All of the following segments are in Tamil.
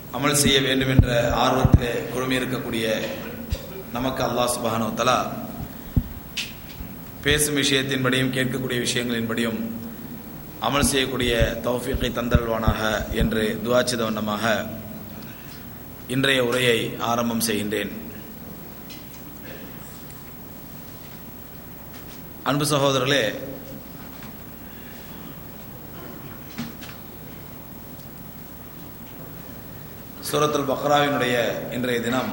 அமல் செய்ய வேண்டும் என்ற ஆர்வத்திலே குழுமி இருக்கக்கூடிய நமக்கு அல்லாஹ் சுபஹானு தலா பேசும் விஷயத்தின்படியும் கேட்கக்கூடிய விஷயங்களின்படியும் அமல் செய்யக்கூடிய தௌஃபீக்கை தந்தல்வானாக என்று துவாச்சித வண்ணமாக இன்றைய உரையை ஆரம்பம் செய்கின்றேன் அன்பு சகோதரர்களே சூரத்துல் பக்ராவினுடைய இன்றைய தினம்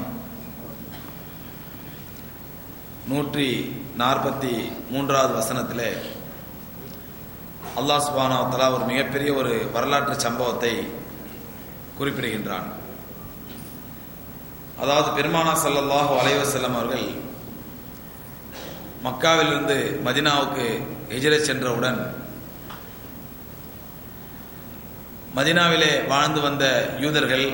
நூற்றி நாற்பத்தி மூன்றாவது வசனத்திலே அல்லாஹ் சுபானா தலா ஒரு மிகப்பெரிய ஒரு வரலாற்று சம்பவத்தை குறிப்பிடுகின்றான் அதாவது பெருமானா சல்லல்லாஹு அலைவசல்லம் அவர்கள் மக்காவிலிருந்து மதினாவுக்கு எஜிர சென்றவுடன் மதினாவிலே வாழ்ந்து வந்த யூதர்கள்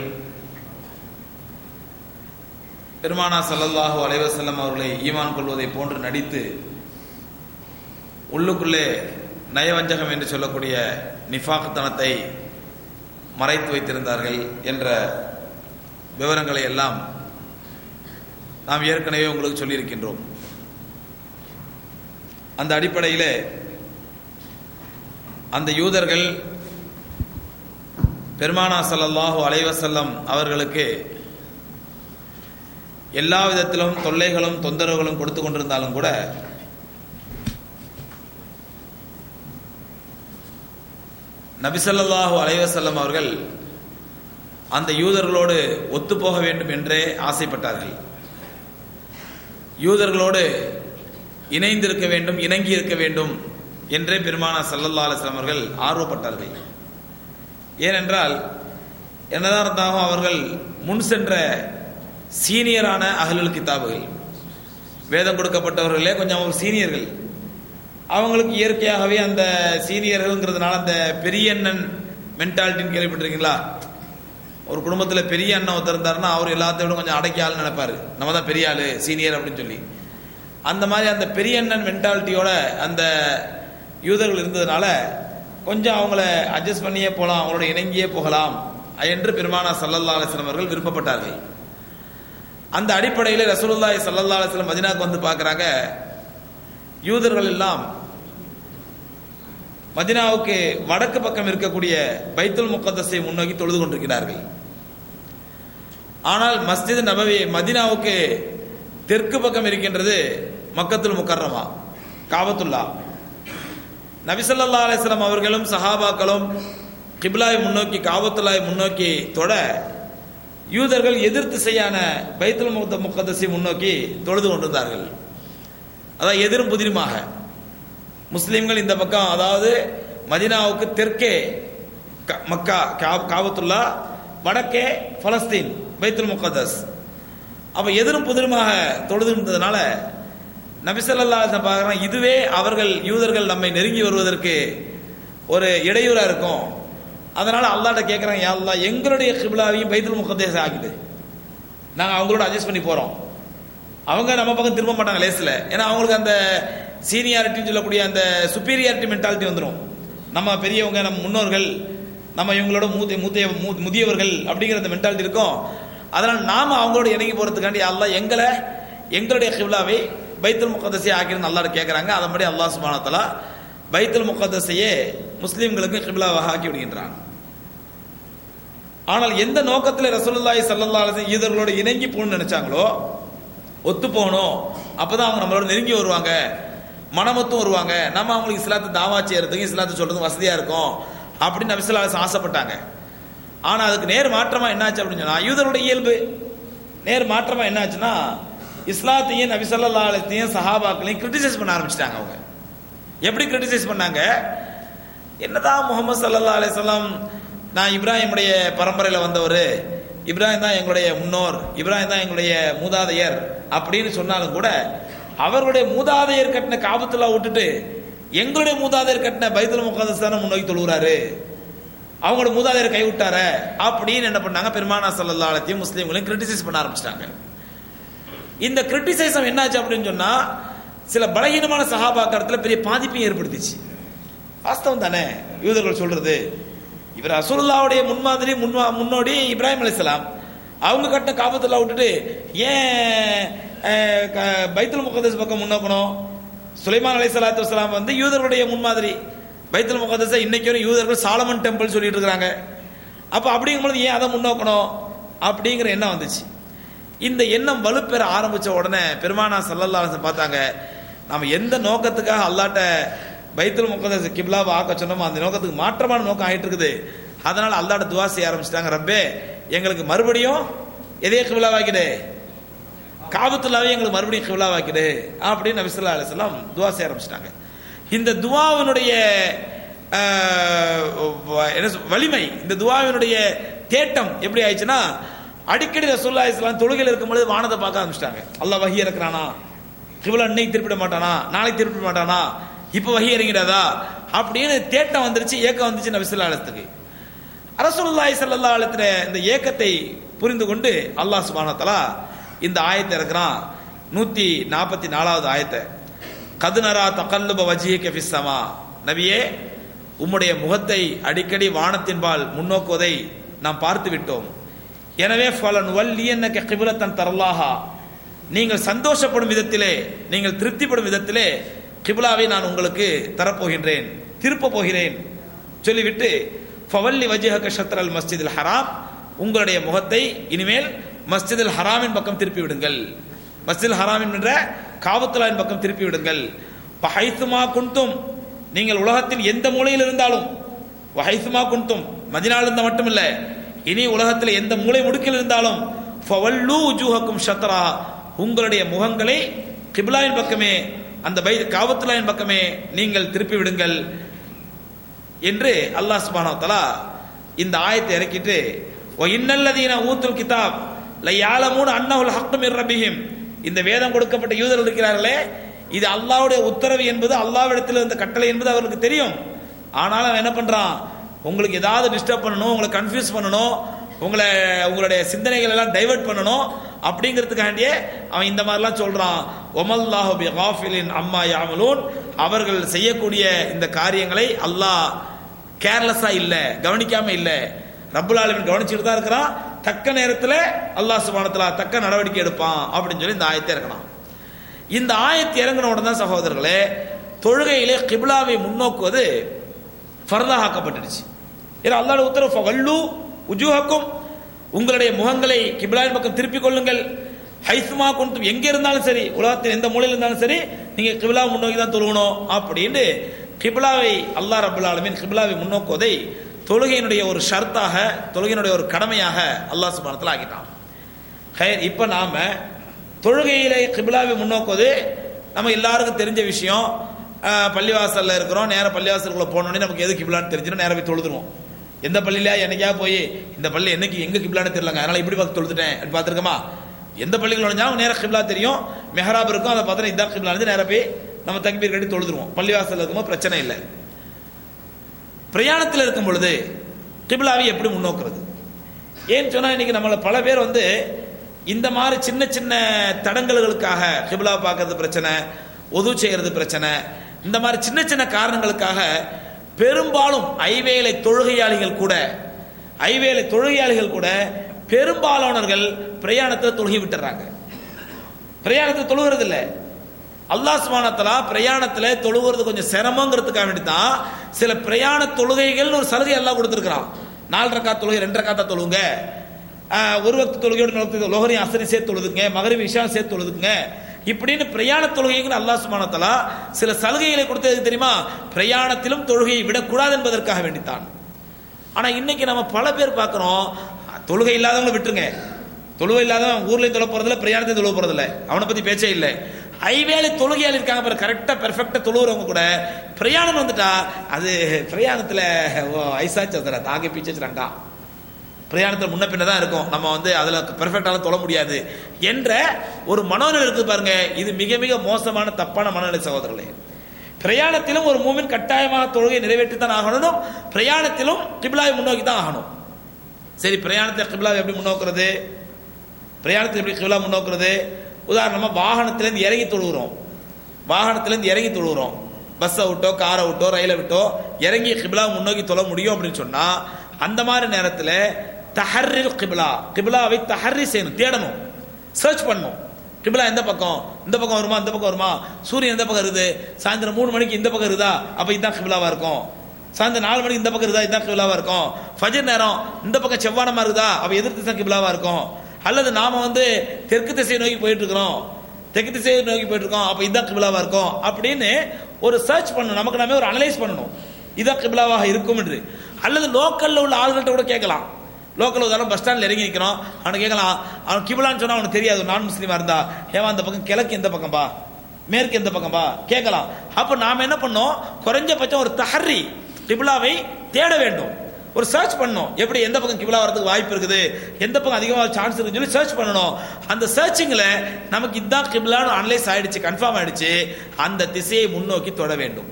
பெருமானா சல்லல்லாஹு அலைவசல்லம் அவர்களை ஈமான் கொள்வதை போன்று நடித்து உள்ளுக்குள்ளே நயவஞ்சகம் என்று சொல்லக்கூடிய நிஃபாக்தனத்தை மறைத்து வைத்திருந்தார்கள் என்ற விவரங்களை எல்லாம் நாம் ஏற்கனவே உங்களுக்கு சொல்லியிருக்கின்றோம் அந்த அடிப்படையில் அந்த யூதர்கள் பெருமானா சல்லல்லாஹு அலைவசல்லம் அவர்களுக்கு எல்லா விதத்திலும் தொல்லைகளும் தொந்தரவுகளும் கொடுத்து கொண்டிருந்தாலும் கூட நபிசல்லாஹு அலைவசல்லம் அவர்கள் அந்த யூதர்களோடு ஒத்துப்போக வேண்டும் என்றே ஆசைப்பட்டார்கள் யூதர்களோடு இணைந்திருக்க வேண்டும் இணங்கி இருக்க வேண்டும் என்றே பெருமானா சல்லல்லா அலிஸ்லாம் அவர்கள் ஆர்வப்பட்டார்கள் ஏனென்றால் என்னதான் இருந்தாலும் அவர்கள் முன் சென்ற சீனியரான அகலுல் கிதாபுகள் வேதம் கொடுக்கப்பட்டவர்களே கொஞ்சம் அவங்க சீனியர்கள் அவங்களுக்கு இயற்கையாகவே அந்த சீனியர்கள்ங்கிறதுனால அந்த பெரிய அண்ணன் மென்டாலிட்டின்னு கேள்விப்பட்டிருக்கீங்களா ஒரு குடும்பத்தில் பெரிய அண்ணன் ஒருத்தர் இருந்தாருன்னா அவர் எல்லாத்தையும் விட கொஞ்சம் அடக்கி ஆள் நினைப்பாரு நம்ம தான் பெரிய ஆளு சீனியர் அப்படின்னு சொல்லி அந்த மாதிரி அந்த பெரிய அண்ணன் மென்டாலிட்டியோட அந்த யூதர்கள் இருந்ததுனால கொஞ்சம் அவங்கள அட்ஜஸ்ட் பண்ணியே போகலாம் அவங்களோட இணங்கியே போகலாம் என்று பெருமானா சல்லல்லா அலிஸ்லாம் அவர்கள் விருப்பப்பட்டார்கள் அந்த அடிப்படையில் ரசூலுல்லாய் சல்லல்லா அலிஸ்லாம் மதினாக்கு வந்து பார்க்குறாங்க யூதர்கள் எல்லாம் மதினாவுக்கு வடக்கு பக்கம் இருக்கக்கூடிய பைத்துல் முக்கத்தஸை முன்னோக்கி தொழுது கொண்டிருக்கிறார்கள் ஆனால் மஸ்ஜித் நபவி மதினாவுக்கு தெற்கு பக்கம் இருக்கின்றது மக்கத்துல் முக்கர்ரமா காபத்துல்லா நபிசல்லா அலிஸ்லாம் அவர்களும் சஹாபாக்களும் கிப்லாய் முன்னோக்கி காபத்துல்லாய் முன்னோக்கி தொட யூதர்கள் எதிர் திசையான பைத்துல் முகத்த முக்கதசி முன்னோக்கி தொழுது கொண்டிருந்தார்கள் அதான் எதிரும் புதிருமாக முஸ்லிம்கள் இந்த பக்கம் அதாவது மதினாவுக்கு தெற்கே மக்கா காபத்துல்லா வடக்கே பலஸ்தீன் பைத்துல் முகதஸ் அப்ப எதிரும் புதிருமாக தொழுது இருந்ததுனால நபிசல்லா பார்க்குறோம் இதுவே அவர்கள் யூதர்கள் நம்மை நெருங்கி வருவதற்கு ஒரு இடையூறா இருக்கும் அதனால அல்லாட்ட கேட்குறாங்க யாழ்லா எங்களுடைய கிபிலாவையும் பைத்துல் முகத்தேச ஆகிடு நாங்கள் அவங்களோட அட்ஜஸ்ட் பண்ணி போகிறோம் அவங்க நம்ம பக்கம் திரும்ப மாட்டாங்க லேஸில் ஏன்னா அவங்களுக்கு அந்த சீனியாரிட்டின்னு சொல்லக்கூடிய அந்த சுப்பீரியாரிட்டி மென்டாலிட்டி வந்துடும் நம்ம பெரியவங்க நம்ம முன்னோர்கள் நம்ம இவங்களோட மூத்த மூத்தைய முதியவர்கள் அப்படிங்கிற அந்த மென்டாலிட்டி இருக்கும் அதனால் நாம அவங்களோட இணங்கி போகிறதுக்காண்டி அல்லா எங்களை எங்களுடைய கிபிலாவை பைத்துல் முகதசையை ஆக்கிருந்து அல்லாட கேட்குறாங்க அதன்படி அல்லாஹ் சுபானத்தலா பைத்துல் முகதசையே முஸ்லீம்களுக்கு கிபிலாவாக ஆக்கி விடுகின்றான் ஆனால் எந்த நோக்கத்தில் ரசூலுல்லாய் சல்லல்லா அலிசன் ஈதர்களோட இணங்கி போகணும்னு நினைச்சாங்களோ ஒத்து போகணும் அப்பதான் அவங்க நம்மளோட நெருங்கி வருவாங்க மனமொத்தும் வருவாங்க நம்ம அவங்களுக்கு இஸ்லாத்தை தாவா செய்யறதுக்கு இஸ்லாத்தை சொல்றதுக்கு வசதியா இருக்கும் அப்படின்னு நபிசுல்லா ஆசைப்பட்டாங்க ஆனா அதுக்கு நேர் மாற்றமா என்னாச்சு அப்படின்னு சொன்னா யூதருடைய இயல்பு நேர் மாற்றமா என்னாச்சுன்னா இஸ்லாத்தையும் நபிசல்லா அலத்தையும் சஹாபாக்களையும் கிரிட்டிசைஸ் பண்ண ஆரம்பிச்சிட்டாங்க அவங்க எப்படி கிரிட்டிசைஸ் பண்ணாங்க என்னதான் முகமது சல்லா அலிஸ்லாம் நான் இப்ராஹிமுடைய பரம்பரையில் வந்தவர் இப்ராஹிம் தான் எங்களுடைய முன்னோர் இப்ராஹிம் தான் எங்களுடைய மூதாதையர் அப்படின்னு சொன்னாலும் கூட அவர்களுடைய மூதாதையர் கட்டின காபத்துலா விட்டுட்டு எங்களுடைய மூதாதையர் கட்டின பைத்துல் முகதஸ்தான முன்னோக்கி தொழுகிறாரு அவங்களோட மூதாதையர் கைவிட்டார அப்படின்னு என்ன பண்ணாங்க பெருமானா சல்லா அலத்தையும் முஸ்லீம்களையும் கிரிட்டிசைஸ் பண்ண ஆரம்பிச்சிட்டாங்க இந்த கிரிட்டிசைசம் என்னாச்சு அப்படின்னு சொன்னா சில பலகீனமான சகாபாக்கரத்தில் பெரிய பாதிப்பையும் ஏற்படுத்திச்சு வாஸ்தவம் தானே யூதர்கள் சொல்றது இவர் ரசூலுல்லாவுடைய முன்மாதிரி முன்வா முன்னோடி இப்ராஹிம் அலைஹிஸ்ஸலாம் அவங்க கட்ட காபத்துல்லா விட்டுட்டு ஏன் அஹ், க- பைத்துல் முகதஸ் பக்கம் முன்னோக்கணும் சுலைமான் அலைஹிஸ்ஸலாத்து வஸலாம் வந்து யூதர்களுடைய முன்மாதிரி பைத்துல் முகதஸை இன்னைக்கு வரை யூதர்கள் சாலமன் டெம்பிள் சொல்லிட்டு இருக்காங்க அப்ப அப்படிங்கும்போது ஏன் அதை முன்னோக்கணும் அப்படிங்கிற எண்ணம் வந்துச்சு இந்த எண்ணம் வலுப்பெற ஆரம்பிச்ச உடனே பெருமானா சல்லல்லா அலைஹி வஸல்லம் பார்த்தாங்க நம்ம எந்த நோக்கத்துக்காக அல்லாட்ட பைத்துல் முகதஸ் கிப்லாவை ஆக்க சொன்னோமோ அந்த நோக்கத்துக்கு மாற்றமான நோக்கம் ஆயிட்டு இருக்குது அதனால அல்லாட்ட துவா செய்ய ஆரம்பிச்சிட்டாங்க ரப்பே எங்களுக்கு மறுபடியும் எதே கிப்லாவாக்கிடு காபத்துல்லாவே எங்களுக்கு மறுபடியும் கிப்லாவாக்கிடு அப்படின்னு நபி ஸல்லல்லாஹு அலைஹி வஸல்லம் துவா செய்ய ஆரம்பிச்சிட்டாங்க இந்த துவாவினுடைய ஆஹ், என்ன சொல்- வலிமை இந்த துவாவினுடைய தேட்டம் எப்படி ஆயிடுச்சுன்னா அடிக்கடி ரசூல்லா இஸ்லாம் தொழுகையில் இருக்கும்பொழுது வானத்தை பார்க்க ஆரம்பிச்சிட்டாங்க அல்லாஹ் வஹி இறக்குறானா கிபிலா இன்னைக்கு திருப்பிட மாட்டானா நாளைக்கு திருப்பிட மாட்டானா இப்போ வஹி இறங்கிடாதா அப்படின்னு தேட்டம் வந்துருச்சு ஏக்கம் வந்துச்சு நபி ஸல்லல்லாஹு அலைஹி வஸல்லத்துக்கு அரசுல்லாய் சல்லா அலத்துல இந்த ஏக்கத்தை புரிந்து கொண்டு அல்லாஹ் சுப்ஹானஹு வ தஆலா இந்த ஆயத்தை இறக்குறான் நூத்தி நாற்பத்தி நாலாவது ஆயத்தை கதுனரா தகல்லுப வஜிஹிக ஃபிஸ் ஸமா நபியே உம்முடைய முகத்தை அடிக்கடி வானத்தின்பால் முன்னோக்குவதை நாம் பார்த்து விட்டோம் எனவே ஃபலன் வல்லியன்னக கிபிலத்தன் தரலாஹா நீங்கள் சந்தோஷப்படும் விதத்திலே நீங்கள் திருப்திப்படும் விதத்திலே கிபிலாவை நான் உங்களுக்கு தரப்போகின்றேன் திருப்ப போகிறேன் சொல்லிவிட்டு ஃபவல்லி வஜிஹக ஷத்ரல் மஸ்ஜிதில் ஹராம் உங்களுடைய முகத்தை இனிமேல் மஸ்ஜிதில் ஹராமின் பக்கம் திருப்பி விடுங்கள் மஸ்ஜில் ஹராமின் என்ற காபத்துலாவின் பக்கம் திருப்பி விடுங்கள் பஹைத்துமா குன்தும் நீங்கள் உலகத்தின் எந்த மூலையில் இருந்தாலும் வஹைசுமா குன்தும் மதினால இருந்த மட்டுமில்ல இனி உலகத்தில் எந்த மூலை முடுக்கில் இருந்தாலும் ஃபவல்லு உஜூஹக்கும் ஷத்ரா உங்களுடைய முகங்களை கிப்லாவின் பக்கமே அந்த பை காபத்துலாவின் பக்கமே நீங்கள் திருப்பி விடுங்கள் என்று அல்லாஹ் சுப்ஹானஹு வ தஆலா இந்த ஆயத்தை இறக்கிட்டு ஓ இன்னல்லதீன ஊத்துல் கிதாப் லயாலமூன் அன்னஹுல் ஹக்கு மிர் ரப்பிஹிம் இந்த வேதம் கொடுக்கப்பட்ட யூதர்கள் இருக்கிறார்களே இது அல்லாஹ்வுடைய உத்தரவு என்பது அல்லாஹ்விடத்தில் இருந்த கட்டளை என்பது அவர்களுக்கு தெரியும் ஆனாலும் அவன் என்ன பண்றான் உங்களுக்கு ஏதாவது டிஸ்டர்ப் பண்ணணும் உங்களை கன்ஃபியூஸ் பண்ணணும் உங்களை உங்களுடைய சிந்தனைகள் எல்லாம் டைவர்ட் பண்ணணும் அப்படிங்கிறதுக்காண்டியே அவன் இந்த மாதிரிலாம் சொல்றான் ஒமல்லாஹு பி காஃபிலின் அம்மா யாமலூன் அவர்கள் செய்யக்கூடிய இந்த காரியங்களை அல்லாஹ் கேர்லெஸ்ஸா இல்ல கவனிக்காம இல்ல ரப்புல் ஆலமீன் கவனிச்சுட்டு தான் இருக்கிறான் தக்க நேரத்தில் அல்லாஹ் சுபானத்துல தக்க நடவடிக்கை எடுப்பான் அப்படின்னு சொல்லி இந்த ஆயத்தை இறக்கணும் இந்த ஆயத்தை இறங்கின உடனே தான் சகோதரர்களே தொழுகையிலே கிப்லாவை முன்னோக்குவது ஃபர்தாக ஆக்கப்பட்டுடுச்சு ஏன்னா அல்லாஹ் உத்தரவு வல்லு உஜூஹக்கும் உங்களுடைய முகங்களை கிப்லாவின் பக்கம் திருப்பிக் கொள்ளுங்கள் ஹைசுமா கொண்டு எங்க இருந்தாலும் சரி உலகத்தின் எந்த மூலையில் இருந்தாலும் சரி நீங்க கிபிலா முன்னோக்கி தான் தொழுகணும் அப்படின்னு கிபிலாவை அல்லாஹ் ரபுல் ஆலமீன் கிபிலாவை முன்னோக்குவதை தொழுகையினுடைய ஒரு ஷர்த்தாக தொழுகையினுடைய ஒரு கடமையாக அல்லாஹ் சுபானத்தில் ஆக்கிட்டான் ஹயர் இப்போ நாம தொழுகையிலே கிபிலாவை முன்னோக்குவது நம்ம எல்லாருக்கும் தெரிஞ்ச விஷயம் அஹ், பள்ளிவாசல்ல இருக்கிறோம் நேர பள்ளிவாசலுக்குள்ள போனோடனே நமக்கு எது கிபிலான்னு தெரிஞ்சிடும் நேரம் போய் தொழுதுருவோம் எந்த பள்ளியில என்னைக்கா போய் இந்த பள்ளி என்னைக்கு எங்க கிபிலான்னு தெரியலங்க அதனால இப்படி பார்த்து தொழுதுட்டேன் அப்படி பார்த்துருக்கோமா எந்த பள்ளிகள் நுழைஞ்சாலும் நேரம் கிபிலா தெரியும் மெஹராப் இருக்கும் அதை பார்த்தா இதான் கிபிலா இருந்து நேரம் போய் நம்ம தக்பீர் கட்டி தொழுதுருவோம் பள்ளிவாசல்ல இருக்கும்போது பிரச்சனை இல்லை பிரயாணத்தில் இருக்கும் பொழுது கிபிலாவை எப்படி முன்னோக்குறது ஏன்னு சொன்னா இன்னைக்கு நம்மள பல பேர் வந்து இந்த மாதிரி சின்ன சின்ன தடங்கல்களுக்காக கிபிலா பார்க்கறது பிரச்சனை ஒது செய்யறது பிரச்சனை இந்த மாதிரி சின்ன சின்ன காரணங்களுக்காக பெரும்பாலும் ஐவேலை தொழுகையாளிகள் கூட ஐவேலை தொழுகையாளிகள் கூட பெரும்பாலானவர்கள் பிரயாணத்தில் தொழுகி விட்டுறாங்க பிரயாணத்தை தொழுகிறது இல்லை அல்லாஹ் சுபானத்தலா பிரயாணத்துல தொழுகிறது கொஞ்சம் சிரமங்கிறதுக்காக வேண்டி தான் சில பிரயாண தொழுகைகள் ஒரு சலுகை எல்லாம் கொடுத்துருக்கான் நாலு ரக்கா தொழுகை ரெண்டு ரக்காத்தா தொழுங்க ஆஹ், ஒரு வக்த தொழுகையோட நிலத்து லோகரையும் அசரி சேர்த்து தொழுதுங்க மகரி விஷா சேர்த்து தொழுதுங்க இப்படின்னு பிரயாண தொழுகைகள் அல்லாஹ் சுபானத்தலா சில சலுகைகளை கொடுத்தது தெரியுமா பிரயாணத்திலும் தொழுகையை விடக்கூடாது என்பதற்காக வேண்டித்தான் ஆனா இன்னைக்கு நம்ம பல பேர் பார்க்கிறோம் தொழுகை இல்லாதவங்களை விட்டுருங்க தொழுகை இல்லாதவன் ஊர்லயும் தொழ போறதில்ல பிரயாணத்தையும் தொழுவ போறதில்ல அவனை பத்தி பேச்சே இல்லை ஐவேளை தொழுகையால் இருக்காங்க பாரு கரெக்டா பெர்ஃபெக்டா தொழுவுறவங்க கூட பிரயாணம் வந்துட்டா அது பிரயாணத்துல ஓ ஐசாச்சு வந்துடா தாங்க பீச்சு வச்சுறாங்கடா பிரயாணத்தில் முன்ன பின்ன தான் இருக்கும் நம்ம வந்து அதில் பெர்ஃபெக்டாலாம் தொழ முடியாது என்ற ஒரு மனோநிலை இருக்குது பாருங்க இது மிக மிக மோசமான தப்பான மனநிலை சகோதரர்களே பிரயாணத்திலும் ஒரு மூமின் கட்டாயமாக தொழுகை நிறைவேற்றி தான் ஆகணும் பிரயாணத்திலும் கிபிலாவை முன்னோக்கி தான் ஆகணும் சரி பிரயாணத்தை கிபிலாவை எப்படி முன்னோக்குறது பிரயாணத்தில் எப்படி கிபிலா முன்னோக்குறது உதாரணமா வாகனத்திலேருந்து இறங்கி தொழுகிறோம் வாகனத்திலேருந்து இறங்கி தொழுகிறோம் பஸ்ஸை விட்டோ காரை விட்டோ ரயிலை விட்டோ இறங்கி கிபிலா முன்னோக்கி தொழ முடியும் அப்படின்னு சொன்னா அந்த மாதிரி நேரத்தில் தஹர்ரில் கிபிலா கிபிலாவை தஹர்ரி செய்யணும் தேடணும் சர்ச் பண்ணணும் கிபிலா எந்த பக்கம் இந்த பக்கம் வருமா இந்த பக்கம் வருமா சூரியன் எந்த பக்கம் இருக்குது சாயந்தரம் மூணு மணிக்கு இந்த பக்கம் இருக்குதா அப்ப இதுதான் கிபிலாவா இருக்கும் சாயந்தரம் நாலு மணிக்கு இந்த பக்கம் இருக்குதா இதுதான் கிபிலாவா இருக்கும் ஃபஜர் நேரம் இந்த பக்கம் செவ்வானமா இருக்குதா அப்ப எதிர் திசை கிபிலாவா இருக்கும் அல்லது நாம வந்து தெற்கு திசையை நோக்கி போயிட்டு இருக்கிறோம் தெற்கு திசையை நோக்கி போயிட்டு இருக்கோம் அப்ப இதுதான் கிபிலாவா இருக்கும் அப்படின்னு ஒரு சர்ச் பண்ணணும் நமக்கு நாமே ஒரு அனலைஸ் பண்ணணும் இதான் கிபிலாவாக இருக்கும் என்று அல்லது லோக்கல்ல உள்ள ஆள்கள்ட்ட கூட கேட்கலாம் லோக்கல் உதாரணம் பஸ் ஸ்டாண்ட்ல இறங்கி நிற்கிறோம் அவனை கேட்கலாம் அவன் கிபிலான்னு சொன்னா அவனுக்கு தெரியாது நான் முஸ்லீமா இருந்தா ஏவா அந்த பக்கம் கிழக்கு எந்த பக்கம் பா மேற்கு எந்த பக்கம் பா கேட்கலாம் அப்ப நாம என்ன பண்ணோம் குறைஞ்சபட்சம் ஒரு தஹர்ரி கிபிலாவை தேட வேண்டும் ஒரு சர்ச் பண்ணணும் எப்படி எந்த பக்கம் கிபிலா வரதுக்கு வாய்ப்பு இருக்குது எந்த பக்கம் அதிகமாக சான்ஸ் இருக்குன்னு சொல்லி சர்ச் பண்ணணும் அந்த சர்ச்சிங்ல நமக்கு இதான் கிபிலான்னு அனலைஸ் ஆயிடுச்சு கன்ஃபார்ம் ஆயிடுச்சு அந்த திசையை முன்னோக்கி தொட வேண்டும்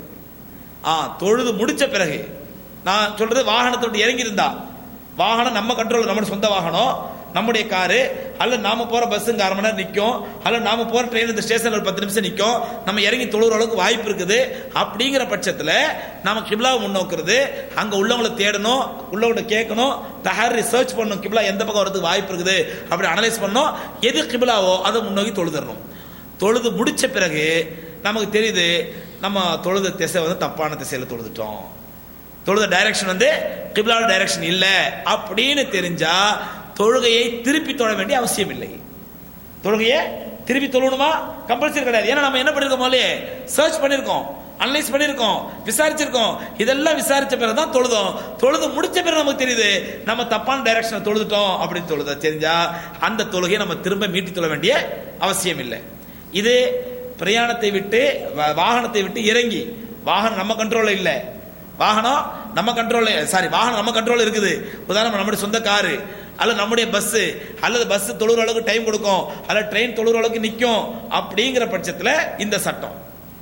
ஆ தொழுது முடிச்ச பிறகு நான் சொல்றது வாகனத்தோட இறங்கி இருந்தா வாகனம் நம்ம கண்ட்ரோல் நம்ம சொந்த வாகனம் நம்முடைய காரு அல்ல நாம போற பஸ்ஸுங்க அரை மணி நேரம் நிற்கும் அல்ல நாம போற ட்ரெயின் இந்த ஸ்டேஷன்ல ஒரு பத்து நிமிஷம் நிற்கும் நம்ம இறங்கி தொழுகிற அளவுக்கு வாய்ப்பு இருக்குது அப்படிங்கிற பட்சத்துல நம்ம கிப்லாவை முன்னோக்குறது அங்க உள்ளவங்களை தேடணும் உள்ளவங்களை கேட்கணும் தஹர் ரிசர்ச் பண்ணணும் கிப்லா எந்த பக்கம் வரதுக்கு வாய்ப்பு இருக்குது அப்படி அனலைஸ் பண்ணணும் எது கிப்லாவோ அதை முன்னோக்கி தொழுதரணும் தொழுது முடிச்ச பிறகு நமக்கு தெரியுது நம்ம தொழுத திசை வந்து தப்பான திசையில தொழுதுட்டோம் தொழுத டைரக்ஷன் வந்து கிப்லாவோட டைரக்ஷன் இல்ல அப்படின்னு தெரிஞ்சா தொழுகையை திருப்பி தொழ வேண்டிய அவசியம் இல்லை தொழுகையை திருப்பி தொழணுமா கம்பல்சரி கிடையாது ஏன்னா நம்ம என்ன பண்ணிருக்கோம் முதல்ல சர்ச் பண்ணிருக்கோம் அனலைஸ் பண்ணிருக்கோம் விசாரிச்சிருக்கோம் இதெல்லாம் விசாரிச்ச பிறகு தான் தொழுதோம் தொழுது முடிச்ச பிறகு நமக்கு தெரியுது நம்ம தப்பான டைரக்ஷனை தொழுதுட்டோம் அப்படின்னு தொழுத தெரிஞ்சா அந்த தொழுகையை நம்ம திரும்ப மீட்டி தொழ வேண்டிய அவசியம் இல்லை இது பிரயாணத்தை விட்டு வா- வாகனத்தை விட்டு இறங்கி வாகனம் நம்ம கண்ட்ரோல்ல இல்லை வாகனம் நம்ம கண்ட்ரோல்ல சாரி வாகனம் நம்ம கண்ட்ரோல் இருக்குது உதாரணம் நம்முடைய சொந்த காரு அல்லது நம்முடைய பஸ் அல்லது பஸ் தொழுற அளவுக்கு டைம் கொடுக்கும் அல்லது ட்ரெயின் தொழுற அளவுக்கு நிற்கும் அப்படிங்கிற பட்சத்தில் இந்த சட்டம்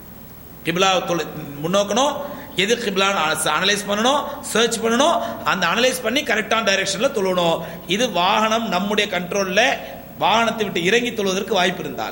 கிபிலா முன்னோக்கணும் எது கிபிலான்னு அனலைஸ் பண்ணணும் சர்ச் பண்ணணும் அந்த அனலைஸ் பண்ணி கரெக்டான டைரக்ஷன்ல தொழணும் இது வாகனம் நம்முடைய கண்ட்ரோல்ல வாகனத்தை விட்டு இறங்கி தொழுவதற்கு வாய்ப்பு இருந்தால்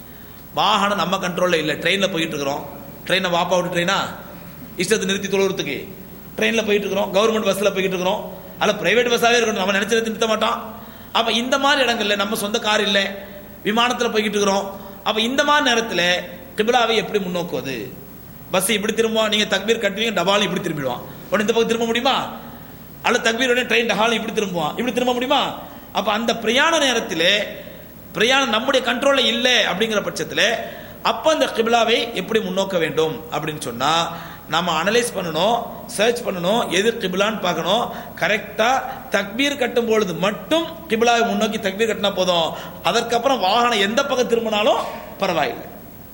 வாகனம் நம்ம கண்ட்ரோல்ல இல்ல ட்ரெயின்ல போயிட்டு இருக்கிறோம் ட்ரெயினை வாப்பா விட்டு ட்ரெயினா இஷ்டத்தை நிறுத்தி தொழுறதுக்கு ட்ரெயின்ல போயிட்டு இருக்கிறோம் கவர்மெண்ட் பஸ்ல போயிட்டு இருக்கிறோம் அல்ல பிரைவேட் பஸ்ஸாவே இருக்கணும் நம்ம நினைச்சதை நிறுத்த மாட்டோம் அப்ப இந்த மாதிரி இடங்கள்ல நம்ம சொந்த கார் இல்ல விமானத்துல போய்கிட்டு இருக்கிறோம் அப்ப இந்த மாதிரி நேரத்துல கிபிலாவை எப்படி முன்னோக்குவது பஸ் இப்படி திரும்புவோம் நீங்க தக்பீர் கட்டுவீங்க டபாலும் இப்படி திரும்பிடுவான் உடனே இந்த பக்கம் திரும்ப முடியுமா அல்ல தக்பீர் உடனே ட்ரெயின் டபாலும் இப்படி திரும்புவான் இப்படி திரும்ப முடியுமா அப்ப அந்த பிரயாண நேரத்திலே பிரயாணம் நம்முடைய கண்ட்ரோல்ல இல்லை அப்படிங்கிற பட்சத்தில் அப்ப அந்த கிபிலாவை எப்படி முன்னோக்க வேண்டும் அப்படின்னு சொன்னா நம்ம அனலைஸ் பண்ணணும் சர்ச் பண்ணணும் எது கிபிலான்னு பார்க்கணும் கரெக்டா தக்பீர் கட்டும் பொழுது மட்டும் கிபிலாவை முன்னோக்கி தக்பீர் கட்டினா போதும் அதற்கப்புறம் வாகனம் எந்த பக்கம் திரும்பினாலும் பரவாயில்லை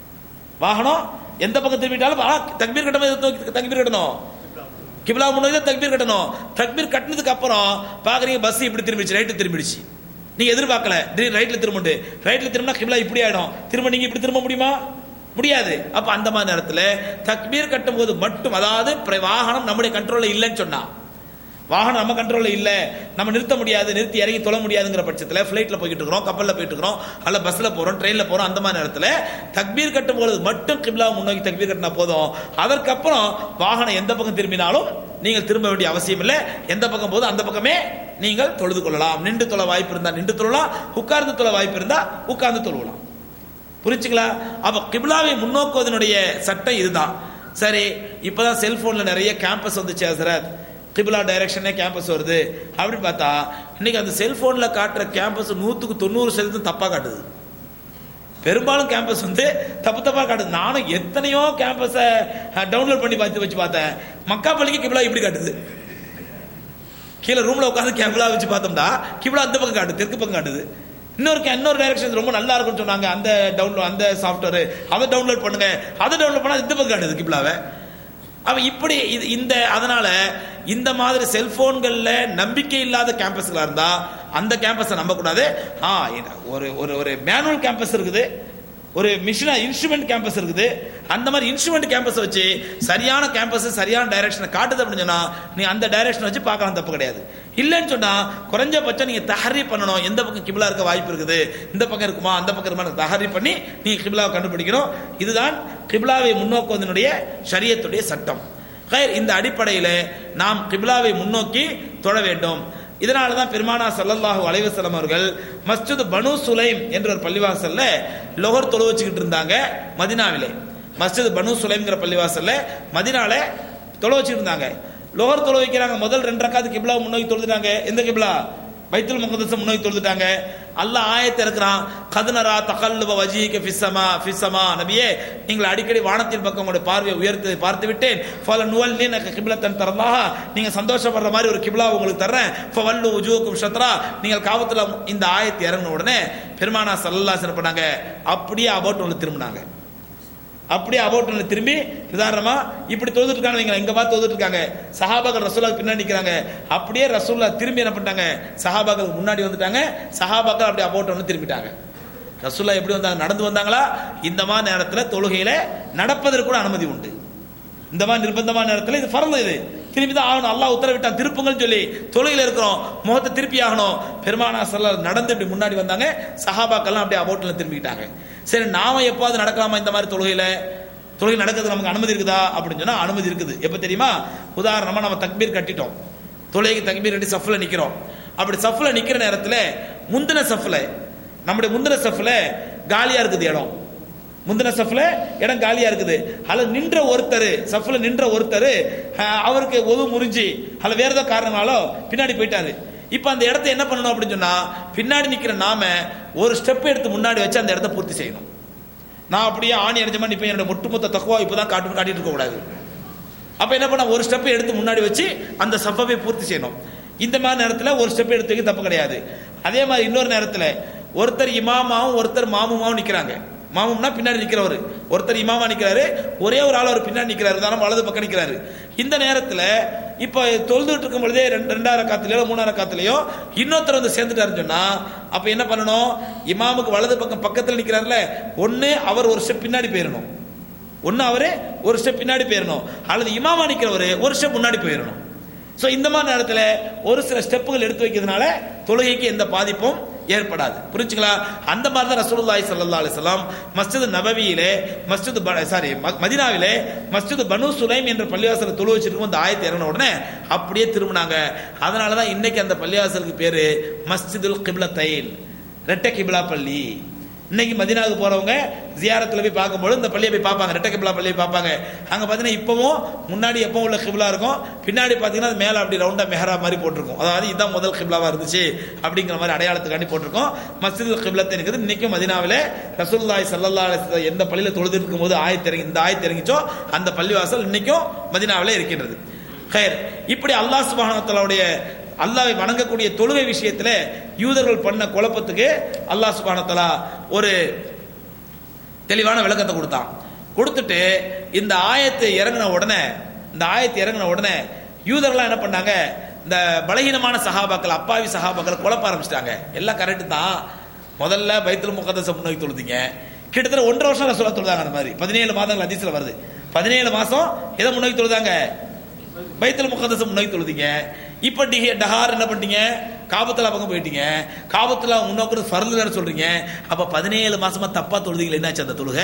வாகனம் எந்த பக்கம் திரும்பிட்டாலும் ஆனா தக்பீர் கட்டும் போது எதை நோக்கி தக்பீர் கட்டணும் கிபிலா முன்னோக்கி தான் தக்பீர் கட்டணும் தக்பீர் கட்டினதுக்கு அப்புறம் பாக்குறீங்க பஸ் இப்படி திரும்பிடுச்சு ரைட்டு திரும்பிடுச்சு நீங்க எதிர்பார்க்கல திடீர் ரைட்ல திரும்பிட்டு ரைட்ல திரும்பினா கிபிலா இப்படி ஆயிடும் திரும்ப நீங்க இப்படி திரும்ப முடியுமா முடியாது அப்ப அந்த மாதிரி நேரத்துல தக்பீர் கட்டும் போது மட்டும் அதாவது பிர- வாகனம் நம்முடைய கண்ட்ரோல்ல இல்லைன்னு சொன்னா வாகனம் நம்ம கண்ட்ரோல்ல இல்ல நம்ம நிறுத்த முடியாது நிறுத்தி இறங்கி தொழ முடியாதுங்கிற பட்சத்துல ஃபிளைட்ல போயிட்டு இருக்கிறோம் கப்பல்ல போயிட்டு இருக்கிறோம் அல்ல பஸ்ல போறோம் ட்ரெயின்ல போறோம் அந்த மாதிரி நேரத்துல தக்பீர் கட்டும் பொழுது மட்டும் கிப்லா முன்னோக்கி தக்பீர் கட்டினா போதும் அதற்கப்புறம் வாகனம் எந்த பக்கம் திரும்பினாலும் நீங்கள் திரும்ப வேண்டிய அவசியம் இல்லை எந்த பக்கம் போதும் அந்த பக்கமே நீங்கள் தொழுது கொள்ளலாம் நின்று தொழ வாய்ப்பு இருந்தா நின்று தொழலாம் உட்கார்ந்து தொழ வாய்ப்பு இருந்தா உட்கார்ந்து தொழுவலாம் புரிச்சுங்களா அப்ப கிப்லாவை முன்னோக்குவதனுடைய சட்டம் இதுதான் சரி இப்பதான் செல்போன்ல நிறைய கேம்பஸ் வந்துச்சு ஹசரத் கிபிலா டைரக்ஷனே கேம்பஸ் வருது அப்படின்னு பார்த்தா இன்னைக்கு அந்த செல்போன்ல காட்டுற கேம்பஸ் நூத்துக்கு தொண்ணூறு சதவீதம் தப்பா காட்டுது பெரும்பாலும் கேம்பஸ் வந்து தப்பு தப்பா காட்டுது நானும் எத்தனையோ கேம்பஸை டவுன்லோட் பண்ணி பார்த்து வச்சு பார்த்தேன் மக்கா பள்ளிக்கு கிபிலா இப்படி காட்டுது கீழே ரூம்ல உட்காந்து கிபிலா வச்சு பார்த்தோம்னா கிபிலா அந்த பக்கம் காட்டுது தெற்கு பக்கம் காட்டுது இன்னொரு ca- இன்னொரு டைரக்ஷன் ரொம்ப நல்லா இருக்கும்னு சொன்னாங்க அந்த டவுன்லோட் அந்த சாஃப்ட்வேர் அதை டவுன்லோட் பண்ணுங்க அதை டவுன்லோட் பண்ணா இந்த பக்கம் காட்டுது கிபிலாவை அவ இப்படி இது இந்த அதனால இந்த மாதிரி செல்போன்கள்ல நம்பிக்கை இல்லாத கேம்பஸ்களா இருந்தா அந்த கேம்பஸை நம்ப கூடாது ஆ இது ஒரு ஒரு ஒரு மேனுவல் கேம்பஸ் இருக்குது ஒரு மிஷினா இன்ஸ்ட்ருமெண்ட் கேம்பஸ் இருக்குது அந்த மாதிரி இன்ஸ்ட்ருமெண்ட் கேம்பஸ் வச்சு சரியான கேம்பஸ் சரியான டைரக்ஷனை காட்டுது அப்படின்னு சொன்னா நீ அந்த டைரக்ஷன் வச்சு பார்க்கலாம் தப்பு கிடையாது இல்லைன்னு சொன்னா குறைஞ்சபட்சம் நீங்க தஹரி பண்ணணும் எந்த பக்கம் கிபிலா இருக்க வாய்ப்பு இருக்குது இந்த பக்கம் இருக்குமா அந்த பக்கம் இருக்குமா தஹரி பண்ணி நீங்க கிபிலாவை கண்டுபிடிக்கணும் இதுதான் கிபிலாவை முன்னோக்குவதனுடைய ஷரியத்துடைய சட்டம் ஹைர், இந்த அடிப்படையில் நாம் கிபிலாவை முன்னோக்கி தொழ வேண்டும் இதனால தான் பெருமானா ஸல்லல்லாஹு அலைஹி வஸல்லம் அவர்கள் மஸ்ஜித் பனு சுலைம் என்ற ஒரு பள்ளிவாசல்ல லொஹர் தொழு வச்சுக்கிட்டு இருந்தாங்க மதினாவிலே மஸ்ஜித் பனு சுலைம்ங்கிற பள்ளிவாசல்ல மதினால தொழ வச்சுக்கிட்டு இருந்தாங்க லொஹர் தொழ வைக்கிறாங்க முதல் ரெண்டு ரக்காத்து கிப்லா முன்னோக்கி தொழுதுட்டாங்க எந்த கிப்லா பைத்துல் முகதஸ முன்னோக்கி தொழுதுட்டாங்க அல்லாஹ் ஆயத்தை இருக்கிறான் கதுனரா தகல்லுப வஜீக ஃபிஸ்ஸமா ஃபிஸ்ஸமா நபியே நீங்கள் அடிக்கடி வானத்தின் பக்கம் உங்களுடைய பார்வையை உயர்த்தி பார்த்து விட்டேன் ஃபல நுவல் நீ கிப்லத்தன் தரலாக நீங்க சந்தோஷப்படுற மாதிரி ஒரு கிப்லா உங்களுக்கு தர்றேன் ஃபவல்லு உஜூக்கும் ஷத்ரா நீங்கள் காவத்துல இந்த ஆயத்தை இறங்கின உடனே பெருமானா சல்லல்லாஹு பண்ணாங்க அப்படியே அபவுட் ஒன்று திரும்பினாங்க அப்படியே அபவுட் ஒன்று திரும்பி உதாரணமா இப்படி தொழுதுட்டு இருக்காங்க வைங்க, இங்க பார்த்து தொழுதுட்டு இருக்காங்க சஹாபாக்கள் ரசூலா பின்னாடி நிக்கிறாங்க அப்படியே ரசூல்லா திரும்பி என்ன பண்ணிட்டாங்க சஹாபாக்கள் முன்னாடி வந்துட்டாங்க சஹாபாக்கள் அப்படியே அபவுட் ஒன்று திரும்பிட்டாங்க ரசூல்லா எப்படி வந்தாங்க நடந்து வந்தாங்களா இந்த மாதிரி நேரத்துல தொழுகையில நடப்பதற்கு கூட அனுமதி உண்டு இந்த மாதிரி நிர்பந்தமான நேரத்தில் இது ஃபரல் இது திருப்பி தான் ஆகணும் அல்லாஹ் உத்தரவிட்டான் திருப்புங்கன்னு சொல்லி தொழுகையில் இருக்கிறோம் முகத்தை திருப்பி ஆகணும் பெருமானா சல்ல நடந்து இப்படி முன்னாடி வந்தாங்க சஹாபாக்கெல்லாம் அப்படியே அபோட்டில் திரும்பிக்கிட்டாங்க சரி நாம எப்பாவது நடக்கலாமா இந்த மாதிரி தொழுகையில தொழுகை நடக்கிறதுக்கு நமக்கு அனுமதி இருக்குதா அப்படின்னு சொன்னா அனுமதி இருக்குது எப்ப தெரியுமா உதாரணமா நம்ம தக்பீர் கட்டிட்டோம் தொழுகைக்கு தக்பீர் கட்டி சஃப்ல நிக்கிறோம் அப்படி சஃப்ல நிக்கிற நேரத்துல முந்தின சஃப்ல நம்முடைய முந்தின சஃப்ல காலியா இருக்குது இடம் முந்தின சஃப்ல இடம் காலியா இருக்குது அதுல நின்ற ஒருத்தர் சஃப்ல நின்ற ஒருத்தர் அஹ், அவருக்கு ஒது முறிஞ்சு அதுல வேற ஏதோ காரணமாலோ பின்னாடி போயிட்டாரு இப்ப அந்த இடத்த என்ன பண்ணணும் அப்படின்னு சொன்னா பின்னாடி நிக்கிற நாம ஒரு ஸ்டெப் எடுத்து முன்னாடி வச்சு அந்த இடத்த பூர்த்தி செய்யணும் நான் அப்படியே ஆணி அடிஞ்ச மாதிரி இப்ப என்னோட ஒட்டுமொத்த தக்குவா இப்பதான் காட்டு காட்டிட்டு இருக்க கூடாது அப்ப என்ன பண்ண ஒரு ஸ்டெப் எடுத்து முன்னாடி வச்சு அந்த சஃபவை பூர்த்தி செய்யணும் இந்த மாதிரி நேரத்துல ஒரு ஸ்டெப் எடுத்து வைக்க தப்பு கிடையாது அதே மாதிரி இன்னொரு நேரத்துல ஒருத்தர் இமாமாவும் ஒருத்தர் மாமுமாவும் நிக்கிறாங்க மாமும்னா பின்னாடி நிக்கிறவர் ஒருத்தர் இமாமா நிக்கிறாரு ஒரே ஒரு ஆள் அவர் பின்னாடி நிக்கிறாரு தானே வலது பக்கம் நிக்கிறாரு இந்த நேரத்துல இப்ப தொழுதுட்டு இருக்கும் பொழுதே ரெண்டு ரெண்டாயிரம் காத்துலயோ மூணாயிரம் காத்துலயோ இன்னொருத்தர் வந்து சேர்ந்துட்டாருன்னு சொன்னா அப்ப என்ன பண்ணணும் இமாமுக்கு வலது பக்கம் பக்கத்துல நிக்கிறாருல ஒண்ணு அவர் ஒரு ஸ்டெப் பின்னாடி போயிடணும் ஒன்னு அவரு ஒரு ஸ்டெப் பின்னாடி போயிடணும் அல்லது இமாமா நிக்கிறவரு ஒரு ஸ்டெப் முன்னாடி போயிடணும் சோ இந்த மாதிரி நேரத்துல ஒரு சில ஸ்டெப்புகள் எடுத்து வைக்கிறதுனால தொழுகைக்கு எந்த பாதிப்பும் ஏற்படாது புரிஞ்சுங்களா அந்த மாதிரி தான் ரசூலுல்லாஹி ஸல்லல்லாஹு அலைஹி வஸல்லம் மஸ்ஜித் நபவியிலே மஸ்ஜித் சாரி மதீனாவிலே மஸ்ஜித் பனு சுலைம் என்ற பள்ளிவாசலை தொழு வச்சிருக்கும் அந்த ஆயத்தை இறங்கின உடனே அப்படியே திரும்பினாங்க அதனால தான் இன்னைக்கு அந்த பள்ளிவாசலுக்கு பேரு மஸ்ஜிதுல் கிப்லத்தைன் ரெட்டை கிப்லா பள்ளி இன்னைக்கு மதினாவுக்கு போறவங்க ஜியாரத்துல போய் பார்க்கும்போது இந்த பள்ளியை போய் பார்ப்பாங்க ரெட்டை கிப்லா பள்ளியை பார்ப்பாங்க அங்க பாத்தீங்கன்னா இப்பவும் முன்னாடி எப்பவும் உள்ள கிப்லா இருக்கும் பின்னாடி பாத்தீங்கன்னா அது மேல அப்படி ரவுண்டா மெஹரா மாதிரி போட்டிருக்கும் அதாவது இதுதான் முதல் கிப்லாவா இருந்துச்சு அப்படிங்கிற மாதிரி அடையாளத்துக்காண்டி போட்டிருக்கோம் மஸ்ஜிதுல் கிப்லத்தை இருக்குது இன்னைக்கும் மதினாவிலே ரசூலுல்லாஹி ஸல்லல்லாஹு அலைஹி வஸல்லம் எந்த பள்ளியில தொழுது இருக்கும்போது ஆயத்து இறங்கி இந்த ஆயத்து இறங்கிச்சோ அந்த பள்ளிவாசல் இன்னைக்கும் மதினாவிலே இருக்கின்றது ஹைர் இப்படி அல்லாஹ் சுப்ஹானஹு வ தஆலாவுடைய அல்லாஹ்வை வணங்கக்கூடிய தொழுகை விஷயத்துல யூதர்கள் பண்ண குழப்பத்துக்கு அல்லாஹ் சுப்ஹானஹு வ தஆலா ஒரு தெளிவான விளக்கத்தை கொடுத்தான் கொடுத்துட்டு இந்த ஆயத்து இறங்கின உடனே இந்த ஆயத்து இறங்கின உடனே யூதர்கள்லாம் என்ன பண்ணாங்க இந்த பலகீனமான சஹாபாக்கள் அப்பாவி சஹாபாக்கள் குழப்ப ஆரம்பிச்சிட்டாங்க எல்லாம் கரெக்ட் தான் முதல்ல பைத்துல் முகதசம் முன்னோக்கி தொழுதிங்க கிட்டத்தட்ட ஒன்றரை வருஷம் ரசூலா தொழுதாங்க அந்த மாதிரி பதினேழு மாதங்கள் அதிசல வருது பதினேழு மாசம் எதை முன்னோக்கி தொழுதாங்க பைத்துல் முகதசம் முன்னோக்கி தொழுதிங்க இப்ப டிஹே டஹார் என்ன பண்ணீங்க காபத்துல பக்கம் போயிட்டீங்க காபத்துல முன்னோக்கு ஃபர்லுன்னு சொல்றீங்க அப்ப பதினேழு மாசமா தப்பா தொழுதீங்களா என்னாச்சு அந்த தொழுகை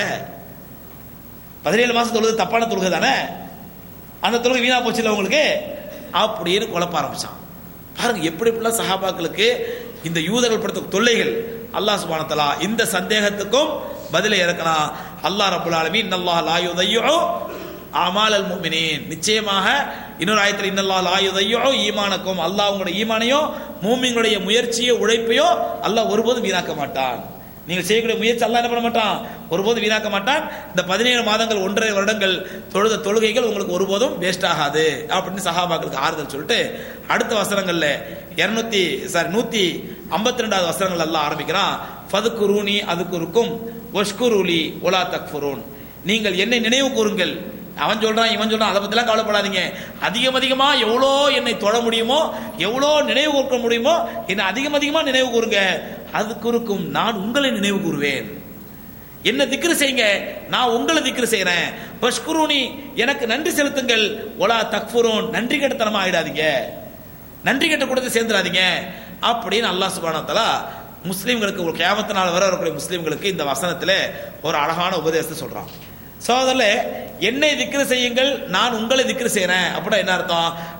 பதினேழு மாசம் தொழுது தப்பான தொழுகை தானே அந்த தொழுகை வீணா போச்சுல உங்களுக்கு அப்படின்னு குழப்ப ஆரம்பிச்சான் பாருங்க எப்படி எப்படிலாம் சஹாபாக்களுக்கு இந்த யூதர்கள் படுத்த தொல்லைகள் அல்லாஹ் சுப்ஹானஹு வ தஆலா இந்த சந்தேகத்துக்கும் பதிலை இறக்கலாம் அல்லாஹ் ரப்பல் ஆலமீன் இன்னல்லாஹ் லா யுதையு அமாலல் முஃமினீன் நிச்சயமாக இன்னொரு ஆயத்தில் இன்னல்லாஹ் லா யுதையு ஈமானக்கும் அல்லாஹ் உங்களுடைய ஈமானையும் மூமின்களுடைய முயற்சியோ உழைப்பையோ அல்லாஹ் ஒருபோதும் வீணாக்க மாட்டான் நீங்கள் செய்யக்கூடிய முயற்சி அல்லாஹ் என்ன பண்ண மாட்டான் ஒருபோதும் வீணாக்க மாட்டான் இந்த பதினேழு மாதங்கள் ஒன்றரை வருடங்கள் தொழுத தொழுகைகள் உங்களுக்கு ஒருபோதும் வேஸ்ட் ஆகாது அப்படின்னு சஹாபாக்களுக்கு ஆறுதல் சொல்லிட்டு அடுத்த வசனங்கள்ல இருநூத்தி சாரி நூத்தி ஐம்பத்தி ரெண்டாவது வசனங்கள் எல்லாம் ஆரம்பிக்கிறான் ஃபதுக்குரூனி அதுக்குருக்கும் ஒஷ்குருலி ஒலா தக்ஃபுரூன் நீங்கள் என்னை நினைவு கூறுங்கள் அவன் சொல்றான் இவன் சொல்றான் அதை பத்திலாம் கவலைப்படாதீங்க அதிகம் அதிகமா எவ்வளோ என்னை தொழ முடியுமோ எவ்வளோ நினைவு கூர்க்க முடியுமோ என்னை அதிகம் அதிகமா நினைவு கூறுங்க அது குறுக்கும் நான் உங்களை நினைவு கூறுவேன் என்ன திக்ரு செய்யுங்க நான் உங்களை திக்ரு செய்யறேன் பஷ்குருனி எனக்கு நன்றி செலுத்துங்கள் ஒலா தக்ஃபுரூன் நன்றி கெட்டத்தனமா ஆயிடாதீங்க நன்றி கெட்ட கூடத்தை சேர்ந்துடாதீங்க அப்படின்னு அல்லாஹ் சுப்ஹானஹு வ தஆலா முஸ்லீம்களுக்கு ஒரு கியாமத்து நாள் வர வரக்கூடிய முஸ்லீம்களுக்கு இந்த வசனத்துல ஒரு அழகான உபதேசத்தை சொல்றான் சோதரில் என்னை திக்ரு செய்யுங்கள் நான் உங்களை திக்ரு செய்யறேன் அப்படின்னா என்ன அர்த்தம்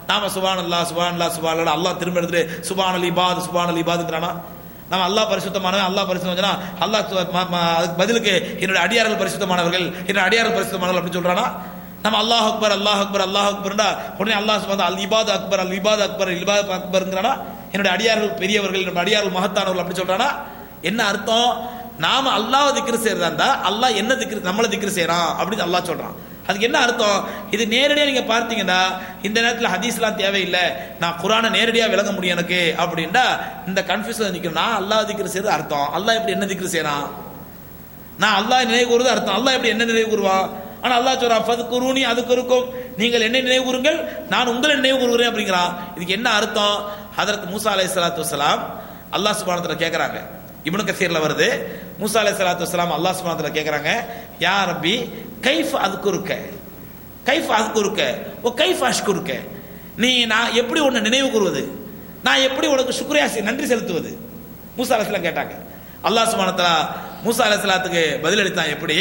நாம சுபான் அல்லா சுபான் அல்லா சுபான் அல்லா அல்லாஹ் திரும்ப எடுத்துட்டு சுபான் அல் இபாத் சுபான் அல் இபாதுங்கிறானா நம்ம அல்லாஹ் பரிசுத்தமானவன் அல்லாஹ் பரிசுத்தம் அல்லாஹ் சு- ம- ம- அதுக்கு பதிலுக்கு என்னுடைய அடியார்கள் பரிசுத்தமானவர்கள் என்னுடைய அடியார்கள் பரிசுத்தமானவர்கள் அப்படின்னு சொல்றானா நம்ம அல்லாஹ் அக்பர் அல்லாஹ் அக்பர் அல்லாஹ் அக்பர்னா உடனே அல்லாஹ் சுபான் அல் இபாத் அக்பர் அல் இபாத் அக்பர் அல் இபாத் அக்பர்ங்கிறானா என்னுடைய அடியார்கள் பெரியவர்கள் என்னுடைய அடியார்கள் மகத்தானவர்கள் அப்படி சொல்றானா என்ன அர்த்தம் நாம அல்லாஹ் திக்ரு செய்யறதா இருந்தா அல்லாஹ் என்ன திக்ரு நம்மள திக்ரு செய்யறான் அப்படின்னு அல்லாஹ் சொல்றான் அதுக்கு என்ன அர்த்தம் இது நேரடியா நீங்க பார்த்தீங்கன்னா இந்த நேரத்துல ஹதீஸ்லாம் தேவையில்லை நான் குரானை நேரடியா விளங்க முடியும் எனக்கு அப்படின்னா இந்த கன்ஃபியூஷன் நிற்கும் நான் அல்லாஹ் திக்ரு செய்யறது அர்த்தம் அல்லாஹ் எப்படி என்ன திக்ரு செய்யறான் நான் அல்லாஹ் நினைவு கூறுவது அர்த்தம் அல்லாஹ் எப்படி என்ன நினைவு கூறுவான் ஆனா அல்லாஹ் சொல்றான் ஃபது குருனி அதுக்கு இருக்கும் நீங்கள் என்னை நினைவு கூறுங்கள் நான் உங்களை நினைவு கூறுகிறேன் அப்படிங்கிறான் இதுக்கு என்ன அர்த்தம் ஹதரத் மூசா அலை சலாத்து வசலாம் அல்லாஹ் சுபானத்துல கேட்கறாங்க இப்னு கசீர்ல வருது மூசா அலை சலாத்து வசலாம் அல்லாஹ் சுபானத்துல கேட்கறாங்க யா ரப்பி கைஃப் அதுக்குருக்க கைஃப் அதுக்குருக்க ஓ கைஃப் அஷ்குருக்க நீ நான் எப்படி உன்னை நினைவு கூறுவது நான் எப்படி உனக்கு சுக்ரியா செய்- நன்றி செலுத்துவது மூசா அலைஹிஸ்ஸலாம் கேட்டாங்க அல்லாஹ் சுப்ஹானஹு வ தஆலா மூசா அலைஹிஸ்ஸலாத்துக்கு பதிலளித்தான் எப்படி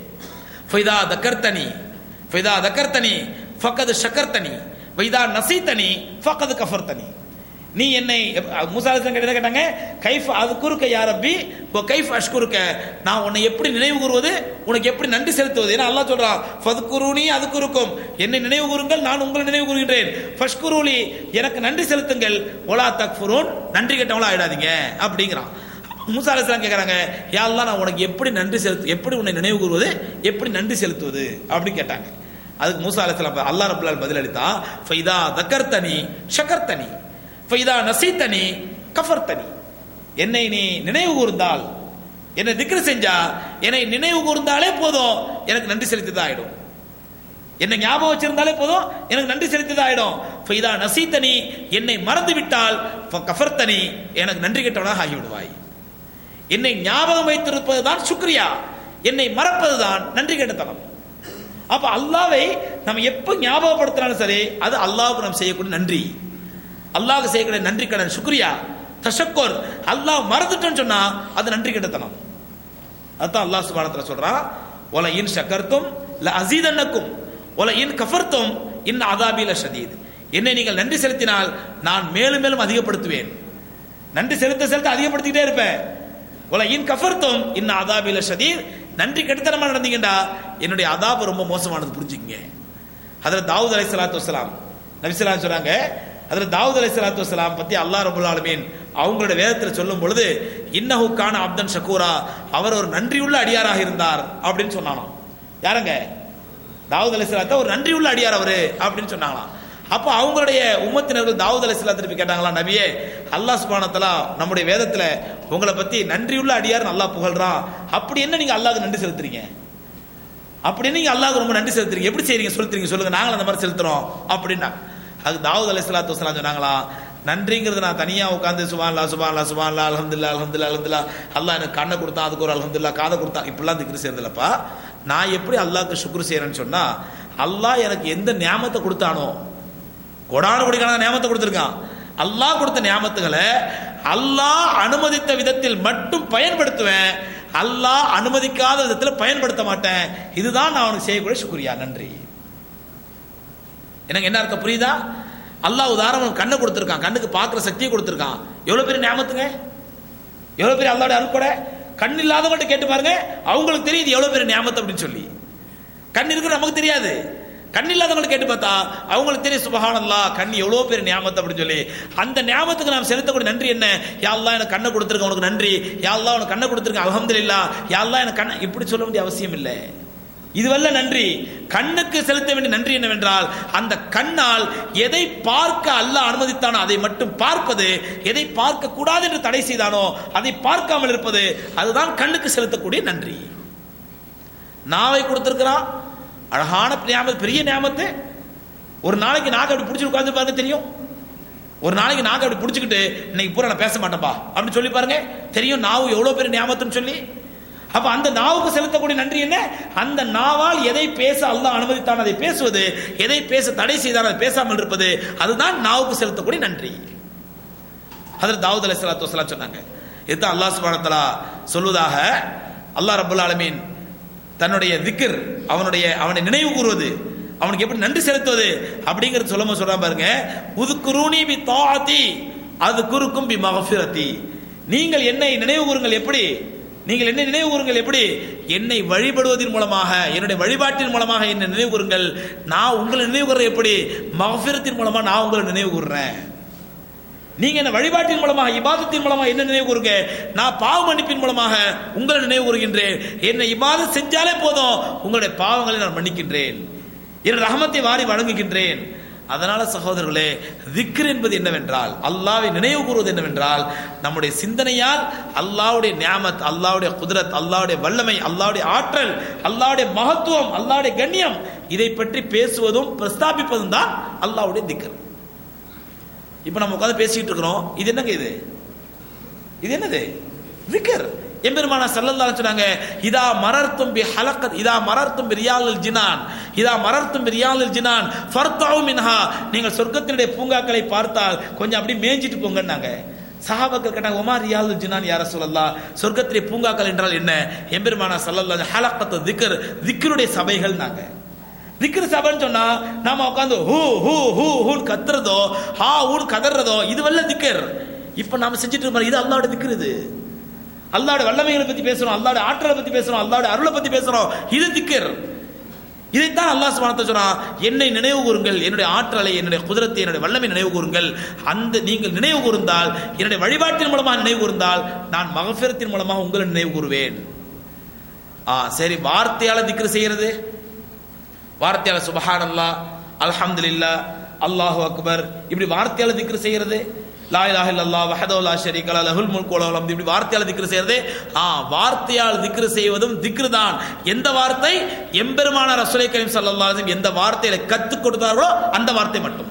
ஃபைதா தக்கர்த்தனி ஃபைதா தக்கர்த்தனி ஃபக்கது ஷக்கர்த்தனி வைதா நசீத்தனி ஃபக்கது கஃபர்த்தனி நீ என்னை மூசா அலைஹிஸ்ஸலாம் கேட்டதை கேட்டாங்க கைஃப் அதுக்குருக்க யா ரப்பி ஓ கைஃப் அஷ்குருக்க நான் உன்னை எப்படி நினைவு கூறுவது உனக்கு எப்படி நன்றி செலுத்துவது ஏன்னா அல்லாஹ் சொல்றான் ஃபதுக்குருனி அதுக்குருக்கும் என்னை நினைவு கூறுங்கள் நான் உங்களை நினைவு கூறுகின்றேன் ஃபஷ்குருலி எனக்கு நன்றி செலுத்துங்கள் ஒலா தக்ஃபுரூன் நன்றி கெட்டவங்களா ஆயிடாதீங்க அப்படிங்கிறான் மூசா அலைஹிஸ்ஸலாம் கேக்குறாங்க யா அல்லாஹ் நான் உனக்கு எப்படி நன்றி செலுத்து எப்படி உன்னை நினைவு கூறுவது எப்படி நன்றி செலுத்துவது அப்படி கேட்டாங்க அதுக்கு மூசா அலைஹிஸ்ஸலாம் அல்லாஹ் ரப்பல் பதில் அளித்தா ஃபைதா தக்கர்த்தனி ஷக்கர்த்தனி ஃபைதா நசீத்தனி கஃபர்த்தனி என்னை நீ நினைவு கூர்ந்தால் என்னை திக்ரு செஞ்சா என்னை நினைவு கூர்ந்தாலே போதும் எனக்கு நன்றி செலுத்திதான் ஆயிடும் என்னை ஞாபகம் வச்சிருந்தாலே போதும் எனக்கு நன்றி செலுத்திதான் ஆயிடும் ஃபைதா நசீத்தனி என்னை மறந்து விட்டால் கஃபர்த்தனி எனக்கு நன்றி கெட்டவனாக ஆகிவிடுவாய் என்னை ஞாபகம் வைத்திருப்பதுதான் சுக்ரியா என்னை மறப்பதுதான் நன்றி கெட்டத்தனம் அப்ப அல்லாவை நம்ம எப்ப ஞாபகப்படுத்தினாலும் சரி அது அல்லாவுக்கு நாம் செய்யக்கூடிய நன்றி அல்லாஹ்வுக்கு செய்யக்கூடிய நன்றி கடன் சுக்ரியா தஷக்கோர் அல்லாஹ் மறந்துட்டோன்னு சொன்னா அது நன்றி கெட்டத்தனம் அதான் அல்லாஹ் சுபானத்துல சொல்றான் ஒல இன் ஷக்கர்த்தும் ல அசீதன்னக்கும் ஒல இன் கஃபர்த்தும் இன் அதாபில ஷதீத் என்னை நீங்கள் நன்றி செலுத்தினால் நான் மேலும் மேலும் அதிகப்படுத்துவேன் நன்றி செலுத்த செலுத்த அதிகப்படுத்திக்கிட்டே இருப்பேன் ஒல இன் கஃபர்த்தும் இன் அதாபில ஷதீத் நன்றி கெடுத்தனமா நடந்தீங்கடா என்னுடைய அதாபு ரொம்ப மோசமானது புரிஞ்சுக்கங்க அதில் தாவூத் அலை சலாத்து வசலாம் நபிசலாம் சொல்றாங்க அதில் தாவூத் அலை சலாத்து வசலாம் பத்தி அல்லாஹ் ரபுல் ஆலமீன் அவங்களோட வேதத்தில் சொல்லும் பொழுது இன்னஹு கான அப்தன் ஷக்கூரா அவர் ஒரு நன்றியுள்ள அடியாராக இருந்தார் அப்படின்னு சொன்னானாம் யாருங்க தாவூத் அலை சலாத்த ஒரு நன்றியுள்ள அடியார் அவரு அப்படின்னு சொன்னாங்களாம் அப்போ அவங்களுடைய உம்மத்தினர்கள் தாவூத் அலை சலாத்து திருப்பி கேட்டாங்களா நபியே அல்லாஹ் சுபானத்தலா நம்முடைய வேதத்துல உங்களை பத்தி நன்றியுள்ள அடியார் நல்லா புகழ்றான் அப்படி என்ன நீங்க அல்லாஹ்க்கு நன்றி செலுத்துறீங்க அப்படி நீங்க அல்லாஹ்வுக்கு ரொம்ப நன்றி செலுத்துறீங்க எப்படி செய்றீங்க செலுத்துறீங்க சொல்லுங்க நாங்களும் அந்த மாதிரி செலுத்துறோம் அப்படின்னா அது தாவூத் அலை சலாத்து வசலாம் சொன்னாங்களா நன்றிங்கிறது நான் தனியா உட்காந்து சுபான்லா சுபான்லா சுபான்லா அல்ஹம்துலில்லாஹ் அல்ஹம்துலில்லாஹ் அல்ஹம்துலில்லாஹ் அல்லாஹ் எனக்கு கண்ணை கொடுத்தான் அதுக்கு ஒரு அல்ஹம்துலில்லாஹ் காதை கொடுத்தான் இப்படிலாம் திக்ரு செய்யறதில்லப்பா நான் எப்படி அல்லாஹ்க்கு சுக்ரு செய்யறேன்னு சொன்னா அல்லாஹ் எனக்கு எந்த நியாமத்தை கொடுத்தானோ கொடான கொடிக்கான நியாமத்தை கொடுத்திருக்கான் அல்லாஹ் கொடுத்த நியாமத்துகளை அல்லாஹ் அனுமதித்த விதத்தில் மட்டும் பயன்படுத்துவேன் அல்லாஹ் அனுமதிக்காத விதத்தில் பயன்படுத்த மாட்டேன் இதுதான் நான் அவனுக்கு செய்யக்கூடிய சுக்ரியா நன்றி எனக்கு என்ன அர்த்தம் புரியுதா அல்லாஹ் உதாரணம் கண்ணை கொடுத்திருக்கான் கண்ணுக்கு பார்க்குற சக்தியை கொடுத்திருக்கான் எவ்வளவு பெரிய நியாமத்துங்க எவ்வளவு பெரிய அல்லாவுடைய அருள்கொடை கண் இல்லாதவங்கள்ட்ட கேட்டு பாருங்க அவங்களுக்கு தெரியுது எவ்வளவு பெரிய நியாமத்து அப்படின்னு சொல்லி கண் இருக்கு நமக்கு தெரியாது கண் இல்லாதவங்களை கேட்டு பார்த்தா அவங்களுக்கு தெரியும் சுபஹானல்லா கண் எவ்வளவு பெரிய நியாமத்து அப்படின்னு சொல்லி அந்த நியாமத்துக்கு நாம் செலுத்தக்கூடிய நன்றி என்ன யாழ்லா எனக்கு கண்ணை கொடுத்துருக்க உனக்கு நன்றி யாழ்லா உனக்கு கண்ணை கொடுத்துருக்க அலமதுல்லா யாழ்லா எனக்கு கண்ணை இப்படி சொல்ல வேண்டிய அவசியம் இல்லை இதுவல்ல நன்றி கண்ணுக்கு செலுத்த வேண்டிய நன்றி என்னவென்றால் அந்த கண்ணால் எதை பார்க்க அல்லாஹ் அனுமதித்தானோ அதை மட்டும் பார்ப்பது எதை பார்க்க கூடாது என்று தடை செய்தானோ அதை பார்க்காமல் இருப்பது அதுதான் கண்ணுக்கு செலுத்தக்கூடிய நன்றி நாவை கொடுத்திருக்கிறான் அழகான நியாமத்து பெரிய நியாமத்து ஒரு நாளைக்கு நாக்கு அப்படி பிடிச்சி உட்கார்ந்து பாருங்க தெரியும் ஒரு நாளைக்கு நாக்கு அப்படி பிடிச்சிக்கிட்டு இன்னைக்கு பூரா நான் பேச மாட்டேன்பா அப்படின்னு சொல்லி பாருங்க தெரியும் நாவு எவ்வளவு பெரிய நியாமத்துன்னு சொல்லி அப்ப அந்த நாவுக்கு செலுத்தக்கூடிய நன்றி என்ன அந்த நாவால் எதை பேச அல்லாஹ் அனுமதித்தான் அதை பேசுவது எதை பேச தடை செய்தான் அதை பேசாமல் இருப்பது அதுதான் நாவுக்கு செலுத்தக்கூடிய நன்றி அதில் தாவூத் அலி சலாத்து வசலாம் சொன்னாங்க இதுதான் அல்லாஹ் சுபானத்தலா சொல்வதாக அல்லாஹ் ரபுல் ஆலமீன் தன்னுடைய திக்கர் அவனுடைய அவனை நினைவு கூறுவது அவனுக்கு எப்படி நன்றி செலுத்துவது அப்படிங்கறது சொல்லும்போது சொல்றான் பாருங்க உதுக்குருணி பி தாத்தி அது குறுக்கும் பி மகஃபிரத்தி நீங்கள் என்னை நினைவு கூறுங்கள் எப்படி நீங்கள் என்னை நினைவு கூறுங்கள் எப்படி என்னை வழிபடுவதன் மூலமாக என்னுடைய வழிபாட்டின் மூலமாக என்னை நினைவு கூறுங்கள் நான் உங்களை நினைவு கூறுறேன் எப்படி மகஃபிரத்தின் மூலமா நான் உங்களை நினைவு கூறுறேன் நீங்க என்ன வழிபாட்டின் மூலமாக இபாதத்தின் மூலமாக என்ன நினைவு கூறுங்க நான் பாவ மன்னிப்பின் மூலமாக உங்களை நினைவு கூறுகின்றேன் என்னை இபாதத் செஞ்சாலே போதும் உங்களுடைய பாவங்களை நான் மன்னிக்கின்றேன் என் ரஹமத்தை வாரி வழங்குகின்றேன் அதனால சகோதரர்களே திக்ர் என்பது என்னவென்றால் அல்லாவை நினைவு கூறுவது என்னவென்றால் நம்முடைய சிந்தனையால் அல்லாவுடைய நியாமத் அல்லாவுடைய குதிரத் அல்லாவுடைய வல்லமை அல்லாவுடைய ஆற்றல் அல்லாவுடைய மகத்துவம் அல்லாவுடைய கண்ணியம் இதை பற்றி பேசுவதும் பிரஸ்தாபிப்பதும் தான் அல்லாவுடைய திக்ர் இப்ப நம்ம உட்காந்து பேசிட்டு இருக்கிறோம் இது என்னங்க இது இது என்னது விக்கர் எம்பெருமானா சல்லல்லாஹு சொன்னாங்க இதா மரர்த்தும் பி ஹலக்கத் இதா மரர்த்தும் பி ரியாலில் ஜினான் இதா மரர்த்தும் பி ரியாலில் ஜினான் ஃபர்தாவு மின்ஹா நீங்கள் சொர்க்கத்தினுடைய பூங்காக்களை பார்த்தால் கொஞ்சம் அப்படி மேய்ஞ்சிட்டு போங்கன்னாங்க சஹாபாக்கள் கேட்டாங்க உமா ரியாலுல் ஜினான் யார சொல்லலாம் சொர்க்கத்திலே பூங்காக்கள் என்றால் என்ன எம்பெருமானா சல்லல்லாஹு ஹலக்கத்து திக்ர் திக்ருடைய சபைகள் நாங்க திக்ரு சபைன்னு சொன்னா நாம உட்காந்து ஹூ ஹூ ஹூ ஹூன்னு கத்துறதோ ஹா ஹூன்னு கதறதோ இது வல்ல திக்கர் இப்ப நாம செஞ்சுட்டு இருக்கோம் இது அல்லாவோட திக்ரு இது அல்லாவோட வல்லமைகளை பத்தி பேசுறோம் அல்லாவோட ஆற்றலை பத்தி பேசுறோம் அல்லாவோட அருளை பத்தி பேசுறோம் இது திக்கர் இதைத்தான் அல்லாஹ் சுப்ஹானஹு சொன்னா என்னை நினைவு கூறுங்கள் என்னுடைய ஆற்றலை என்னுடைய குதிரத்தை என்னுடைய வல்லமை நினைவு கூறுங்கள் அந்த நீங்கள் நினைவு கூர்ந்தால் என்னுடைய வழிபாட்டின் மூலமாக நினைவு கூர்ந்தால் நான் மகஃபிரத்தின் மூலமாக உங்களை நினைவு கூறுவேன் ஆ சரி வார்த்தையால திக்ரு செய்யறது வார்த்தையால சுபஹான் அல்லா அல்ஹம்துலில்லா அல்லாஹு அக்பர் இப்படி வார்த்தையால திக்ரு செய்யறது லா இலாஹ இல்லல்லாஹ் வஹதஹு லா ஷரீக லஹு லஹுல் முல்கு வலஹுல் ஹம்து இப்படி வார்த்தையால திக்ரு செய்யறது ஆ வார்த்தையால் திக்ரு செய்வதும் திக்ரு தான் எந்த வார்த்தை எம்பெருமான ரசூலை கரீம் ஸல்லல்லாஹு அலைஹி வஸல்லம் எந்த வார்த்தையில கத்துக் கொடுத்தார்களோ அந்த வார்த்தை மட்டும்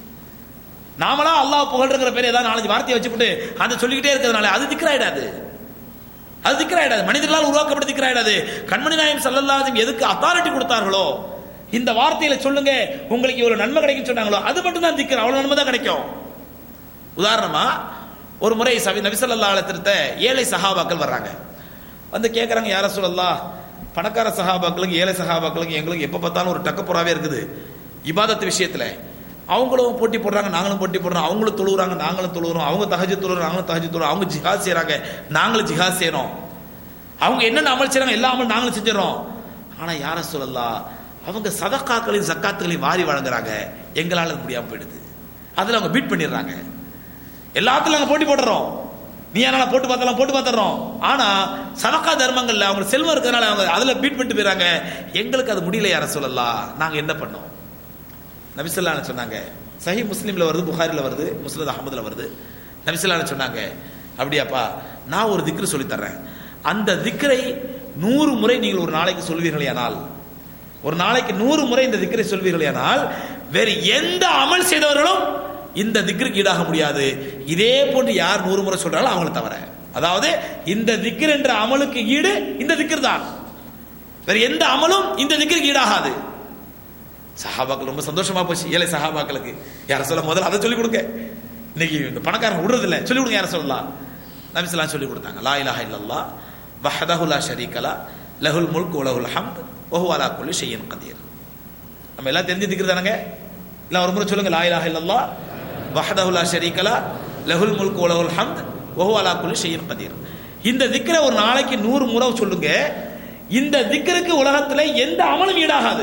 நாமளா அல்லாஹ் புகழ்றங்கிற பேர் ஏதாவது நாலஞ்சு வார்த்தையை வச்சுக்கிட்டு அதை சொல்லிக்கிட்டே இருக்கிறதுனால அது திக்ராயிடாது அது திக்ராயிடாது மனிதர்களால் உருவாக்கப்பட்ட திக்ராயிடாது கண்மணி நாயம் சல்லல்லாஹு எதுக்கு அத்தாரிட்டி கொடுத்தார்களோ இந்த வார்த்தையில சொல்லுங்க உங்களுக்கு இவ்வளவு நன்மை கிடைக்கும் சொன்னாங்களோ அது மட்டும் தான் திக்கிற அவ்வளவு நன்மை தான் கிடைக்கும் உதாரணமா ஒரு முறை சவி நபிசல்லா திருத்த ஏழை சஹாபாக்கள் வர்றாங்க வந்து கேட்குறாங்க யார சொல்லலாம் பணக்கார சஹாபாக்களுக்கு ஏழை சஹாபாக்களுக்கு எங்களுக்கு எப்போ பார்த்தாலும் ஒரு டக்கப்புறாவே இருக்குது இபாதத்து விஷயத்துல அவங்களும் போட்டி போடுறாங்க நாங்களும் போட்டி போடுறோம் அவங்களும் தொழுகிறாங்க நாங்களும் தொழுகிறோம் அவங்க தகஜ தொழுகிறோம் நாங்களும் தகஜ தொழுறோம் அவங்க ஜிஹாத் செய்கிறாங்க நாங்களும் ஜிஹாத் செய்கிறோம் அவங்க என்னென்ன அமல் செய்கிறாங்க எல்லா அமல் நாங்களும் செஞ்சிடறோம் ஆனால் யார சொல்லலாம் அவங்க சதக்காக்களையும் சக்காத்துகளையும் வாரி வழங்குறாங்க எங்களால் அது முடியாமல் போயிடுது அதில் அவங்க பீட் பண்ணிடுறாங்க எல்லாத்துலையும் நாங்கள் போட்டி போடுறோம் நீ என்னால போட்டு பார்த்தலாம் போட்டு பார்த்துறோம் ஆனா சதக்கா தர்மங்கள்ல அவங்க செல்வம் இருக்கிறதுனால அவங்க அதுல பீட் பண்ணிட்டு போயிறாங்க எங்களுக்கு அது முடியல யார சொல்லலாம் நாங்க என்ன பண்ணோம் நபிசல்லான சொன்னாங்க சஹி முஸ்லீம்ல வருது புகாரில வருது முஸ்லத் அகமதுல வருது நபிசல்லான சொன்னாங்க அப்படியாப்பா நான் ஒரு திக்ரு சொல்லி தர்றேன் அந்த திக்ரை நூறு முறை நீங்கள் ஒரு நாளைக்கு சொல்வீர்களேயானால் ஒரு நாளைக்கு நூறு முறை இந்த திக்ரை சொல்வீர்களேயானால் வேறு எந்த அமல் செய்தவர்களும் இந்த திக்ருக்கு ஈடாக முடியாது இதே போன்று யார் நூறு முறை சொல்றாலும் அவங்களை தவிர அதாவது இந்த திக்ர் என்ற அமலுக்கு ஈடு இந்த திக்ர் தான் வேற எந்த அமலும் இந்த திக்ருக்கு ஈடாகாது சஹாபாக்கள் ரொம்ப சந்தோஷமா போச்சு ஏழை சஹாபாக்களுக்கு யார சொல்ல முதல்ல அதை சொல்லிக் கொடுங்க இன்னைக்கு இந்த பணக்காரன் விடுறது இல்லை சொல்லிக் கொடுங்க யார சொல்லலாம் நபிசலாம் சொல்லி கொடுத்தாங்க லா இலாஹ இல்லல்லா வஹதஹு லா ஷரீகலா லஹுல் முல்க் உலகுல் ஹம்த் வஹு அலா குல்லி ஷையின் கதீர் நம்ம எல்லாம் தெரிஞ்சு திக்கிறது இல்ல ஒரு முறை சொல்லுங்க லா இலாஹ இல்லல்லா வஹதஹு லா ஷரீகலா லஹுல் முல்க் உலகுல் ஹம்த் வஹு அலா குல்லி ஷையின் கதீர் இந்த திக்ரை ஒரு நாளைக்கு நூறு முறை சொல்லுங்க இந்த திக்ருக்கு உலகத்துல எந்த அமலும் ஈடாகாது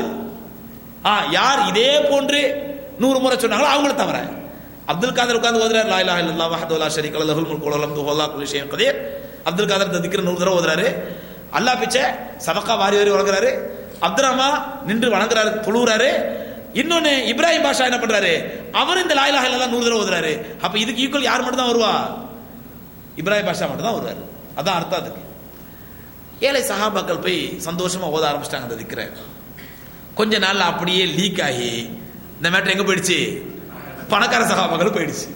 ஆ யார் இதே போன்று நூறு முறை சொன்னாங்களோ அவங்கள தவிர அப்துல் காதர் உட்கார்ந்து ஓதுறாரு லா இலாஹ இல்லல்லாஹ் வஹ்தஹு லா ஷரீக லஹு லஹுல் முல்கு வல் ஹம்து வஹு அலா குல்லி ஷைஇன் கதீர் அப்துல் காதர் இந்த திக்ர நூறு தடவை ஓதுறாரு அல்லாஹ் பிச்சை சபக்கா வாரி வாரி வழங்குறாரு அப்துல் ரஹ்மா நின்று வணங்குறாரு தொழுகிறாரு இன்னொன்னு இப்ராஹிம் பாஷா என்ன பண்றாரு அவர் இந்த லா இலாஹ இல்லல்லாஹ் நூறு தடவை ஓதுறாரு அப்ப இதுக்கு ஈக்குவல் யார் மட்டும் தான் வருவா இப்ராஹிம் பாஷா மட்டும் தான் வருவார் அதான் அர்த்தம் அதுக்கு ஏழை சஹாபாக்கள் போய் சந்தோஷமா ஓத ஆரம்பிச்சிட்டாங்க அந்த திக்ரை கொஞ்ச நாள்ல அப்படியே லீக் ஆகி இந்த மேட்டர் எங்க போயிடுச்சு பணக்கார சகாபாக்கள் போயிடுச்சு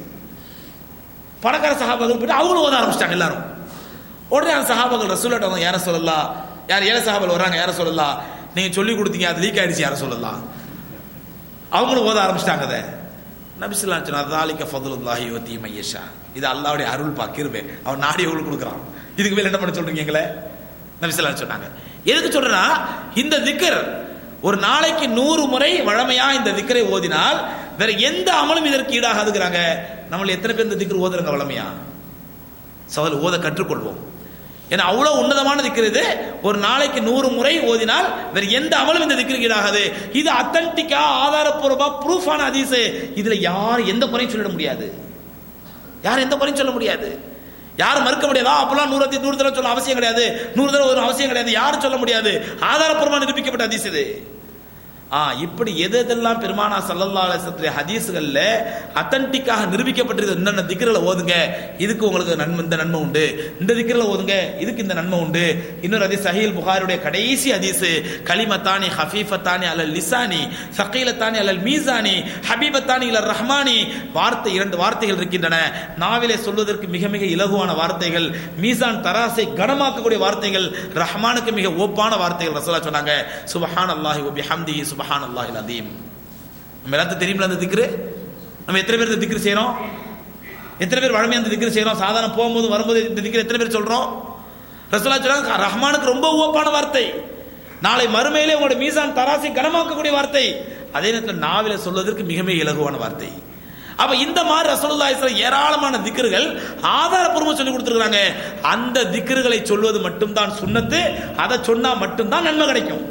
பணக்கார சகாபாக்கள் போயிட்டு அவங்களும் ஓத ஆரம்பிச்சிட்டாங்க எல்லாரும் உடனே அந்த சகாபாக்கள் ரசூலாட்ட வந்து யார சொல்லலாம் யார் ஏழை சகாபால் வர்றாங்க யார சொல்லலாம் நீங்க சொல்லி கொடுத்தீங்க அது லீக் ஆயிடுச்சு யார சொல்லலாம் அவங்களும் ஓத ஆரம்பிச்சிட்டாங்க அதை நபிசுல்லா சொன்னா தாலிக்க ஃபதுலுல்லாஹி வத்தி மையஷா இது அல்லாவுடைய அருள் பாக்கிருவே அவன் நாடி எவ்வளவு கொடுக்குறான் இதுக்கு மேல என்ன பண்ண சொல்றீங்க எங்களை நபிசுல்லா சொன்னாங்க எதுக்கு சொல்றேன்னா இந்த திக்கர் ஒரு நாளைக்கு நூறு முறை வழமையா இந்த திக்கரை ஓதினால் வேற எந்த அமலும் இதற்கு ஈடாகாதுங்கிறாங்க நம்மள எத்தனை பேர் இந்த திக்கர் ஓதுறாங்க வழமையா சவால் ஓத கற்றுக்கொள்வோம் ஏன்னா அவ்வளவு உன்னதமான திக்ர் இது ஒரு நாளைக்கு நூறு முறை ஓதினால் வேற எந்த அமலும் இந்த திக்ருக்கு ஈடாகாது இது அத்தன்டிக்கா ஆதாரப்பூர்வமா ப்ரூஃபான ஹதீஸ் இதுல யார் எந்த குறையும் சொல்லிட முடியாது யார் எந்த குறையும் சொல்ல முடியாது யாரும் மறுக்க முடியாதா அப்பெல்லாம் நூறு நூறு தடவை சொல்ல அவசியம் கிடையாது நூறு தடவை ஒரு அவசியம் கிடையாது யாரும் சொல்ல முடியாது ஆதாரப்பூர்வமா நிரூபிக்கப்பட்ட ஹதீஸ் இது ஆ இப்படி எது எதெல்லாம் பெருமானா சல்லல்லா அலிசத்துடைய ஹதீஸ்கள்ல அத்தன்டிக்காக நிரூபிக்கப்பட்டிருக்கு என்னென்ன திக்ரில ஓதுங்க இதுக்கு உங்களுக்கு நன்மை இந்த நன்மை உண்டு இந்த திக்ரில ஓதுங்க இதுக்கு இந்த நன்மை உண்டு இன்னொரு ஹதீஸ் சஹீல் புகாருடைய கடைசி ஹதீஸ் கலிமத்தானி ஹஃபீஃபத்தானி அலல் லிசானி சகீலத்தானி அலல் மீசானி ஹபீபத்தானி இலர் ரஹ்மானி வார்த்தை இரண்டு வார்த்தைகள் இருக்கின்றன நாவிலே சொல்வதற்கு மிக மிக இலகுவான வார்த்தைகள் மீசான் தராசை கனமாக்கக்கூடிய வார்த்தைகள் ரஹ்மானுக்கு மிக ஓப்பான வார்த்தைகள் ரசூலா சொன்னாங்க சுபஹான் அல்லாஹி வபி ஹம்திஹி சுபஹான் அல்லாஹில் அதீம் நம்ம எல்லாத்துக்கும் தெரியுமில்ல அந்த திக்ரு நம்ம எத்தனை பேர் இந்த திக்ரு செய்றோம் எத்தனை பேர் வழமையா அந்த திக்ரு செய்றோம் சாதாரண போகும்போது வரும்போது இந்த திக்ரு எத்தனை பேர் சொல்றோம் ரசூலா சொன்னாங்க ரஹ்மானுக்கு ரொம்ப ஓப்பான வார்த்தை நாளை மறுமையிலே உங்களோட மீசான் தராசை கனமாக்கக்கூடிய வார்த்தை அதே நேரத்தில் நாவில சொல்வதற்கு மிக மிக இலகுவான வார்த்தை அப்ப இந்த மாதிரி ரசூலுல்லாஹி ஸல்லல்லாஹு ஏராளமான திக்ருகள் ஆதாரப்பூர்வமா சொல்லி கொடுத்துருக்காங்க அந்த திக்ருகளை சொல்வது மட்டும்தான் சுன்னத்து அதை சொன்னா மட்டும்தான் நன்மை கிடைக்கும்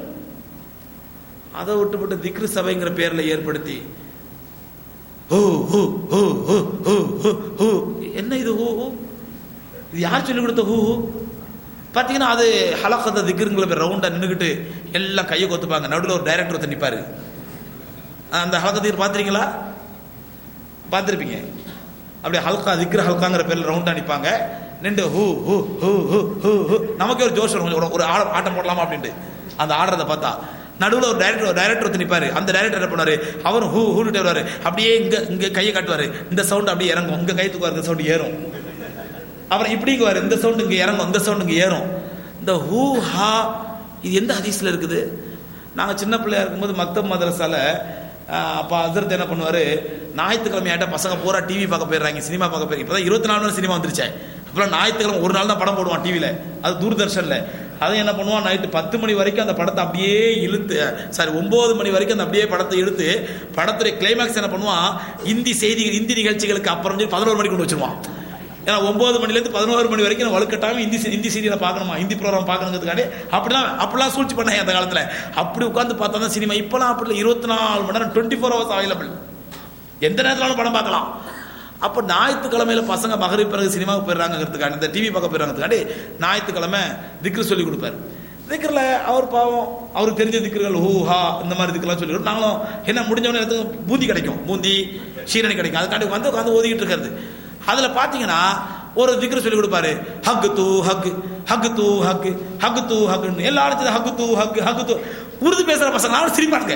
அதை விட்டுப்பட்டு திக்ரு சபைங்கிற பேர்ல ஏற்படுத்தி ஹூ, ஹூ, ஹூ, ஹூ, ஹூ, ஹூ, ஹூ. என்ன இது ஹூ ஹூ இது யார் சொல்லி கொடுத்த ஹூ ஹூ பாத்தீங்கன்னா அது ஹலக்கத்த திக்ருங்களை பேர் ரவுண்டா நின்றுக்கிட்டு எல்லாம் கையை கொத்துப்பாங்க நடுவில் ஒரு டைரக்டர் ஒருத்தர் நிப்பாரு அந்த ஹலக்கத்துக்கு பார்த்துருக்கீங்களா பார்த்துருப்பீங்க அப்படியே ஹல்கா திக்ரு ஹல்காங்கிற பேர்ல ரவுண்டா நிப்பாங்க நின்று ஹூ ஹூ ஹூ ஹூ ஹூ ஹூ நமக்கே ஒரு ஜோஷ் வரும் ஒரு- ஒரு ஆட- ஆட்டம் போடலாமா அப்படின்ட்டு அந்த ஆடுறத பார்த்தா நடுவில் ஒரு டைரக்டர் ஒரு டைரக்டர் ஒருத்தர் நிப்பாரு அந்த டைரக்டர் என்ன பண்ணுவாரு அவரும் ஹூ ஹூன்னு வருவாரு அப்படியே இங்க இங்க கையை காட்டுவாரு இந்த சவுண்ட் அப்படியே இறங்கும் இங்க கை தூக்குவாரு இந்த சவுண்ட் ஏறும் அப்புறம் இப்படிங்குவாரு இந்த சவுண்ட் இங்க இறங்கும் இந்த சவுண்ட் இங்க ஏறும் இந்த ஹூ ஹா இது எந்த ஹதீஸ்ல இருக்குது நாங்க சின்ன பிள்ளையா இருக்கும்போது மக்தப் மதரசால ஆஹ், அப்ப அசரத் என்ன பண்ணுவாரு ஞாயிற்றுக்கிழமை ஆயிட்டா பசங்க பூரா டிவி பார்க்க போயிடுறாங்க சினிமா பார்க்க போயிரு இப்பதான் இருபத்தி நாலு மணி சினிமா வந்துருச்சே அப்புறம் ஞாயிற்றுக்கிழமை ஒரு நாள் தான் படம் போடுவான் டிவியில அது தூர்தர்ஷன்ல அதை என்ன பண்ணுவான் நைட்டு பத்து மணி வரைக்கும் அந்த படத்தை அப்படியே இழுத்து சாரி ஒன்பது மணி வரைக்கும் அந்த அப்படியே படத்தை இழுத்து படத்துடைய கிளைமேக்ஸ் என்ன பண்ணுவான் இந்தி செய்திகள் இந்தி நிகழ்ச்சிகளுக்கு அப்புறம் சொல்லி பதினோரு மணிக்கு கொண்டு வச்சிருவான் ஏன்னா ஒன்பது மணிலேருந்து பதினோரு மணி வரைக்கும் நான் வலுக்கட்டாம இந்தி சி- இந்தி சீரியலை பார்க்கணுமா இந்தி ப்ரோக்ராம் பார்க்கணுங்கிறதுக்காண்டி அப்படிலாம் அப்படிலாம் சூழ்ச்சி பண்ணாங்க அந்த காலத்தில் அப்படி உட்காந்து பார்த்தா தான் சினிமா இப்போலாம் அப்படி இருபத்தி நாலு மணி நேரம் டுவெண்ட்டி ஃபோர் ஹவர்ஸ் அவைலபிள் எந்த நேரத்திலும் படம் பார்க்கலாம் அப்போ ஞாயிற்றுக்கிழமையில பசங்க மகரிப் பிறகு சினிமாவுக்கு போயிடுறாங்கிறதுக்காண்டி இந்த டிவி பார்க்க போயிடுறாங்கிறதுக்காண்டி ஞாயிற்றுக்கிழமை திக்ரு சொல்லி கொடுப்பாரு திக்ரில் அவர் பாவம் அவருக்கு தெரிஞ்ச திக்ருகள் ஹூ ஹா இந்த மாதிரி திக்கெல்லாம் சொல்லி கொடுத்து நாங்களும் என்ன முடிஞ்சவொடனே இடத்துக்கு பூந்தி கிடைக்கும் பூந்தி ஷீரணி கிடைக்கும் அதுக்காண்டி வந்து உட்காந்து ஓதிக்கிட்டு இருக்கிறது அதுல பாத்தீங்கன்னா ஒரு திக்ரு சொல்லி கொடுப்பாரு ஹக் தூ ஹக் ஹக் தூ ஹக் ஹக் தூ ஹக்னு எல்லாரும் சேர்ந்து ஹக் தூ ஹக் ஹக் தூ உருது பேசுற பசங்க நானும் சிரிப்பானுங்க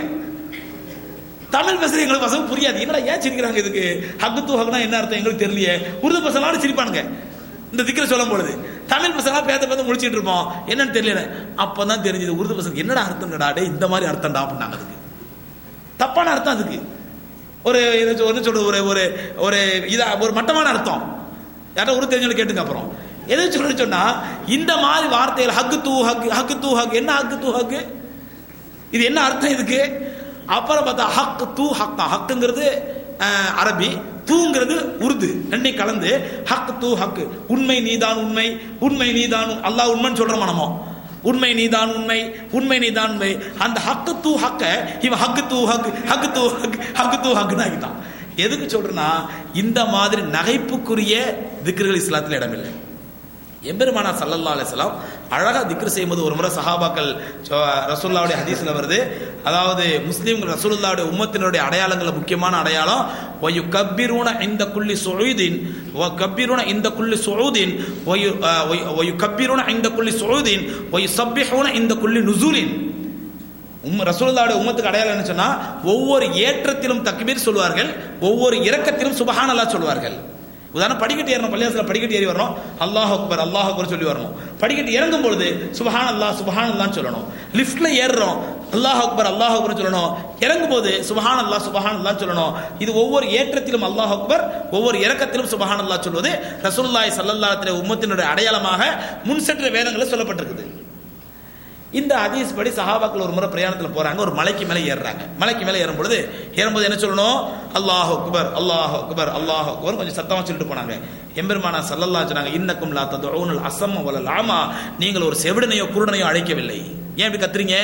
தமிழ் பேசுற எங்களுக்கு பசங்க புரியாது என்னடா ஏன் சிரிக்கிறாங்க இதுக்கு ஹக்கு தூ ஹக்னா என்ன அர்த்தம் எங்களுக்கு தெரியலையே உருது பசங்களாலும் சிரிப்பானுங்க இந்த திக்கிற சொல்லும் பொழுது தமிழ் பசங்களா பேத்த பேத்த முடிச்சிட்டு இருப்போம் என்னன்னு தெரியல அப்பதான் தெரிஞ்சது உருது பசங்க என்னடா அர்த்தம்டா டேய் இந்த மாதிரி அர்த்தம்டா அப்படின்னாங்க அதுக்கு தப்பான அர்த்தம் அதுக்கு ஒரு என்ன சொல்~ என்ன சொல்றது ஒரு ஒரு ஒரு இதா ஒரு மட்டமான அர்த்தம் யார்ட்ட ஒரு தெரிஞ்சவங்க கேட்டுங்க அப்புறம் எதை சொல்லு சொன்னா இந்த மாதிரி வார்த்தைகள் ஹக்கு தூ ஹக் ஹக்கு தூ ஹக் என்ன ஹக்கு தூ ஹக்கு இது என்ன அர்த்தம் இதுக்கு அப்புறம் பார்த்தா ஹக் தூ ஹக்கா ஹக்குங்கிறது அஹ், அரபி தூங்கிறது உருது ரெண்டையும் கலந்து ஹக் தூ ஹக் உண்மை நீதான் உண்மை உண்மை நீதான் உண்- அல்லாஹ் உண்மைன்னு சொல்றோமா நம்ம உண்மை நீதான் உண்மை உண்மை நீதான் உண்மை அந்த ஹக்கு தூ ஹக்க இவன் ஹக்கு தூ ஹக் ஹக்கு தூ ஹக் ஹக்கு தூ ஹக்னு ஆகிட்டான் எதுக்கு சொல்றேன்னா இந்த மாதிரி நகைப்புக்குரிய திக்ருகள் இஸ்லாத்தில் இடமில்லை எம்பெருமானா சல்லல்லா அலிஸ்லாம் அழகா திக்ரு செய்யும்போது ஒரு முறை சஹாபாக்கள் சொ- ரசூலுல்லாவுடைய ஹதீஸ்ல வருது அதாவது முஸ்லீம்கள் ரசூலுல்லாவுடைய உம்மத்தினுடைய அடையாளங்கள்ல முக்கியமான அடையாளம் வயு கப்பிரூன இந்த குள்ளி சொழுதின் கப்பிரூன இந்த குள்ளி சொழுதின் வயு வயு கப்பிரூன இந்த குள்ளி சொழுதின் வயு சப்பிஹூன இந்த குள்ளி நுசூலின் உம் ரசூலுல்லாவுடைய உம்மத்துக்கு அடையாளம் என்ன சொன்னா ஒவ்வொரு ஏற்றத்திலும் தக்பீர் சொல்வார்கள் ஒவ்வொரு இறக்கத்திலும் சுபஹானல்லாஹ் சொல்வார்கள் உதாரணம் படிக்கட்டு ஏறணும் பள்ளியாசல படிக்கட்டு ஏறி வரணும் அல்லாஹ் அக்பர் அல்லாஹ் அக்பர் சொல்லி வரணும் படிக்கட்டு இறங்கும் பொழுது சுபஹான் அல்லாஹ் சுபஹான் அல்லாஹ் சொல்லணும் லிஃப்ட்ல ஏறுறோம் அல்லாஹ் அக்பர் அல்லாஹ் அக்பர் சொல்லணும் இறங்கும் போது சுபஹான் அல்லாஹ் சுபஹான் அல்லாஹ் சொல்லணும் இது ஒவ்வொரு ஏற்றத்திலும் அல்லாஹ் அக்பர் ஒவ்வொரு இறக்கத்திலும் சுபஹான் அல்லாஹ் சொல்வது ரசூலுல்லாஹி ஸல்லல்லாஹு அலைஹி உம்மத்தினுடைய அடையாளமாக முன் சென்ற வேதங்களில் சொல்லப்பட்டிருக்குது இந்த ஹதீஸ் படி சஹாபாக்கள் ஒரு முறை பிரயாணத்தில் போறாங்க ஒரு மலைக்கு மேலே ஏறுறாங்க மலைக்கு மேலே ஏறும் பொழுது ஏறும்போது என்ன சொல்லணும் அல்லாஹ் அக்பர் அல்லாஹ் அக்பர் அல்லாஹ் அக்பர் கொஞ்சம் சத்தமா சொல்லிட்டு போனாங்க எம்பெருமானா சல்லல்லா சொன்னாங்க இன்னக்கும் லா ததுஊனல் அசம்ம வலல் ஆமா நீங்கள் ஒரு செவிடனையோ குருடனையோ அழைக்கவில்லை ஏன் இப்படி கத்துறீங்க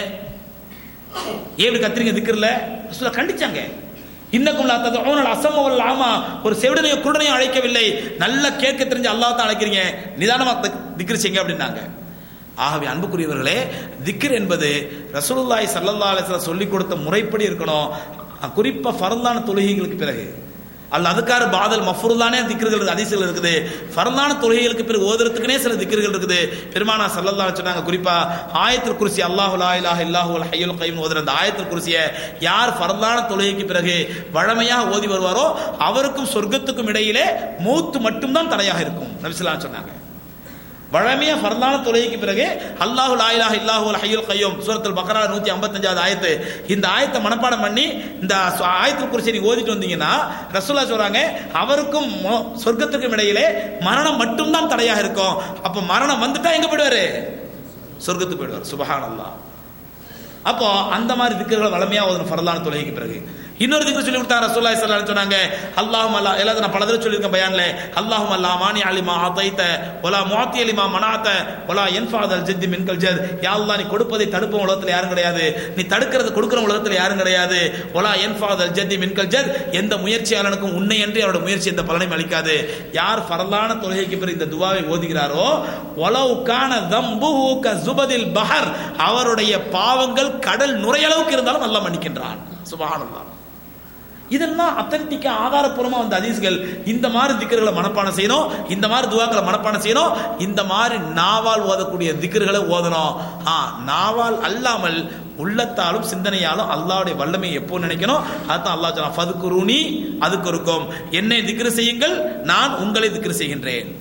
ஏன் இப்படி கத்துறீங்க திக்கர்ல ரசூலா கண்டிச்சாங்க இன்னக்கும் லா ததுஊனல் அசம்ம வலல் ஆமா ஒரு செவிடனையோ குருடனையோ அழைக்கவில்லை நல்லா கேட்க தெரிஞ்ச அல்லாஹ் தான் அழைக்கிறீங்க நிதானமா திக்ர் செய்யுங்க அப்படின்னாங்க ஆகவே அன்புக்குரியவர்களே திக்ர் என்பது ரசூலுல்லாஹி ஸல்லல்லாஹு அலைஹி வஸல்லம் சொல்லிக் கொடுத்த முறைப்படி இருக்கணும் குறிப்பா ஃபரலான தொழுகைகளுக்கு பிறகு அல்ல அதுக்கார பாதல் மஃபுருல்லானே திக்ர்கள் அதிசயங்கள் இருக்குது ஃபரலான தொழுகைகளுக்கு பிறகு ஓதுறதுக்குனே சில திக்ர்கள் இருக்குது பெருமானா சல்லல்லா சொன்னாங்க குறிப்பா ஆயத்தில் குருசி அல்லாஹு லா இலாஹ இல்லாஹு அல் ஹய்யுல் கய்யூம் ஓதுற அந்த ஆயத்தில் குருசிய யார் ஃபரலான தொழுகைக்கு பிறகு வழமையாக ஓதி வருவாரோ அவருக்கும் சொர்க்கத்துக்கும் இடையிலே மூத்து மட்டும்தான் தடையாக இருக்கும் நபிசுல்லா சொன்னாங்க வழமையா ஃபர்லான தொழுகைக்கு பிறகு அல்லாஹு லா இலாஹ இல்லாஹு அல் ஹய்யுல் கய்யூம் சூரத்துல் பக்ரா 155வது ஆயத்து இந்த ஆயத்தை மனப்பாடம் பண்ணி இந்த ஆயத்துல் குர்சி நீ ஓதிட்டு வந்தீங்கன்னா ரசூலா சொல்றாங்க அவருக்கும் மோ- சொர்க்கத்துக்கும் இடையிலே மரணம் மட்டும்தான் தடையாக இருக்கும் அப்ப மரணம் வந்துட்டா எங்க போயிடுவாரு சொர்க்கத்துக்கு போயிடுவார் சுபஹானல்லாஹ் அப்போ அந்த மாதிரி திக்கர்களை வளமையா ஓதணும் ஃபரலான தொழுகைக்கு பிறகு இன்னொரு திக்கு சொல்லி கொடுத்தாங்க ரசூலுல்லாஹி ஸல்லல்லாஹு அலைஹி சொன்னாங்க அல்லாஹும் அல்லா எல்லாத்தையும் நான் பல தடவை சொல்லியிருக்கேன் பயான்ல அல்லாஹும் அல்லா மானி அலிமா ஆதைத்த ஒலா முஆத்தி அலிமா மனாத்த ஒலா என்ஃபாதல் ஜித்தி மின்கல் ஜத் யா அல்லாஹ் நீ கொடுப்பதை தடுப்பவன் உலகத்துல யாரும் கிடையாது நீ தடுக்கிறது கொடுக்கிற உலகத்துல யாரும் கிடையாது ஒலா என்ஃபாதல் ஜத்தி மின்கல் ஜத் எந்த முயற்சியாளனுக்கும் உன்னை அன்றி அவரோட முயற்சி எந்த பலனையும் அளிக்காது யார் ஃபரலான தொழுகைக்கு பிறகு இந்த துவாவை ஓதுகிறாரோ ஒலவு கான தம்புஹு க ஜுபதில் பஹர் அவருடைய பாவங்கள் கடல் நுரையளவுக்கு இருந்தாலும் அல்லாஹ் மன்னிக்கின்றான் சுபஹானல்லாஹ் இதெல்லாம் அத்தன்டிக்கா ஆதாரப்பூர்வமா வந்த ஹதீஸ்கள் இந்த மாதிரி திக்கர்களை மனப்பாடம் செய்யணும் இந்த மாதிரி துவாக்களை மனப்பாடம் செய்யணும் இந்த மாதிரி நாவால் ஓதக்கூடிய திக்கர்களை ஓதணும் ஆ நாவால் அல்லாமல் உள்ளத்தாலும் சிந்தனையாலும் அல்லாஹ்வுடைய வல்லமை எப்போ நினைக்கணும் அதான் அல்லாஹ் சொன்னா ஃபதுக்குருனி அதுக்கு இருக்கும் என்னை திக்ரு செய்யுங்கள் நான் உங்களை திக்ரு செய்கின்றேன்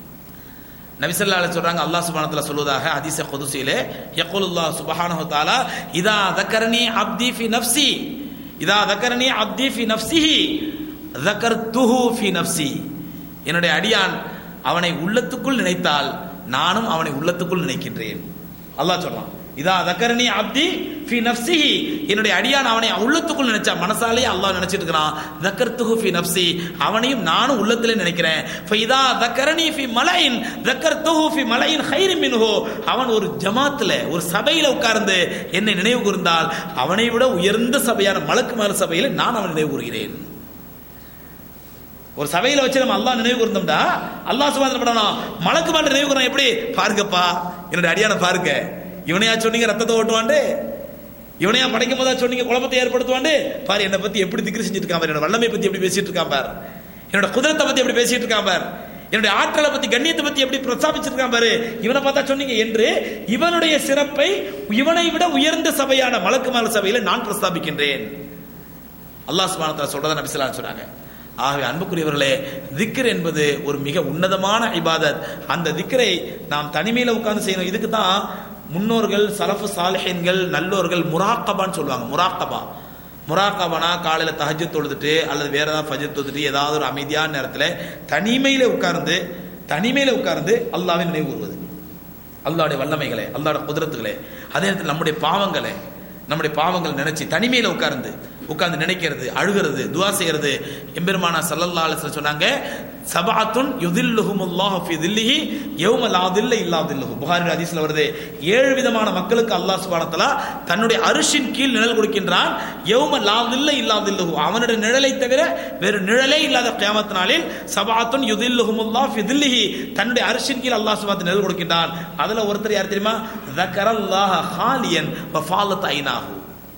நபிசல்லால சொல்றாங்க அல்லாஹ் சுபானத்துல சொல்வதாக ஹதீஸ குதுசியிலே யக்குலுல்லாஹ் சுபஹானஹு தஆலா இதா தக்கரனி அப்தி ஃபி நஃப்சி இதா தக்கரனி அப்தி ஃபி நஃப்சிஹி தக்கர்துஹு ஃபி நஃப்சி என்னுடைய அடியான் அவனை உள்ளத்துக்குள் நினைத்தால் நானும் அவனை உள்ளத்துக்குள் நினைக்கின்றேன் அல்லாஹ் சொல்றான் இதா தக்கரனி அப்தி ஃபி நஃப்சிஹி என்னுடைய அடியான் அவனை உள்ளத்துக்குள் நினைச்சா மனசாலேயே அல்லாஹ் நினைச்சிட்டு இருக்கிறான் தக்கர்துஹு ஃபி நஃப்சி அவனையும் நானும் உள்ளத்திலே நினைக்கிறேன் ஃபைதா தக்கரனி ஃபி மலையின் தக்கர்துஹு ஃபி மலையின் ஹைரி மின்ஹு அவன் ஒரு ஜமாத்துல ஒரு சபையில உட்கார்ந்து என்னை நினைவு கூர்ந்தால் அவனை விட உயர்ந்த சபையான மலக்குமார் சபையில நான் அவனை நினைவு கூறுகிறேன் ஒரு சபையில வச்சு நம்ம அல்லாஹ் நினைவு கூர்ந்தோம்டா அல்லாஹ் சுபான் பண்ணணும் மலக்கு மாட்ட நினைவு கூறணும் எப்படி பாருங்கப்பா என்னுடைய அடியான பாருங்க இவனையா சொன்னீங்க ரத்தத்தை ஓட்டுவாண்டு இவனையா படைக்கும் போதா சொன்னீங்க குழப்பத்தை ஏற்படுத்துவாண்டு பாரு என்னை பத்தி எப்படி திக்ரு செஞ்சுட்டு இருக்கான் பாரு என்னோட வல்லமை பத்தி எப்படி பேசிட்டு இருக்கான் பாரு என்னோட குதிரத்தை பத்தி எப்படி பேசிட்டு இருக்கான் பாரு என்னுடைய ஆற்றலை பத்தி கண்ணியத்தை பத்தி எப்படி பிரஸ்தாபிச்சிருக்கான் பாரு இவனை பார்த்தா சொன்னீங்க என்று இவனுடைய சிறப்பை இவனை விட உயர்ந்த சபையான மலக்குமால சபையில நான் பிரஸ்தாபிக்கின்றேன் அல்லாஹ் சுபானத்தில் சொல்றதை நபிசலாம் சொன்னாங்க ஆகவே அன்புக்குரியவர்களே திக்ர் என்பது ஒரு மிக உன்னதமான இபாதத் அந்த திக்ரை நாம் தனிமையில உட்கார்ந்து செய்யணும் இதுக்கு தான் முன்னோர்கள் சலஃபு சாலிஹீன்கள் நல்லோர்கள் முராக்கபான்னு சொல்லுவாங்க முராக்கபா முராக்கபானா காலையில தஹஜ்ஜு தொழுதுட்டு அல்லது வேற ஏதாவது ஃபஜ்ர் தொழுதுட்டு ஏதாவது ஒரு அமைதியான நேரத்துல தனிமையில உட்கார்ந்து தனிமையில உட்கார்ந்து அல்லாஹ்வை நினைவு கூறுவது அல்லாஹ்வுடைய வல்லமைகளை அல்லாஹ்வுடைய குதிரத்துகளே அதே நேரத்தில் நம்முடைய பாவங்களை நம்முடைய பாவங்கள் நினைச்சு தனிமையில உட்கார்ந்து உட்கார்ந்து நினைக்கிறது அழுகிறது துவா செய்யறது எம்பெருமானா சல்லல்லா அலிஸ்ல சொன்னாங்க சபாத்துன் யுதில்லுஹுமுல்லாஹு ஃபி தில்லிஹி யௌம லா தில்ல இல்லா தில்லுஹு புகாரி ஹதீஸ்ல வருது ஏழு விதமான மக்களுக்கு அல்லாஹ் சுப்ஹானஹு வ தஆலா தன்னுடைய அரிஷின் கீழ் நிழல் கொடுக்கின்றான் யௌம லா தில்ல இல்லா தில்லுஹு அவனுடைய நிழலை தவிர வேறு நிழலே இல்லாத கியாமத் நாளில் சபாத்துன் யுதில்லுஹுமுல்லாஹு ஃபி தில்லிஹி தன்னுடைய அரிஷின் கீழ் அல்லாஹ் சுப்ஹானஹு நிழல் கொடுக்கின்றான் அதுல ஒருத்தர் யார் தெரியுமா ذكرல்லாஹ ஹாலியன் வஃபாலத் ஐனாஹு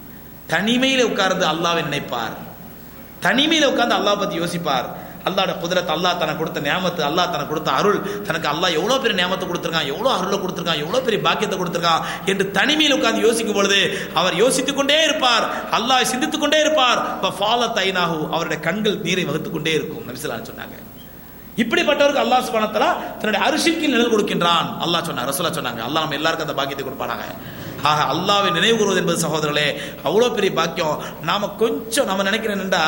தனிமையில உட்கார்ந்து அல்லாவை நினைப்பார் தனிமையில உட்கார்ந்து அல்லாஹ் பத்தி யோசிப்பார் அல்லாஹ்வோட குதிரத் அல்லாஹ் தனக்கு கொடுத்த நியாமத்து அல்லாஹ் தனக்கு கொடுத்த அருள் தனக்கு அல்லாஹ் எவ்வளவு பெரிய நியாமத்தை கொடுத்திருக்கான் எவ்வளவு அருளை கொடுத்திருக்கான் எவ்வளவு பெரிய பாக்கியத்தை கொடுத்திருக்கான் என்று தனிமையில் உட்கார்ந்து யோசிக்கும் பொழுது அவர் யோசித்துக் கொண்டே இருப்பார் அல்லாஹ் சிந்தித்துக் கொண்டே இருப்பார் ஃபாலத் ஐனாஹு அவருடைய கண்கள் நீரை வகுத்துக் கொண்டே இருக்கும் நபிசலான்னு சொன்னாங்க இப்படிப்பட்டவருக்கு அல்லாஹ் சுப்ஹானஹு வ தஆலா தன்னுடைய அரிசிக்கு நிழல் கொடுக்கின்றான் அல்லாஹ் சொன்னார் ரசூலா சொன்னாங்க அல்லாஹ் நம்ம எல்லாருக்கும் அந்த பாக்கியத்தை கொடுப்பானாங்க ஆக அல்லாவை நினைவு கூறுவது என்பது சகோதரர்களே அவ்வளோ பெரிய பாக்கியம் நாம கொஞ்சம் நம்ம நினைக்கிறேன்டா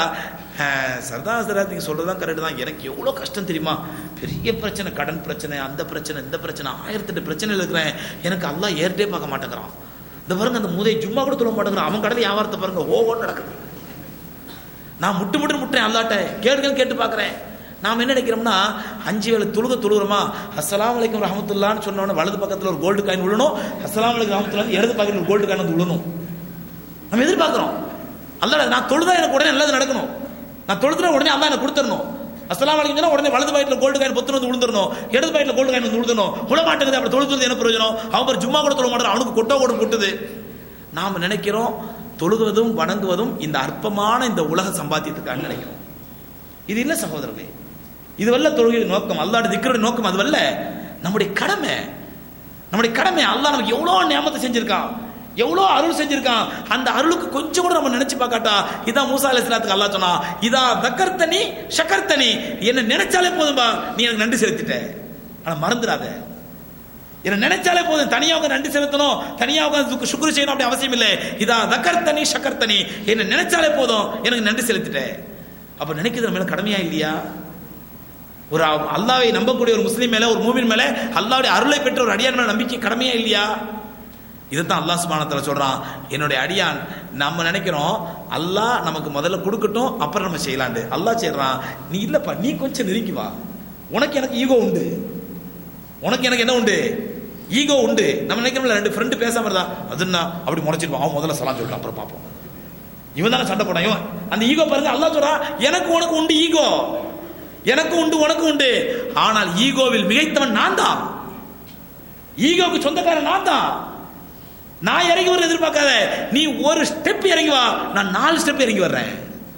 சர்தார் சரா நீங்க சொல்றதுதான் கரெக்ட் தான் எனக்கு எவ்வளோ கஷ்டம் தெரியுமா பெரிய பிரச்சனை கடன் பிரச்சனை அந்த பிரச்சனை இந்த பிரச்சனை ஆயிரத்தெட்டு பிரச்சனை இருக்கிறேன் எனக்கு அல்லாஹ் ஏறிட்டே பார்க்க மாட்டேங்கிறான் இந்த பாருங்க அந்த மூதை சும்மா கூட சொல்ல மாட்டேங்கிறான் அவன் கடல வியாபாரத்தை பாருங்க ஓஹோன்னு நடக்குது நான் முட்டு முட்டு முட்டுறேன் அல்லாட்ட கேடுகள் கேட்டு பார்க்குறேன் நாம் என்ன நினைக்கிறோம்னா அஞ்சு வேளை தொழுக தொழுகிறோமா அஸ்ஸலாமு அலைக்கும் ரஹமத்துல்லான்னு சொன்னோன்னே வலது பக்கத்தில் ஒரு கோல்டு காயின் விழணும் அஸ்ஸலாமு அலைக்கும் ரஹமத்துல்லான்னு இடது பக்கத்தில் ஒரு கோல்டு காயின் வந்து விழணும் நம்ம எதிர்பார்க்குறோம் அல்லாட நான் தொழுதா எனக்கு உடனே நல்லது நடக்கணும் நான் தொழுதுனா உடனே அல்லா எனக்கு கொடுத்துடணும் அஸ்லாம் வலைக்கும் சொன்னா உடனே வலது பாயிட்டில் கோல்டு காயின் பொத்து வந்து விழுந்துடணும் இடது பாயிட்டில் கோல்டு காயின் வந்து விழுந்தணும் விழ மாட்டேங்குது அப்படி தொழுது என்ன பிரயோஜனம் அவன் ஒரு ஜும்மா கூட தொழ மாட்டான் அவனுக்கு கொட்டோ கூட கொட்டுது நாம நினைக்கிறோம் தொழுகுவதும் வணங்குவதும் இந்த அற்பமான இந்த உலக சம்பாத்தியத்துக்காக நினைக்கிறோம் இது இல்ல சகோதரர்களே இது வல்ல தொழுகை நோக்கம் அல்லாட திக்கருடைய நோக்கம் அது வல்ல நம்முடைய கடமை நம்முடைய கடமை அல்லாஹ் நமக்கு எவ்வளவு நியமத்தை செஞ்சிருக்கான் எவ்வளோ அருள் செஞ்சிருக்கான் அந்த அருளுக்கு கொஞ்சம் கூட நம்ம நினைச்சு பார்க்காட்டா இதான் மூசா அலி இஸ்லாத்துக்கு அல்லா சொன்னா இதா தக்கர்த்தனி ஷக்கர்த்தனி என்ன நினைச்சாலே போதும்பா நீ எனக்கு நன்றி செலுத்திட்ட ஆனா மறந்துடாத என்ன நினைச்சாலே போதும் தனியா உங்க நன்றி செலுத்தணும் தனியா உங்க சுக்குரு செய்யணும் அப்படி அவசியம் இல்லை இதா தக்கர்த்தனி ஷக்கர்த்தனி என்ன நினைச்சாலே போதும் எனக்கு நன்றி செலுத்திட்ட அப்ப நினைக்கிறது நம்ம மேல கடமையா இல்லையா ஒரு அல்லாவை நம்பக்கூடிய ஒரு முஸ்லீம் மேல ஒரு மூமின் மேல அல்லாவுடைய அருளை பெற்ற ஒரு அடியான் மேல நம்பிக்கை கடமையா இல்லையா இதைத்தான் அல்லாஹ் சுபானத்தில் சொல்றான் என்னுடைய அடியான் நம்ம நினைக்கிறோம் அல்லாஹ் நமக்கு முதல்ல கொடுக்கட்டும் அப்புறம் நம்ம செய்யலாண்டு அல்லாஹ் செய்யறான் நீ இல்லப்பா நீ கொஞ்சம் நெருங்கி வா உனக்கு எனக்கு ஈகோ உண்டு உனக்கு எனக்கு என்ன உண்டு ஈகோ உண்டு நம்ம நினைக்கிறோம்ல ரெண்டு ஃப்ரெண்டு பேசாம இருந்தா அதுன்னா அப்படி முறைச்சிருப்பான் அவன் முதல்ல சலாம் சொல்லிட்டு அப்புறம் பார்ப்போம் இவன் தானே சண்டை போடான் இவன் அந்த ஈகோ பாருங்க அல்லாஹ் சொல்றான் எனக்கு உனக்கு உண்டு ஈகோ எனக்கு உண்டு உனக்கு உண்டு ஆனால் ஈகோவில் மிகைத்தவன் நான் தான் ஈகோவுக்கு சொந்தக்காரன் நான் தான் நான் இறங்கி வர எதிர்பார்க்காத நீ ஒரு ஸ்டெப் இறங்கி வா நான் நாலு ஸ்டெப் இறங்கி வர்றேன்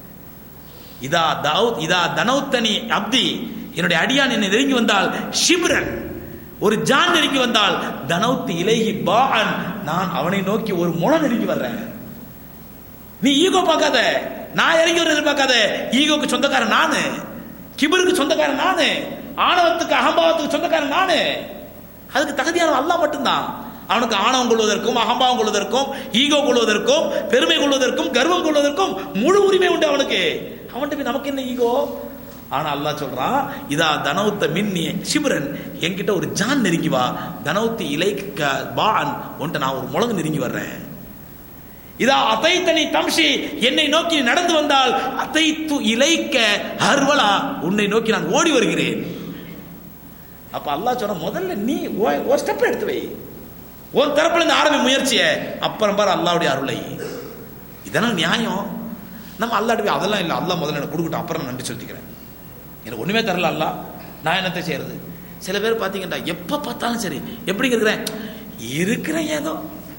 இதா தௌத் இதா தனௌத்தனி அப்தி என்னுடைய அடியான் என்னை நெருங்கி வந்தால் ஷிப்ரன் ஒரு ஜான் நெருங்கி வந்தால் தனௌத்து இலகி பான் நான் அவனை நோக்கி ஒரு முளம் நெருங்கி வர்றேன் நீ ஈகோ பார்க்காத நான் இறங்கி வர எதிர்பார்க்காத ஈகோக்கு சொந்தக்காரன் நானு கிபருக்கு சொந்தக்காரன் நானு ஆணவத்துக்கு அகம்பாவத்துக்கு சொந்தக்காரன் நானு அதுக்கு தகுதியான அல்லா மட்டும்தான் அவனுக்கு ஆணவம் கொள்வதற்கும் அகம்பாவம் கொள்வதற்கும் ஈகோ கொள்வதற்கும் பெருமை கொள்வதற்கும் கர்வம் கொள்வதற்கும் முழு உரிமை உண்டு அவனுக்கு அவன்கிட்ட நமக்கு என்ன ஈகோ ஆனா அல்லாஹ் சொல்றான் இதா தனவுத்த மின்னி சிபுரன் என்கிட்ட ஒரு ஜான் நெருங்கி வா தனவுத்தி இலைக்க பான் உன்ட்ட நான் ஒரு முழங்கு நெருங்கி வர்றேன் இதா அதைத்தனி தம்ஷி என்னை நோக்கி நடந்து வந்தால் அதைத்து இலைக்க ஹர்வலா உன்னை நோக்கி நான் ஓடி வருகிறேன் அப்ப அல்லாஹ் சொன்ன முதல்ல நீ ஒரு ஸ்டெப் எடுத்து வை உன் தரப்புல இருந்து ஆரம்பி முயற்சியை அப்புறம் பாரு அல்லாவுடைய அருளை இதெல்லாம் நியாயம் நம்ம அல்லாட்டு அதெல்லாம் இல்லை அல்லா முதல்ல எனக்கு கொடுக்கட்டும் அப்புறம் நான் நன்றி செலுத்திக்கிறேன் எனக்கு ஒண்ணுமே தரல அல்லா நான் என்னத்தை செய்யறது சில பேர் பார்த்தீங்கன்னா எப்ப பார்த்தாலும் சரி எப்படி இருக்கிறேன் இருக்கிறேன் ஏதோ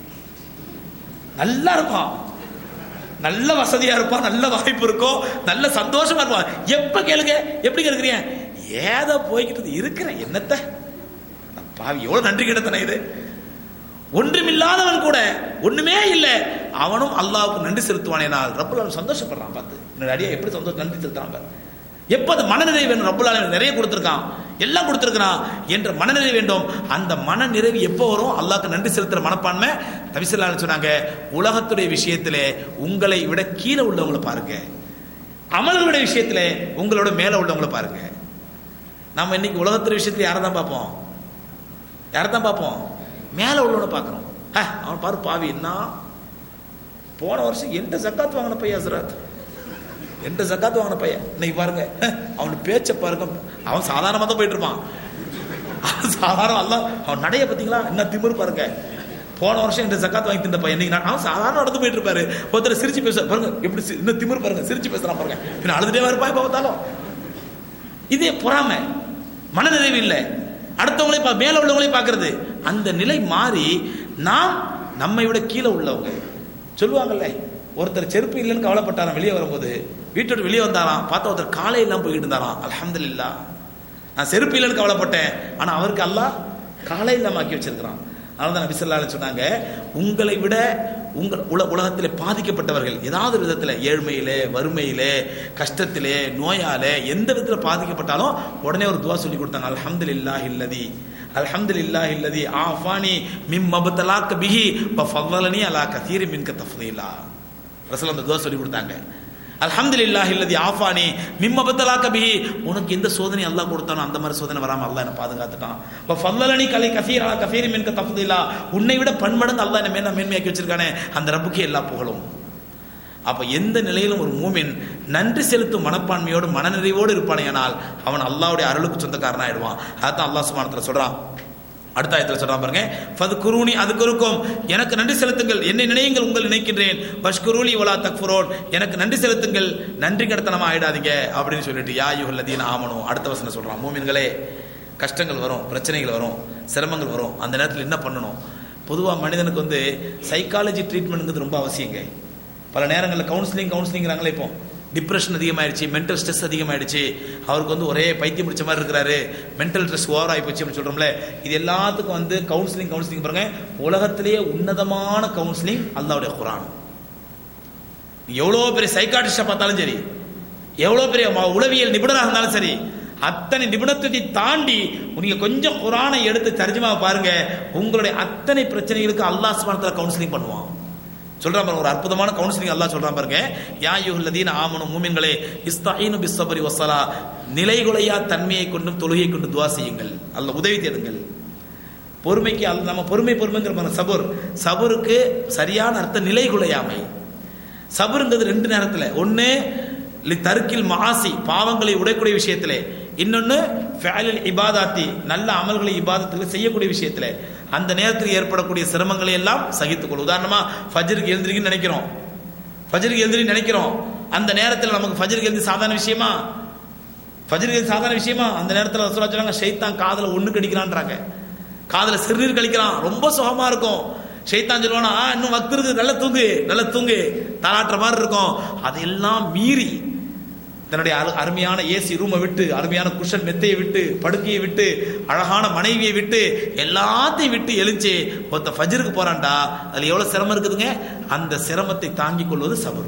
நல்லா இருப்பான் நல்ல வசதியா இருப்பான் நல்ல வாய்ப்பு இருக்கும் நல்ல சந்தோஷமா இருப்பான் எப்ப கேளுங்க எப்படி இருக்கிறீங்க ஏதோ போய்கிட்டு இருக்கிறேன் என்னத்த பாவி எவ்வளவு நன்றி கிடத்தன இது ஒன்றுமில்லாதவன் கூட ஒண்ணுமே இல்லை அவனும் அல்லாவுக்கு நன்றி செலுத்துவானேனால் ரப்புல் சந்தோஷப்படுறான் பார்த்து என்னோட அடியா எப்படி சந்தோஷம் நன்றி செலுத்துறான் பாரு எப்ப அது மனநிறைவு வேண்டும் ரப்புல் நிறைய கொடுத்துருக்கான் எல்லாம் கொடுத்துருக்கான் என்ற மனநிறை வேண்டும் அந்த மன நிறைவு எப்போ வரும் அல்லாஹ்க்கு நன்றி செலுத்துற மனப்பான்மை தவிசல்லான்னு சொன்னாங்க உலகத்துடைய விஷயத்திலே உங்களை விட கீழே உள்ளவங்களை பாருங்க அமல்களுடைய விஷயத்துல உங்களோட மேல உள்ளவங்களை பாருங்க நம்ம இன்னைக்கு உலகத்துடைய விஷயத்துல யாரை தான் பார்ப்போம் யாரை தான் பார்ப்போம் மேல உள்ளவனை பார்க்குறோம் அவன் பாரு பாவி என்ன போன வருஷம் எந்த சக்காத்து வாங்கின பையன் ஹசரத் எந்த சக்காத்து வாங்கின பையன் இன்னைக்கு பாருங்க அவன் பேச்ச பாருங்க அவன் சாதாரணமாக தான் போயிட்டு இருப்பான் சாதாரணம் அல்ல அவன் நடைய பார்த்தீங்களா என்ன திமிரு பாருங்க போன வருஷம் இந்த சக்காத்து வாங்கி தின்ற பையன் இன்னைக்கு அவன் சாதாரண நடந்து போயிட்டு இருப்பாரு ஒருத்தர் சிரிச்சு பேச பாருங்க எப்படி இன்னும் திமிரு பாருங்க சிரிச்சு பேசுறான் பாருங்க பின்ன அழுதுட்டே இருப்பா இப்ப பார்த்தாலும் இதே பொறாம மனநிறைவு இல்லை அடுத்தவங்களே மேல உள்ளவங்களே பார்க்கறது அந்த நிலை மாறி நாம் நம்மை விட கீழே உள்ளவங்க சொல்லுவாங்கல்ல ஒருத்தர் செருப்பு இல்லைன்னு கவலைப்பட்டாராம் வெளியே வரும்போது வீட்டோட வெளியே வந்தாராம் பார்த்தா ஒருத்தர் காலை இல்லாம போயிட்டு இருந்தாராம் அலமதுல்லா நான் செருப்பு இல்லைன்னு கவலைப்பட்டேன் ஆனா அவருக்கு அல்லாஹ் காலை இல்லாம ஆக்கி வச்சிருக்கிறான் அதனால தான் நபிசல்லான்னு சொன்னாங்க உங்களை விட உங்கள் உல உலகத்தில் பாதிக்கப்பட்டவர்கள் ஏதாவது விதத்தில் ஏழ்மையிலே வறுமையிலே கஷ்டத்திலே நோயாலே எந்த விதத்தில் பாதிக்கப்பட்டாலும் உடனே ஒரு துவா சொல்லி கொடுத்தாங்க அல்ஹம்து இல்லா இல்லதி அல்ஹம்து இல்லா இல்லதி ஆஃபானி மிம் மபத்தலாக்க பிஹி ஃபவ்வலனி அலா கதீரி மின்க தஃதீலா ரசூல் அந்த துவா சொல்லி கொடுத்தாங்க அல்ஹம்துலில்லாஹி இல்லதி ஆஃபானி மிம்ம பத்தலாக்க பிஹி உனக்கு எந்த சோதனை அல்லாஹ் கொடுத்தானோ அந்த மாதிரி சோதனை வராம அல்லாஹ் என்ன பாதுகாத்துட்டான் இப்போ ஃபல்லலனி கலை கஃபீரா கஃபீரி மின்க தஃதுலா உன்னை விட பன்மடங்கு அல்லாஹ் என்ன மேல மேன்மையாக்கி வச்சிருக்கானே அந்த ரப்புக்கே எல்லா புகழும் அப்ப எந்த நிலையிலும் ஒரு மூமின் நன்றி செலுத்தும் மனப்பான்மையோடு மனநிறைவோடு இருப்பானேயானால் அவன் அல்லாஹ்வுடைய அருளுக்கு சொந்தக்காரனா ஆயிடுவான் அதான் அல்லாஹ் சுப்ஹானஹு வ சொல்றான் அடுத்த ஆயத்தில் சொல்றான் பாருங்க ஃபது குருணி அது குறுக்கும் எனக்கு நன்றி செலுத்துங்கள் என்னை நினையுங்கள் உங்கள் நினைக்கின்றேன் பஷ்குருலி வலா தக்ஃபுரோன் எனக்கு நன்றி செலுத்துங்கள் நன்றி கடத்தனமா ஆயிடாதீங்க அப்படின்னு சொல்லிட்டு யா யுஹல்லதீன் ஆமனும் அடுத்த வசனம் சொல்றான் மூமின்களே கஷ்டங்கள் வரும் பிரச்சனைகள் வரும் சிரமங்கள் வரும் அந்த நேரத்தில் என்ன பண்ணணும் பொதுவாக மனிதனுக்கு வந்து சைக்காலஜி ட்ரீட்மெண்ட்ங்கிறது ரொம்ப அவசியங்க பல நேரங்களில் கவுன்சிலிங் கவுன்சிலிங்கிறாங்களே இப்போ டிப்ரெஷன் அதிகமாயிடுச்சு மென்டல் ஸ்ட்ரெஸ் அதிகமாயிடுச்சு அவருக்கு வந்து ஒரே பைத்தியம் பிடிச்ச மாதிரி இருக்கிறாரு மென்டல் ஸ்ட்ரெஸ் ஓவர் ஆகி போச்சு அப்படின்னு சொல்றோம்ல இது எல்லாத்துக்கும் வந்து கவுன்சிலிங் கவுன்சிலிங் பாருங்க உலகத்திலேயே உன்னதமான கவுன்சிலிங் அல்லாவுடைய குரான் எவ்வளோ பெரிய சைக்காட்டிஸ்டா பார்த்தாலும் சரி எவ்வளோ பெரிய ம- உளவியல் நிபுணராக இருந்தாலும் சரி அத்தனை நிபுணத்துவத்தை தாண்டி நீங்க கொஞ்சம் குரானை எடுத்து தர்ஜமா பாருங்க உங்களுடைய அத்தனை பிரச்சனைகளுக்கு அல்லாஹ் சுப்ஹானஹு கவுன்சிலிங் பண்ணுவான் சொல்றான் பாருங்க ஒரு அற்புதமான கவுன்சிலிங் அல்லாஹ் சொல்றான் பாருங்க யா யுஹல்லதீன ஆமனு மூமின்களே இஸ்தாயினு பிஸ்ஸபரி வஸ்ஸலா நிலைகுலையா தன்மையை கொண்டும் தொழுகை கொண்டு துவா செய்யுங்கள் அல்லாஹ் உதவி தேடுங்கள் பொறுமைக்கு அல்ல நம்ம பொறுமை பொறுமைங்கிற பாருங்க சபுர் சபுருக்கு சரியான அர்த்தம் நிலைகுலையாமை சபுருங்கிறது ரெண்டு நேரத்தில் ஒன்று தருக்கில் மாசி பாவங்களை உடைக்கூடிய விஷயத்திலே இன்னொன்று ஃபேலில் இபாதாத்தி நல்ல அமல்களை இபாதத்தில் செய்யக்கூடிய விஷயத்தில் அந்த நேரத்தில் ஏற்படக்கூடிய சிரமங்களை எல்லாம் சகித்துக்கொள் உதாரணமா ஃபஜ்ருக்கு எழுந்திரிக்கன்னு நினைக்கிறோம் ஃபஜ்ருக்கு எழுந்திரி நினைக்கிறோம் அந்த நேரத்தில் நமக்கு ஃபஜ்ருக்கு எழுதி சாதாரண விஷயமா ஃபஜ்ருக்கு எழுதி சாதாரண விஷயமா அந்த நேரத்தில் ரசூலா சொன்னாங்க ஷைத்தான் காதுல ஒண்ணு கடிக்கிறான்றாங்க காதுல சிறுநீர் கழிக்கிறான் ரொம்ப சுகமா இருக்கும் ஷைத்தான் சொல்லுவானா "ஆ, இன்னும் வக்து இருக்கு நல்ல தூங்கு நல்ல தூங்கு தாளாட்டுற மாதிரி இருக்கும் அதையெல்லாம் மீறி தன்னுடைய அரு- அருமையான ஏசி ரூமை விட்டு அருமையான குஷன் மெத்தையை விட்டு படுக்கையை விட்டு அழகான மனைவியை விட்டு எல்லாத்தையும் விட்டு எழுந்து ஒருத்த ஃபஜ்ருக்கு போறான்டா அதுல எவ்வளவு சிரமம் இருக்குதுங்க அந்த சிரமத்தை தாங்கிக் கொள்வது சபர்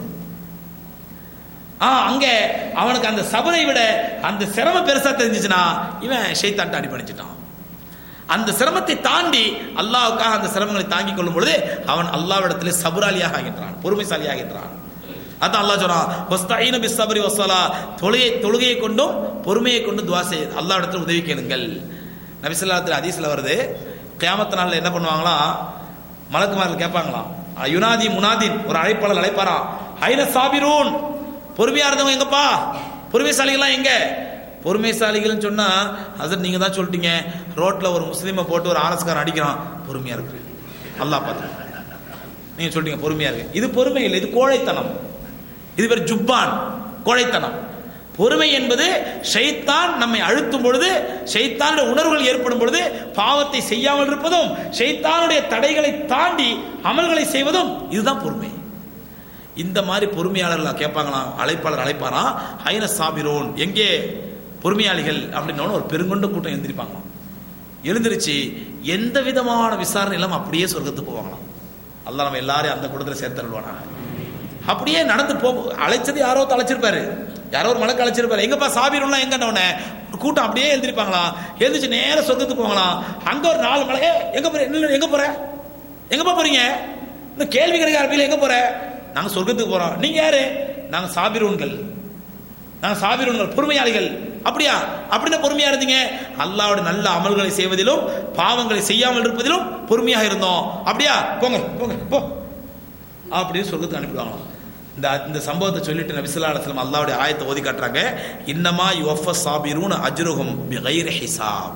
ஆ அங்க அவனுக்கு அந்த சபரை விட அந்த சிரமம் பெருசா தெரிஞ்சுச்சுன்னா இவன் ஷைத்தான்ட்ட அடி பண்ணிச்சிட்டான் அந்த சிரமத்தை தாண்டி அல்லாஹ்வுக்காக அந்த சிரமங்களை தாங்கிக் கொள்ளும் பொழுது அவன் அல்லாவிடத்திலே சபுராலியாக ஆகின்றான் பொறுமைசாலி ஆகின்றான் அதான் அல்லாஹ் சொல்றான் வஸ்தஈன பிஸ்ஸப்ரி வஸ்ஸலா தொழுகை தொழுகையை கொண்டும் பொறுமையை கொண்டும் துவா செய் அல்லாஹ் இடத்துல உதவி கேளுங்கள் நபிசல்லாத்துல ஹதீஸ்ல வருது கியாமத்து நாள்ல என்ன பண்ணுவாங்களாம் மலக்குமார்கள் கேட்பாங்களாம் யுனாதி முனாதின் ஒரு அழைப்பாளர் அழைப்பாராம் ஐன சாபிரூன் பொறுமையா இருந்தவங்க எங்கப்பா பொறுமைசாலிகள்லாம் எங்க பொறுமைசாலிகள்னு சொன்னா ஹசரத் நீங்க தான் சொல்லிட்டீங்க ரோட்ல ஒரு முஸ்லீமை போட்டு ஒரு ஆர்எஸ்காரன் அடிக்கிறான் பொறுமையா இருக்கு அல்லாஹ் பார்த்து நீங்க சொல்றீங்க பொறுமையா இருக்கு இது பொறுமை இல்லை இது கோழைத்தனம் இது பேர் ஜுப்பான் கோழைத்தனம் பொறுமை என்பது ஷைத்தான் நம்மை அழுத்தும் பொழுது ஷைத்தானுடைய உணர்வுகள் ஏற்படும் பொழுது பாவத்தை செய்யாமல் இருப்பதும் ஷைத்தானுடைய தடைகளை தாண்டி அமல்களை செய்வதும் இதுதான் பொறுமை இந்த மாதிரி பொறுமையாளர்கள் கேட்பாங்களாம் அழைப்பாளர் அழைப்பாராம் ஐன சாபிரோன் எங்கே பொறுமையாளிகள் அப்படின்னு ஒரு பெருங்கொண்ட கூட்டம் எழுந்திருப்பாங்களாம் எழுந்திருச்சு எந்த விதமான விசாரணை இல்லாம அப்படியே சொர்க்கத்துக்கு போவாங்களாம் அல்லாஹ் நம்ம எல்லாரையும் அந்த கூட்டத்தில் சேர்த்தருள்வானா அப்படியே நடந்து போ அழைச்சது யாரோ ஒருத்தர் அழைச்சிருப்பாரு யாரோ ஒரு மலக்கு அழைச்சிருப்பாரு எங்கப்பா சாபிரும்லாம் எங்க உடனே கூட்டம் அப்படியே எழுந்திருப்பாங்களாம் எழுந்திரிச்சு நேரா சொர்க்கத்துக்கு போகலாம் அங்க ஒரு நாலு மலை "ஏய், எங்க போற இல்ல, எங்க போற எங்கப்பா போறீங்க இந்த கேள்வி கிடைக்க ஆரம்பிக்கல எங்க போற நாங்க சொர்க்கத்துக்கு போறோம் நீங்க யாரு நாங்க சாபிரூன்கள் நாங்க சாபிரூன்கள் பொறுமையாளிகள் அப்படியா அப்படின்னு பொறுமையா இருந்தீங்க அல்லாவோட நல்ல அமல்களை செய்வதிலும் பாவங்களை செய்யாமல் இருப்பதிலும் பொறுமையாக இருந்தோம் அப்படியா போங்க போங்க போ அப்படின்னு சொர்க்கத்துக்கு அனுப்பிடுவாங்களாம் இந்த இந்த சம்பவத்தை சொல்லிட்டு நபிசுல்லா அலுவலம் அல்லாவுடைய ஆயத்தை ஓதி காட்டுறாங்க இன்னமா யுவஃப சாபிரூன் அஜ்ருஹும் பிகைர் ஹிசாப்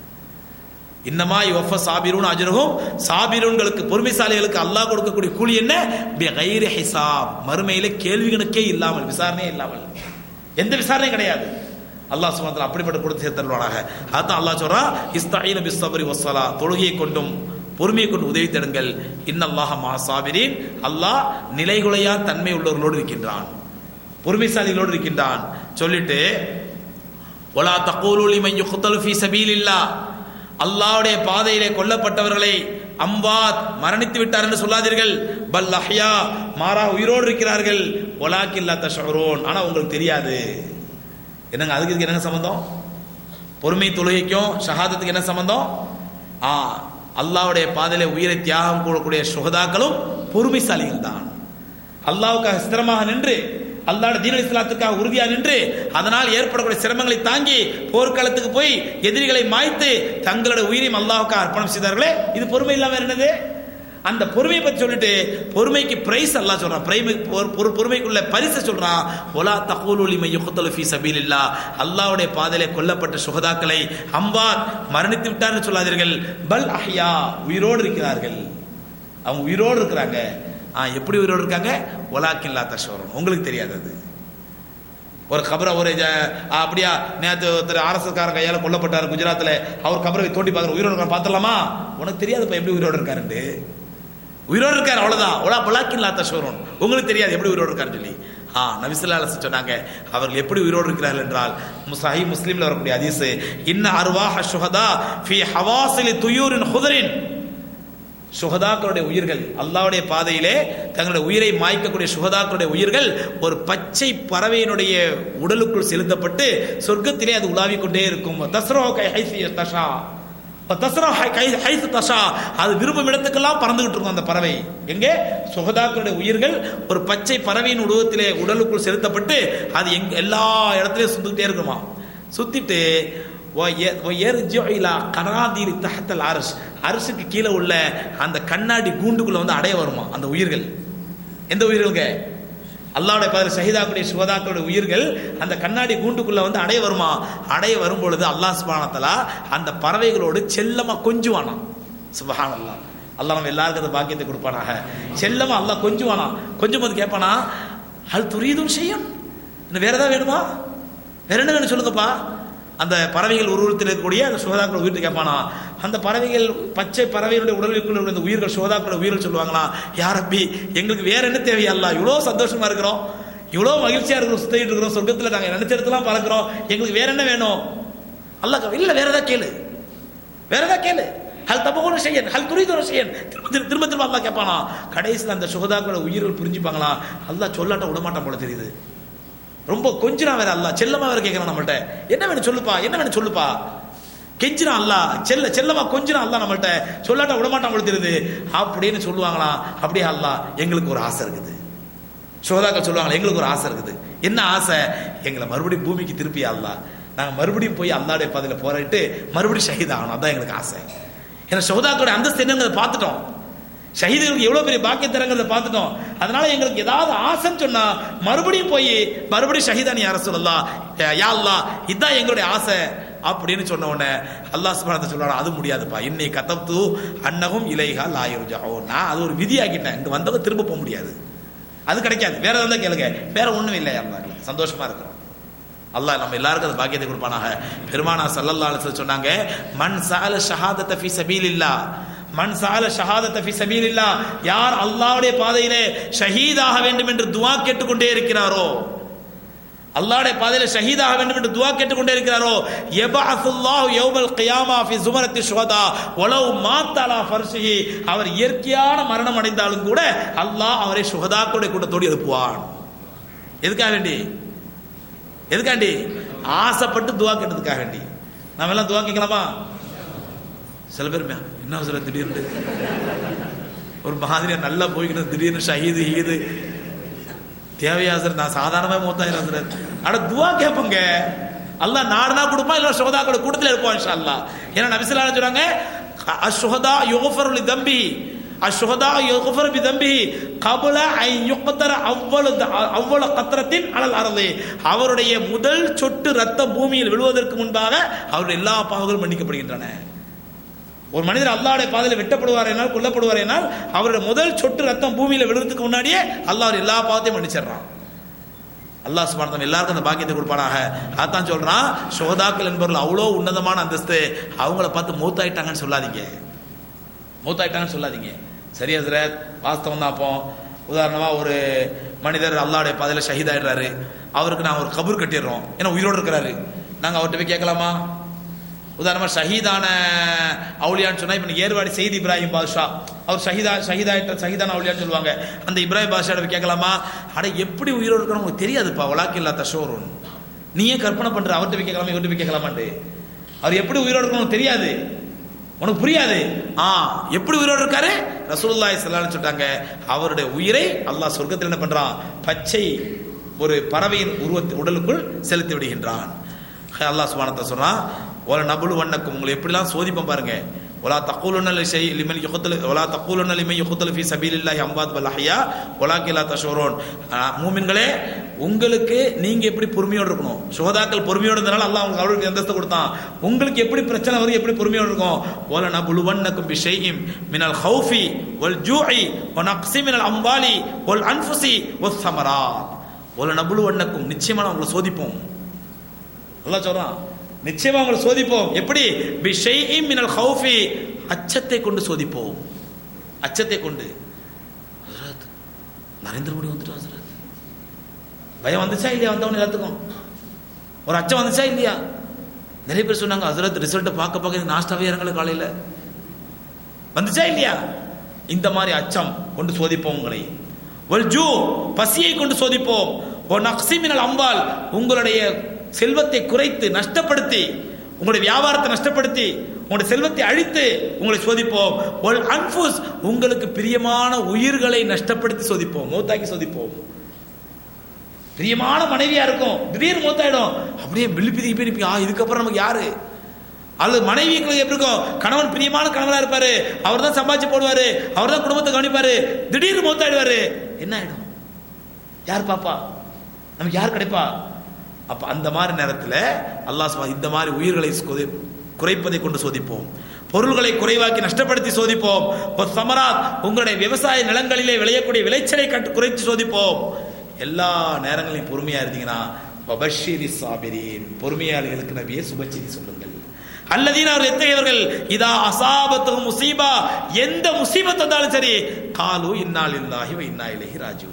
இன்னமா யுவஃப சாபிரூன் அஜ்ருஹும் சாபிரூன்களுக்கு பொறுமைசாலிகளுக்கு அல்லாஹ் கொடுக்கக்கூடிய கூலி என்ன பிகைர் ஹிசாப் மறுமையில கேள்வி கணக்கே இல்லாமல் விசாரணையே இல்லாமல் எந்த விசாரணையும் கிடையாது அல்லாஹ் சுமத்தில் அப்படிப்பட்ட கொடுத்து சேர்த்தருவானாக அதான் அல்லாஹ் சொல்றான் இஸ்தாயின பிஸ்ஸபரி வஸ்ஸலா தொழுகையை கொண்டும் பொறுமையை கொண்டு உதவி தேடுங்கள் இன்னல்லாஹ மா சாபிரின் அல்லாஹ் நிலைகுலையா தன்மை உள்ளவர்களோடு இருக்கின்றான் பொறுமைசாலிகளோடு இருக்கின்றான் சொல்லிட்டு ஒலா தகூலு லிமன் யுக்தலு ஃபீ சபீலில்லா அல்லாஹ்வுடைய பாதையிலே கொல்லப்பட்டவர்களை அம்பாத் மரணித்து விட்டார் என்று சொல்லாதீர்கள் பல் அஹ்யா மாறா உயிரோடு இருக்கிறார்கள் ஒலாக்கில்லா தஷரோன் ஆனா உங்களுக்கு தெரியாது என்னங்க அதுக்கு இதுக்கு என்னங்க சம்பந்தம் பொறுமை தொழுகைக்கும் ஷஹாதத்துக்கு என்ன சம்பந்தம் ஆ அல்லாஹ்வுடைய பாதையிலே உயிரை தியாகம் கூடக்கூடிய சுகதாக்களும் பொறுமைசாலிகள் தான் அல்லாவுக்காக ஸ்திரமாக நின்று அல்லாஹ் தீன இஸ்லாத்துக்காக உறுதியா நின்று அதனால் ஏற்படக்கூடிய சிரமங்களை தாங்கி போர்க்களத்துக்கு போய் எதிரிகளை மாய்த்து தங்களுடைய உயிரையும் அல்லாஹ்வுக்கு அர்ப்பணம் செய்தார்களே இது பொறுமை இல்லாம வேற என்னது அந்த பொறுமையை பற்றி சொல்லிட்டு பொறுமைக்கு பிரைஸ் அல்லாஹ் சொல்றான் பிரைமை ஒரு பொறுமைக்குள்ள பரிசு சொல்றான் ஒலா தகூலு லிமை யுக்தலு ஃபீ சபீலில்லா அல்லாஹ்வுடைய பாதையிலே கொல்லப்பட்ட சுகதாக்களை அம்பார் மரணித்து விட்டார்னு சொல்லாதீர்கள் பல் அஹ்யா உயிரோடு இருக்கிறார்கள் அவங்க உயிரோடு இருக்கிறாங்க ஆ எப்படி உயிரோடு இருக்காங்க ஒலாக்கில்லா தஷோரன் உங்களுக்கு தெரியாது அது ஒரு கபரை ஒரு ஜ- ஆ, அப்படியா நேற்று ஒருத்தர் ஆர்எஸ்எஸ்காரன் கையால கொல்லப்பட்டார் குஜராத்தில் அவர் கபரை தோண்டி பார்க்குற உயிரோடு இருக்கார் பார்த்துடலாமா உனக்கு தெரியாதுப்பா எப்படி உயிரோடு இருக்காருன்ட்டு உயிரோடு இருக்கார் அவ்வளவுதான் ஒலா பலாக்கில்லா தஷோரன் உங்களுக்கு தெரியாது எப்படி உயிரோடு இருக்காருன்னு சொல்லி ஆ நபிசுல்லா அலிஸ் சொன்னாங்க அவர்கள் எப்படி உயிரோடு இருக்கிறார்கள் என்றால் முசாஹி முஸ்லீம்ல வரக்கூடிய ஹதீஸ் இன்ன அர்வாஹ சுஹதா ஃபி ஹவாசிலி துயூரின் ஹுதரின் சுகதாக்களுடைய உயிர்கள் அல்லாஹ்வுடைய பாதையிலே தங்களுடைய உயிரை மாய்க்கக்கூடிய சுகதாக்களுடைய உயிர்கள் ஒரு பச்சை பறவையினுடைய உடலுக்குள் செலுத்தப்பட்டு சொர்க்கத்திலே அது உலாவிக் கொண்டே இருக்கும் தஸ்ரோ கை ஹைசி தஷா தஸ்ரோ ஹை- கை ஹைசு தஷா அது விரும்பும் இடத்துக்கெல்லாம் பறந்துகிட்டு இருக்கும் அந்த பறவை எங்கே சுகதாக்களுடைய உயிர்கள் ஒரு பச்சை பறவையின் உருவத்திலே உடலுக்குள் செலுத்தப்பட்டு அது எங்க எல்லா இடத்துலயும் சுத்திக்கிட்டே இருக்குமா சுத்திட்டு وَيَ- وَيَرْجِعُ إِلَى قَنَادِيلِ تَحْتَ الْعَرْشِ அரிசுக்கு கீழே உள்ள அந்த கண்ணாடி கூண்டுக்குள்ள வந்து அடைய வருமா அந்த உயிர்கள் எந்த உயிர்களுங்க அல்லாவுடைய பதில் ஷஹீதாக்குடைய சுகதாக்களுடைய உயிர்கள் அந்த கண்ணாடி கூண்டுக்குள்ள வந்து அடைய வருமா அடைய வரும் பொழுது அல்லாஹ் சுபானத்தலா அந்த பறவைகளோடு செல்லமா கொஞ்சுவானா சுபஹான் அல்லாஹ் அல்லாஹ் நம்ம எல்லாருக்கும் அந்த பாக்கியத்தை கொடுப்பானாக செல்லமா அல்லாஹ் கொஞ்சுவானா கொஞ்சம் போது கேட்பானா அது துரியதும் செய்யும் இன்னும் வேற ஏதாவது வேணுமா வேற என்ன வேணும் சொல்லுங்கப்பா அந்த பறவைகள் உருவத்தில் இருக்கக்கூடிய அந்த சுகதாக்கள் உயிர்த்து கேட்பானா அந்த பறவைகள் பச்சை பறவைகளுடைய உடலுக்குள்ள உள்ள இந்த உயிர்கள் சுகதாக்களோட உயிர்கள் சொல்லுவாங்களா யார் அப்பி எங்களுக்கு வேற என்ன தேவையல்ல இவ்வளோ சந்தோஷமா இருக்கிறோம் இவ்வளோ மகிழ்ச்சியா இருக்கிறோம் சுத்திட்டு இருக்கிறோம் சொர்க்கத்தில் நாங்கள் நினைச்ச இடத்துலாம் பறக்கிறோம் எங்களுக்கு வேற என்ன வேணும் அல்லாஹ் இல்ல வேற ஏதாவது கேளு வேற ஏதாவது கேளு ஹல் தபகோன செய்யன் ஹல் துரிதோன செய்யன் திரும்ப திரும்ப திரும்ப திரும்ப அல்லாஹ் கேட்பானா கடைசியில் அந்த சுகதாக்களோட உயிர்கள் புரிஞ்சுப்பாங்களா அல்லாஹ் சொல்லாட்ட விடமாட்டான் போல தெரியுது ரொம்ப கொஞ்சினா வேற அல்ல செல்லமா வேற கேட்கறான் நம்மள்ட்ட என்ன வேணும் சொல்லுப்பா என்ன வேணும் சொல்லுப்பா கெஞ்சினா அல்ல செல்ல செல்லமா கொஞ்சினா அல்ல நம்மள்ட்ட சொல்லாட்ட விடமாட்டான் உங்களுக்கு தெரியுது அப்படின்னு சொல்லுவாங்களா அப்படியே அல்ல எங்களுக்கு ஒரு ஆசை இருக்குது சோதாக்கள் சொல்லுவாங்க எங்களுக்கு ஒரு ஆசை இருக்குது என்ன ஆசை எங்களை மறுபடியும் பூமிக்கு திருப்பி அல்லா நாங்க மறுபடியும் போய் அல்லாடைய பதில போராடிட்டு மறுபடியும் ஷஹீத் ஆகணும் அதான் எங்களுக்கு ஆசை ஏன்னா சோதாக்களுடைய அந்தஸ்து என்னங்கிறத பார்த்துட்டோம் ஷஹீதுகளுக்கு எவ்வளவு பெரிய பாக்கியம் தரங்கிறத பார்த்துட்டோம் அதனால எங்களுக்கு ஏதாவது ஆசைன்னு சொன்னா மறுபடியும் போய் மறுபடியும் ஷஹீதானி யார சொல்லலாம் யா அல்லாஹ் இதான் எங்களுடைய ஆசை அப்படின்னு சொன்ன உடனே அல்லாஹ் சுப்ஹானஹு சொல்றான் அது முடியாதுப்பா இன்னை கதப்து அன்னகும் இலைஹா லாயுஜாவோ நான் அது ஒரு விதியாக்கிட்டேன் இங்க வந்தவங்க திரும்ப போக முடியாது அது கிடைக்காது வேற எதாவது கேளுங்க வேற ஒண்ணும் இல்லை அல்லாஹ் சந்தோஷமா இருக்கிறோம் அல்லாஹ் நம்ம எல்லாருக்கும் அந்த பாக்கியத்தை கொடுப்பானாக பெருமானா சல்லல்லாஹு அலைஹி வஸல்லம் சொன்னாங்க மன் சஅல ஷஹாதத ஃபீ சபீலில்லா மன் சஅல ஷஹாதத ஃபீ சபீலில்லா யார் அல்லாஹ்வுடைய பாதையிலே ஷஹீதாக வேண்டும் என்று துஆ கேட்டுக்கொண்டே இருக்கிறாரோ அல்லாஹ்வுடைய பாதையில ஷஹீதாக வேண்டும் என்று துஆ கேட்டுக்கொண்டே இருக்கிறாரோ யபஅசுல்லாஹு யௌமல் கியாமா ஃபி சுமரத்தி ஷுஹதா வலவ் மாத்த அலா ஃபர்ஷிஹி அவர் இயற்கையான மரணம் அடைந்தாலும் கூட அல்லாஹ் அவரை சுஹதாக்களுடைய கூட்டத்தோடு எழுப்புவான் எதுக்காக வேண்டி எதுக்காண்டி ஆசைப்பட்டு துவா கேட்டதுக்காக வேண்டி நாம எல்லாம் துவா கேட்கலாமா சில பேர் மே- என்ன அவசரம் திடீர்னு ஒரு மாதிரியா நல்லா போய்க்கிட்டு திடீர்னு ஷஹீது ஹீது தேவையா சார் நான் சாதாரணமாக மூத்தாயிரம் சார் ஆனா துவா கேட்பங்க அல்லாஹ் நாடுனா கொடுப்பான் இல்ல சுகதாக்களோட கூட்டத்தில் இருப்பான் இன்ஷா அல்லாஹ் ஏன்னா நபிசல்லா சொல்றாங்க அஷ்ஹதா யுகஃபரு லி தம்பி அஷ்ஹதா யுகஃபரு பி தம்பி கபல ஐ யுக்தர அவ்வளவு அவ்வளவு கத்திரத்தின் அலல் அறது அவருடைய முதல் சொட்டு ரத்த பூமியில் விழுவதற்கு முன்பாக அவருடைய எல்லா பாவங்களும் மன்னிக்கப்படுகின்றன ஒரு மனிதர் அல்லாஹ்வுடைய பாதையில் வெட்டப்படுவார் என்னால் கொல்லப்படுவார் என்னால் அவருடைய முதல் சொட்டு ரத்தம் பூமியில விழுறதுக்கு முன்னாடியே அல்லாஹ் அவர் எல்லா பாவத்தையும் மன்னிச்சிடுறான் அல்லாஹ் சுபானத்தம் எல்லாருக்கும் அந்த பாக்கியத்தை கொடுப்பானாக அதான் சொல்றான் சோதாக்கள் என்பவர்கள் அவ்வளோ உன்னதமான அந்தஸ்து அவங்கள பார்த்து மூத்தாயிட்டாங்கன்னு சொல்லாதீங்க மூத்தாயிட்டாங்கன்னு சொல்லாதீங்க சரியா சார் வாஸ்தவம் தான் அப்போ உதாரணமா ஒரு மனிதர் அல்லாஹ்வுடைய பாதையில ஷஹீத் ஆயிடுறாரு அவருக்கு நான் ஒரு கபூர் கட்டிடுறோம் ஏன்னா உயிரோடு இருக்கிறாரு நாங்க அவர்கிட்ட போய் கேட்கலாமா உதாரணமா ஷஹீதான அவுலியான்னு சொன்னா இப்ப ஏர்வாடி செய்தி இப்ராஹிம் பாஷா அவர் ஷஹீதா ஷஹீதாயிட்ட ஷஹீதான அவுலியான்னு சொல்லுவாங்க அந்த இப்ராஹிம் பாஷா கேட்கலாமா அட எப்படி உயிரோடு இருக்கணும் உங்களுக்கு தெரியாதுப்பா வலாக்கில்லா தஷோருன் நீயே கற்பனை பண்ற அவர்கிட்ட போய் கேட்கலாமா இவர்கிட்ட போய் கேட்கலாமான்ட்டு அவர் எப்படி உயிரோடு இருக்கணும் உனக்கு தெரியாது உனக்கு புரியாது ஆ எப்படி உயிரோடு இருக்காரு ரசூலுல்லாஹி ஸல்லல்லாஹு அலைஹி சொல்லிட்டாங்க அவருடைய உயிரை அல்லாஹ் சொர்க்கத்தில் என்ன பண்றான் பச்சை ஒரு பறவையின் உருவத்தை உடலுக்குள் செலுத்தி விடுகின்றான் அல்லாஹ் சுபானத்தை சொல்றான் ஒரு நபுலு வண்ணக்கும் உங்களை எப்படிலாம் சோதிப்போம் பாருங்க ஒலா தக்கூலுன்ன லிஷை லிமன் யுகத்தல் ஒலா தக்கூலுன்ன லிமன் யுகத்தல் ஃபி சபீலில்லாஹி அம்பாத் பல் அஹ்யா ஒலாக்கிலா தஷோரோன் மூமின்களே உங்களுக்கு நீங்க எப்படி பொறுமையோடு இருக்கணும் சுகதாக்கள் பொறுமையோடு இருந்தனால அல்லாஹ் உங்களுக்கு அவருக்கு அந்தஸ்து கொடுத்தான் உங்களுக்கு எப்படி பிரச்சனை வரும் எப்படி பொறுமையோடு இருக்கும் ஒல நபுலு வண்ணக்கும் பி ஷைஇம் மினல் ஹௌஃபி வல் ஜூஇ வ நக்ஸி மினல் அம்வாலி வல் அன்ஃபுசி வஸ் ஸமராத் ஒல நபுலு வண்ணக்கும் நிச்சயமா நான் உங்களை சோதிப்போம் அல்லாஹ் சொல்றான் நிச்சயமா உங்களை சோதிப்போம் எப்படி பிஷைஇம் மினல் ஹௌஃபி அச்சத்தை கொண்டு சோதிப்போம் அச்சத்தை கொண்டு ஹஸ்ரத் நரேந்திர மோடி வந்துட்டு ஹஸ்ரத் பயம் வந்துச்சா இல்லையா வந்தவன் எல்லாத்துக்கும் ஒரு அச்சம் வந்துச்சா இல்லையா நிறைய பேர் சொன்னாங்க ஹசரத் ரிசல்ட்டை பார்க்க பார்க்க எனக்கு நாஸ்டாவே இறங்கல காலையில வந்துச்சா இல்லையா இந்த மாதிரி அச்சம் கொண்டு சோதிப்போம் உங்களை ஒல் ஜூ பசியை கொண்டு சோதிப்போம் ஓ நக்சிமினல் அம்பால் உங்களுடைய செல்வத்தை குறைத்து நஷ்டப்படுத்தி உங்களுடைய வியாபாரத்தை நஷ்டப்படுத்தி உங்களுடைய செல்வத்தை அழித்து உங்களை சோதிப்போம் ஒல் அன்ஃபுஸ் உங்களுக்கு பிரியமான உயிர்களை நஷ்டப்படுத்தி சோதிப்போம் மூத்தாக்கி சோதிப்போம் பிரியமான மனைவியா இருக்கும் திடீர்னு மூத்தாயிடும் அப்படியே விழிப்பிதி பிரிப்பி ஆ இதுக்கப்புறம் நமக்கு யாரு அல்லது மனைவிக்கு எப்படி இருக்கும் கணவன் பிரியமான கணவனா இருப்பாரு அவர் தான் சம்பாதிச்சு போடுவாரு அவர் தான் குடும்பத்தை கவனிப்பாரு திடீர்னு மூத்தாயிடுவாரு என்ன ஆயிடும் யார் பாப்பா நமக்கு யார் கிடைப்பா அப்ப அந்த மாதிரி நேரத்தில் அல்லாஹ் சுப்ஹானஹு இந்த மாதிரி உயிர்களை சோதி- குறைப்பதை கொண்டு சோதிப்போம் பொருள்களை குறைவாக்கி நஷ்டப்படுத்தி சோதிப்போம் ஒரு சமராத் உங்களுடைய விவசாய நிலங்களிலே விளையக்கூடிய விளைச்சலை கட்டு குறைத்து சோதிப்போம் எல்லா நேரங்களையும் பொறுமையா இருந்தீங்கன்னா வபஷிரி சாபிரீன் பொறுமையாளிகளுக்கு நபியே சுபச்செய்தி சொல்லுங்கள் அல்லதீன அவர் எத்தகையவர்கள் இதா அசாபத்தும் முசீபா எந்த முசீபத் வந்தாலும் சரி காலு இன்னால் இல்லாஹி வ இன்னா இலைஹி ராஜிஊன்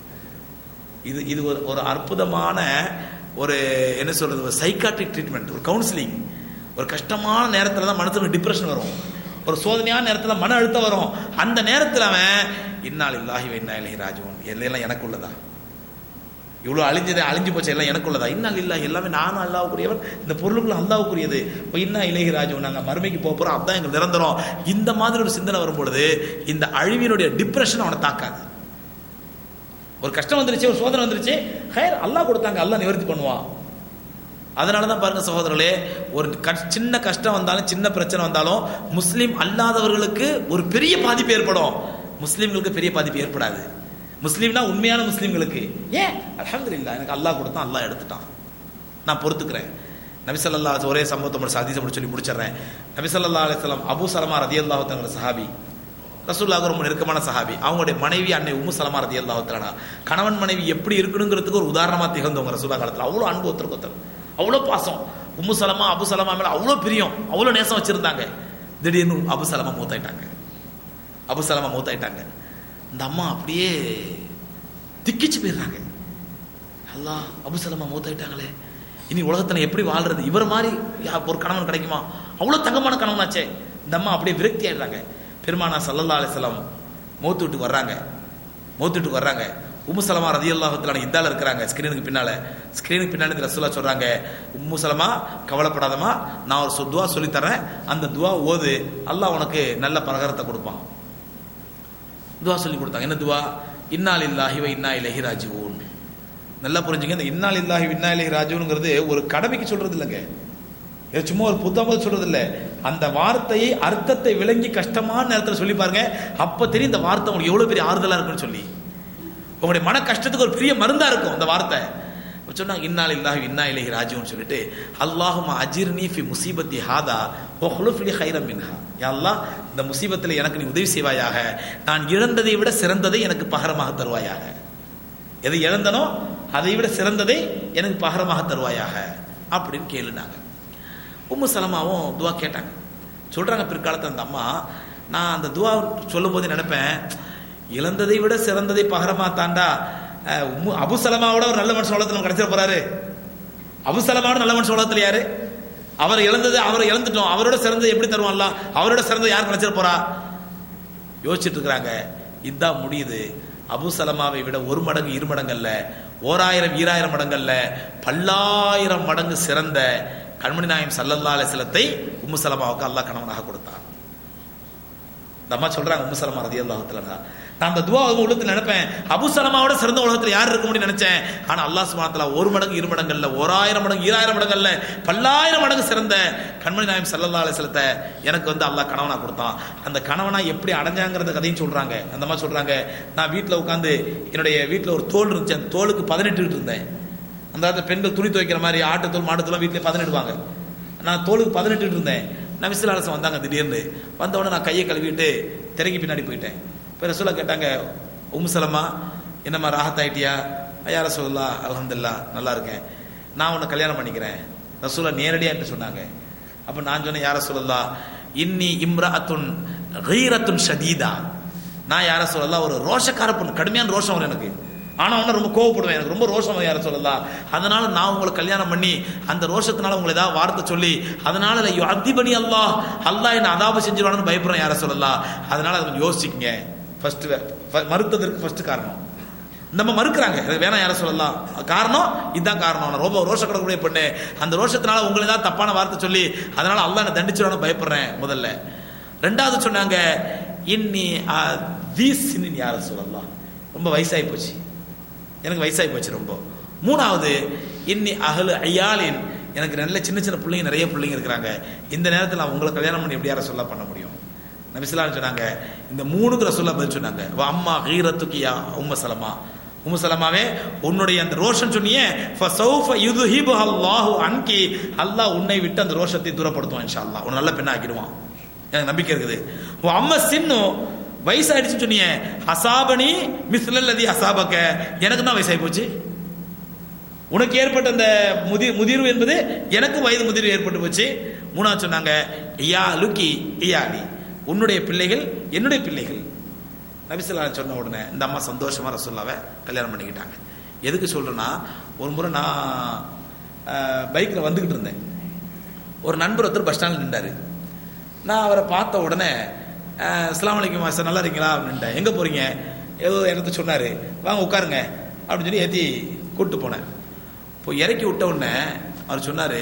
இது இது ஒரு ஒரு அற்புதமான ஒரு என்ன சொல்றது ஒரு சைக்காட்ரிக் ட்ரீட்மெண்ட் ஒரு கவுன்சிலிங் ஒரு கஷ்டமான நேரத்தில் தான் மனசுக்கு டிப்ரெஷன் வரும் ஒரு சோதனையான நேரத்தில் மன அழுத்தம் வரும் அந்த நேரத்தில் அவன் இன்னால் இல்லாஹி இன்னா இலஹி ராஜுவன் எல்லாம் எனக்கு உள்ளதா இவ்வளோ அழிஞ்சது அழிஞ்சு போச்சு எல்லாம் எனக்கு உள்ளதா இன்னால் இல்லா எல்லாமே நானும் அல்லாவுக்குரியவன் இந்த பொருளுக்குள்ள அல்லாவுக்குரியது இப்போ இன்னா இலஹி ராஜுவன் நாங்கள் மறுமைக்கு போக போகிறோம் அதுதான் எங்களுக்கு நிரந்தரம் இந்த மாதிரி ஒரு சிந்தனை வரும்பொழுது இந்த அழிவினுடைய டிப்ரெஷன் அவனை தாக்காது ஒரு கஷ்டம் வந்துருச்சு ஒரு சோதனை வந்துருச்சு ஹயர் அல்லாஹ் கொடுத்தாங்க அல்லாஹ் நிவர்த்தி பண்ணுவான் அதனால தான் பாருங்க சகோதரர்களே ஒரு கஷ்- சின்ன கஷ்டம் வந்தாலும் சின்ன பிரச்சனை வந்தாலும் முஸ்லீம் அல்லாதவர்களுக்கு ஒரு பெரிய பாதிப்பு ஏற்படும் முஸ்லீம்களுக்கு பெரிய பாதிப்பு ஏற்படாது முஸ்லீம்னா உண்மையான முஸ்லீம்களுக்கு ஏன் அல்ஹம்துலில்லாஹ் எனக்கு அல்லாஹ் கொடுத்தான் அல்லாஹ் எடுத்துட்டான் நான் பொறுத்துக்கிறேன் நபிசல்லா ஒரே சம்பவத்தை மட்டும் சாதிசை மட்டும் சொல்லி முடிச்சிடுறேன் நபிசல்லா அலிஸ்லாம் அபு சலமா ரதி அல்லாஹுங்கிற சஹாபி ரசூல்லாக ரொம்ப நெருக்கமான சஹாபி அவங்களுடைய மனைவி அன்னை உம்மு சலமா ரதி அல்லாஹுத்தலானா கணவன் மனைவி எப்படி இருக்கணுங்கிறதுக்கு ஒரு உதாரணமா திகழ்ந்தவங்க ரசூல்லா காலத்தில் அவ்வளோ அன்பு ஒருத்தருக்கு ஒருத்தர் அவ்வளோ பாசம் உம்மு சலமா அபு சலமா மேல அவ்வளோ பிரியம் அவ்வளோ நேசம் வச்சிருந்தாங்க திடீர்னு அபு சலமா மூத்தாயிட்டாங்க அபு சலமா மூத்தாயிட்டாங்க இந்த அம்மா அப்படியே திக்கிச்சு போயிடுறாங்க அல்லாஹ் அபு சலமா மூத்தாயிட்டாங்களே இனி உலகத்துல எப்படி வாழ்றது இவர் மாதிரி யா- ஒரு கணவன் கிடைக்குமா அவ்வளவு தங்கமான கணவனாச்சே இந்த அம்மா அப்படியே விரக்தி ஆயிடுறாங்க பெருமானா சல்லல்லா அலிஸ்லாம் மூத்து வீட்டுக்கு வர்றாங்க மூத்து வீட்டுக்கு வர்றாங்க உம்மு சலமா ரதி அல்லாஹத்துல இதால இருக்கிறாங்க ஸ்கிரீனுக்கு பின்னால ஸ்கிரீனுக்கு பின்னால இந்த ரசூலா சொல்றாங்க உம்மு சலமா கவலைப்படாதமா நான் ஒரு சொ- துவா சொல்லித் தரேன் அந்த துவா ஓது அல்லாஹ் உனக்கு நல்ல பலகாரத்தை கொடுப்பான் துவா சொல்லி கொடுத்தாங்க என்ன துவா இன்னால் இல்லாஹி வ இன்னா இலஹி ராஜிவூன் நல்லா புரிஞ்சுங்க இந்த இன்னால் இல்லாஹி இன்னா இலஹி ராஜிவூனுங்கிறது ஒரு கடமைக்கு சொல்றது இல்லைங்க இது சும்மா ஒரு புத்தகம் சொல்றது இல்ல அந்த வார்த்தையை அர்த்தத்தை விளங்கி கஷ்டமான நேரத்தில் சொல்லி பாருங்க அப்ப தெரியும் இந்த வார்த்தை உங்களுக்கு எவ்வளவு பெரிய ஆறுதலா இருக்குன்னு சொல்லி உங்களுடைய மன கஷ்டத்துக்கு ஒரு பெரிய மருந்தா இருக்கும் அந்த வார்த்தை அப்ப சொன்னாங்க இன்னால் இல்லாஹி இன்னா இலஹி ராஜிவூன் சொல்லிட்டு அல்லாஹும அஜிர்னி ஃபி முசீபத்தி ஹாதா ஒஹ்லுஃபிலி ஹைரம் மின்ஹா யா அல்லாஹ் இந்த முசீபத்தில் எனக்கு நீ உதவி செய்வாயாக நான் இழந்ததை விட சிறந்ததை எனக்கு பகரமாக தருவாயாக எதை இழந்தனோ அதை விட சிறந்ததை எனக்கு பகரமாக தருவாயாக அப்படின்னு கேளுனாங்க உம்மு சலமாவும் துவா கேட்டாங்க சொல்றாங்க பிற்காலத்தில் அந்த அம்மா நான் அந்த துவா சொல்லும் போது நினைப்பேன் இழந்ததை விட சிறந்ததை பகரமா தாண்டா அஹ், உம்மு அபு சலமாவோட ஒரு நல்ல மனுஷன் உலகத்தில் நம்ம கிடைச்சிட போறாரு அபு சலமாவோட நல்ல மனுஷன் உலகத்தில் யாரு அவர் இழந்தது அவரை இழந்துட்டோம் அவரோட சிறந்தது எப்படி தருவான்ல அவரோட சிறந்தது யார் கிடைச்சிட போறா யோசிச்சுட்டு இருக்கிறாங்க இதான் முடியுது அபு சலமாவை விட ஒரு மடங்கு இரு மடங்கல்ல ஓராயிரம் ஈராயிரம் மடங்கல்ல பல்லாயிரம் மடங்கு சிறந்த கண்மணி நாயம் சல்லல்லா அலிஸ்லத்தை உம்மு சலமாவுக்கு அல்லாஹ் கணவனாக கொடுத்தான் இந்த அம்மா சொல்றாங்க உம்மு சலமா ரதி அல்லாஹத்துல நான் அந்த துவா உள்ளத்துல நினைப்பேன் அபு சலமாவோட சிறந்த உலகத்துல யார் இருக்க முடியும் நினைச்சேன் ஆனா அல்லாஹ் சுப்ஹானஹு ஒரு மடங்கு இரு மடங்கள்ல ஓராயிரம் மடங்கு ஈராயிரம் மடங்கள்ல பல்லாயிரம் மடங்கு சிறந்த கண்மணி நாயம் சல்லல்லாஹு அலைஹி வஸல்லத்தை எனக்கு வந்து அல்லாஹ் கணவனா கொடுத்தான் அந்த கணவனா எப்படி அடைஞ்சாங்கிறத கதையும் சொல்றாங்க அந்த மாதிரி சொல்றாங்க நான் வீட்டுல உட்காந்து என்னுடைய வீட்டுல ஒரு தோல் இருந்துச்சு அந்த தோலுக்கு பதினெட்டு இருந்தேன் அந்த காலத்துல பெண்கள் துணி துவைக்கிற மாதிரி ஆட்டுத்தோல் மாட்டுத்தோல் வீட்டிலே பதினெடுவாங்க நான் தோலுக்கு பதினெட்டு இருந்தேன் நபிசுல் அரசன் வந்தாங்க திடீர்னு வந்த உடனே நான் கையை கழுவிட்டு திரைக்கு பின்னாடி போயிட்டேன் இப்போ ரசூலா கேட்டாங்க உம்மு சலமா என்னம்மா ராஹத் ஆயிட்டியா ஐயா ரசூல்லா அல்ஹம்துலில்லா நல்லா இருக்கேன் நான் உன்னை கல்யாணம் பண்ணிக்கிறேன் ரசூலா நேரடியாக என்கிட்ட சொன்னாங்க அப்போ நான் சொன்னேன் யார சொல்லலா இன்னி இம்ராத்துன் கீரத்துன் ஷதீதா நான் யார சொல்லலாம் ஒரு ரோஷக்கார பொண்ணு கடுமையான ரோஷம் வரும் எனக்கு ஆனா உடனே ரொம்ப கோவப்படுவேன் எனக்கு ரொம்ப ரோஷம் வரும் யார சொல்லலாம் அதனால நான் உங்களை கல்யாணம் பண்ணி அந்த ரோஷத்தினால உங்களை ஏதாவது வார்த்தை சொல்லி அதனால அதிபனி அல்லாஹ் அல்லாஹ் என்ன அதாப செஞ்சிருவானு பயப்படுறேன் யார சொல்லலாம் அதனால அதை கொஞ்சம் யோசிச்சுக்கங்க ஃபர்ஸ்ட் மறுத்ததற்கு ஃபர்ஸ்ட் காரணம் நம்ம மறுக்கிறாங்க இது வேணாம் யார சொல்லலாம் காரணம் இதுதான் காரணம் நான் ரொம்ப ரோஷக்கடக்கூடிய பொண்ணு அந்த ரோஷத்தினால உங்களை தான் தப்பான வார்த்தை சொல்லி அதனால அல்லாஹ் என்ன தண்டிச்சிருவானு பயப்படுறேன் முதல்ல ரெண்டாவது சொன்னாங்க இன்னி தீசின்னு யார சொல்லலாம் ரொம்ப வயசாகி போச்சு எனக்கு வயசாகி போச்சு ரொம்ப மூணாவது இன்னி அகலு ஐயாலின் எனக்கு நல்ல சின்ன சின்ன பிள்ளைங்க நிறைய பிள்ளைங்க இருக்கிறாங்க இந்த நேரத்தில் நான் உங்களை கல்யாணம் பண்ணி எப்படி யார சொல்ல பண்ண முடியும் நபிசுல்லாம் சொன்னாங்க இந்த மூணுக்கு ரசூல்லா பதில் சொன்னாங்க வ அம்மா கீரத்துக்கியா உம்ம சலமா உம்ம சலமாவே உன்னுடைய அந்த ரோஷன் சொன்னியே ஃபசௌஃப யுதுஹிபு அல்லாஹு அன்கி அல்லாஹ் உன்னை விட்டு அந்த ரோஷத்தை தூரப்படுத்துவான் இன்ஷா அல்லாஹ் ஒரு நல்ல பெண்ணா ஆக்கிடுவான் எனக்கு நம்பிக்கை இருக்குது உன் அம்மா சின்னு வயசாயிடுச்சுன்னு சொன்னியே அசாபனி மிஸ்லல்லதி அசாபக்க எனக்கு தான் வயசாகி போச்சு உனக்கு ஏற்பட்ட அந்த முதி முதிர்வு என்பது எனக்கு வயது முதிர்வு ஏற்பட்டு போச்சு மூணாவது சொன்னாங்க ஐயா லுக்கி ஐயாலி உன்னுடைய பிள்ளைகள் என்னுடைய பிள்ளைகள் நபிசுல்லா சொன்ன உடனே இந்த அம்மா சந்தோஷமா ரசோல்லாவை கல்யாணம் பண்ணிக்கிட்டாங்க எதுக்கு சொல்றேன்னா ஒரு முறை நான் பைக்கில் வந்துக்கிட்டு இருந்தேன் ஒரு நண்பர் ஒருத்தர் பஸ் ஸ்டாண்டில் நின்றாரு நான் அவரை பார்த்த உடனே அஸ்லாம் வலைக்கம் மாஸ்டர் நல்லா இருக்கீங்களா அப்படின்ட்டேன் எங்கே போறீங்க ஏதோ இடத்த சொன்னார் வாங்க உட்காருங்க அப்படின்னு சொல்லி ஏற்றி கூப்பிட்டு போனேன் இப்போ இறக்கி விட்ட உடனே அவர் சொன்னார்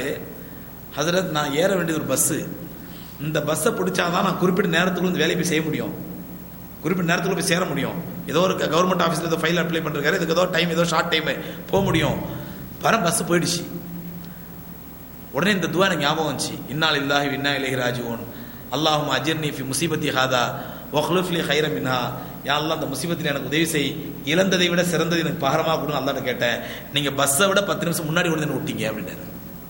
ஹசரத் நான் ஏற வேண்டியது ஒரு பஸ்ஸு இந்த பஸ்ஸை பிடிச்சாதான் நான் குறிப்பிட்ட நேரத்துக்குள்ள இந்த வேலையை போய் செய்ய முடியும் குறிப்பிட்ட நேரத்துக்குள்ள போய் சேர முடியும் ஏதோ ஒரு கவர்மெண்ட் ஆஃபீஸில் ஏதோ ஃபைல் அப்ளை பண்ணிருக்காரு இதுக்கு ஏதோ டைம் ஏதோ ஷார்ட் டைம் போக முடியும் வர பஸ் போயிடுச்சு உடனே இந்த துவா எனக்கு ஞாபகம் வந்துச்சு இன்னால் இல்லாஹி இன்னா இலகி ராஜுவோன் அல்லாஹும் அஜர்னி ஃபி முசீபத்தி ஹாதா ஒஹ்லுஃப்லி ஹைர மின்ஹா யா அல்லாஹ் அந்த முசீபத்தில் எனக்கு உதவி செய் இழந்ததை விட சிறந்தது எனக்கு பகரமாக கொடுங்க அல்லாட்ட கேட்டேன் நீங்கள் பஸ்ஸை விட பத்து நிமிஷம் முன்னாடி கொண்டு வந்து விட்டீங்க அப்படின்னாரு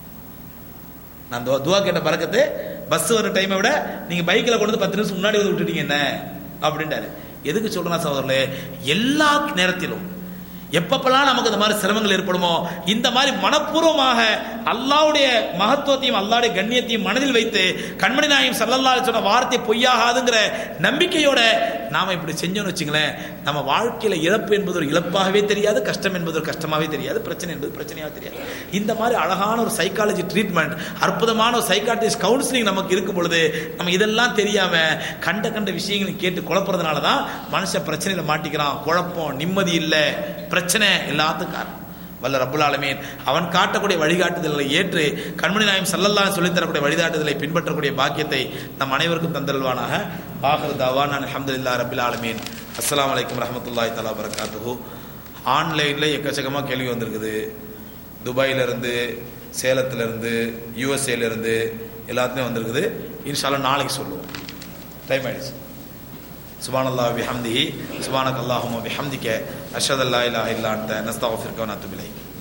நான் துவா கேட்ட பறக்கத்து பஸ் வர டைமை விட நீங்க பைக்கில் கொண்டு வந்து பத்து நிமிஷம் முன்னாடி வந்து விட்டுட்டீங்க என்ன அப்படின்ட்டாரு எதுக்கு சொல்றேன்னா சகோதரர்களே எல்லா நேரத்திலும் எப்பப்பெல்லாம் நமக்கு இந்த மாதிரி சிரமங்கள் ஏற்படுமோ இந்த மாதிரி மனப்பூர்வமாக அல்லாவுடைய மகத்துவத்தையும் அல்லாவுடைய கண்ணியத்தையும் மனதில் வைத்து கண்மணி நாயம் சல்லல்லா சொன்ன வார்த்தை பொய்யாகாதுங்கிற நம்பிக்கையோட நாம இப்படி செஞ்சோம்னு வச்சுங்களேன் நம்ம வாழ்க்கையில இழப்பு என்பது ஒரு இழப்பாகவே தெரியாது கஷ்டம் என்பது ஒரு கஷ்டமாகவே தெரியாது பிரச்சனை என்பது பிரச்சனையாக தெரியாது இந்த மாதிரி அழகான ஒரு சைக்காலஜி ட்ரீட்மெண்ட் அற்புதமான ஒரு சைக்காட்ரிஸ்ட் கவுன்சிலிங் நமக்கு இருக்கும் பொழுது நம்ம இதெல்லாம் தெரியாம கண்ட கண்ட விஷயங்களை கேட்டு குழப்புறதுனால தான் மனுஷன் பிரச்சனையில மாட்டிக்கிறான் குழப்பம் நிம்மதி இல்லை பிரச்சனை எல்லாத்துக்கும் காரணம் வல்ல ரப்புல் ஆலமீன் அவன் காட்டக்கூடிய வழிகாட்டுதல்களை ஏற்று கண்மணி நாயம் சல்லல்லா சொல்லித் தரக்கூடிய வழிகாட்டுதலை பின்பற்றக்கூடிய பாக்கியத்தை நம் அனைவருக்கும் தந்தல்வானாக ஆஹர் தாவா நான் அஹமதுல்லா ரபில் ஆலமீன் அஸ்லாம் வலைக்கம் ரஹமத்துல்லாய் தலா வரகாத்துஹு ஆன்லைனில் எக்கச்சக்கமாக கேள்வி வந்திருக்குது துபாயிலிருந்து சேலத்திலிருந்து யூஎஸ்ஏலேருந்து எல்லாத்துலேயும் வந்திருக்குது இன்ஷால்லா நாளைக்கு சொல்லுவோம் டைம் ஆயிடுச்சு سبحان الله وبحمده سبحانك اللهم وبحمدك أشهد أن لا إله إلا أنت نستغفرك ونتوب إليك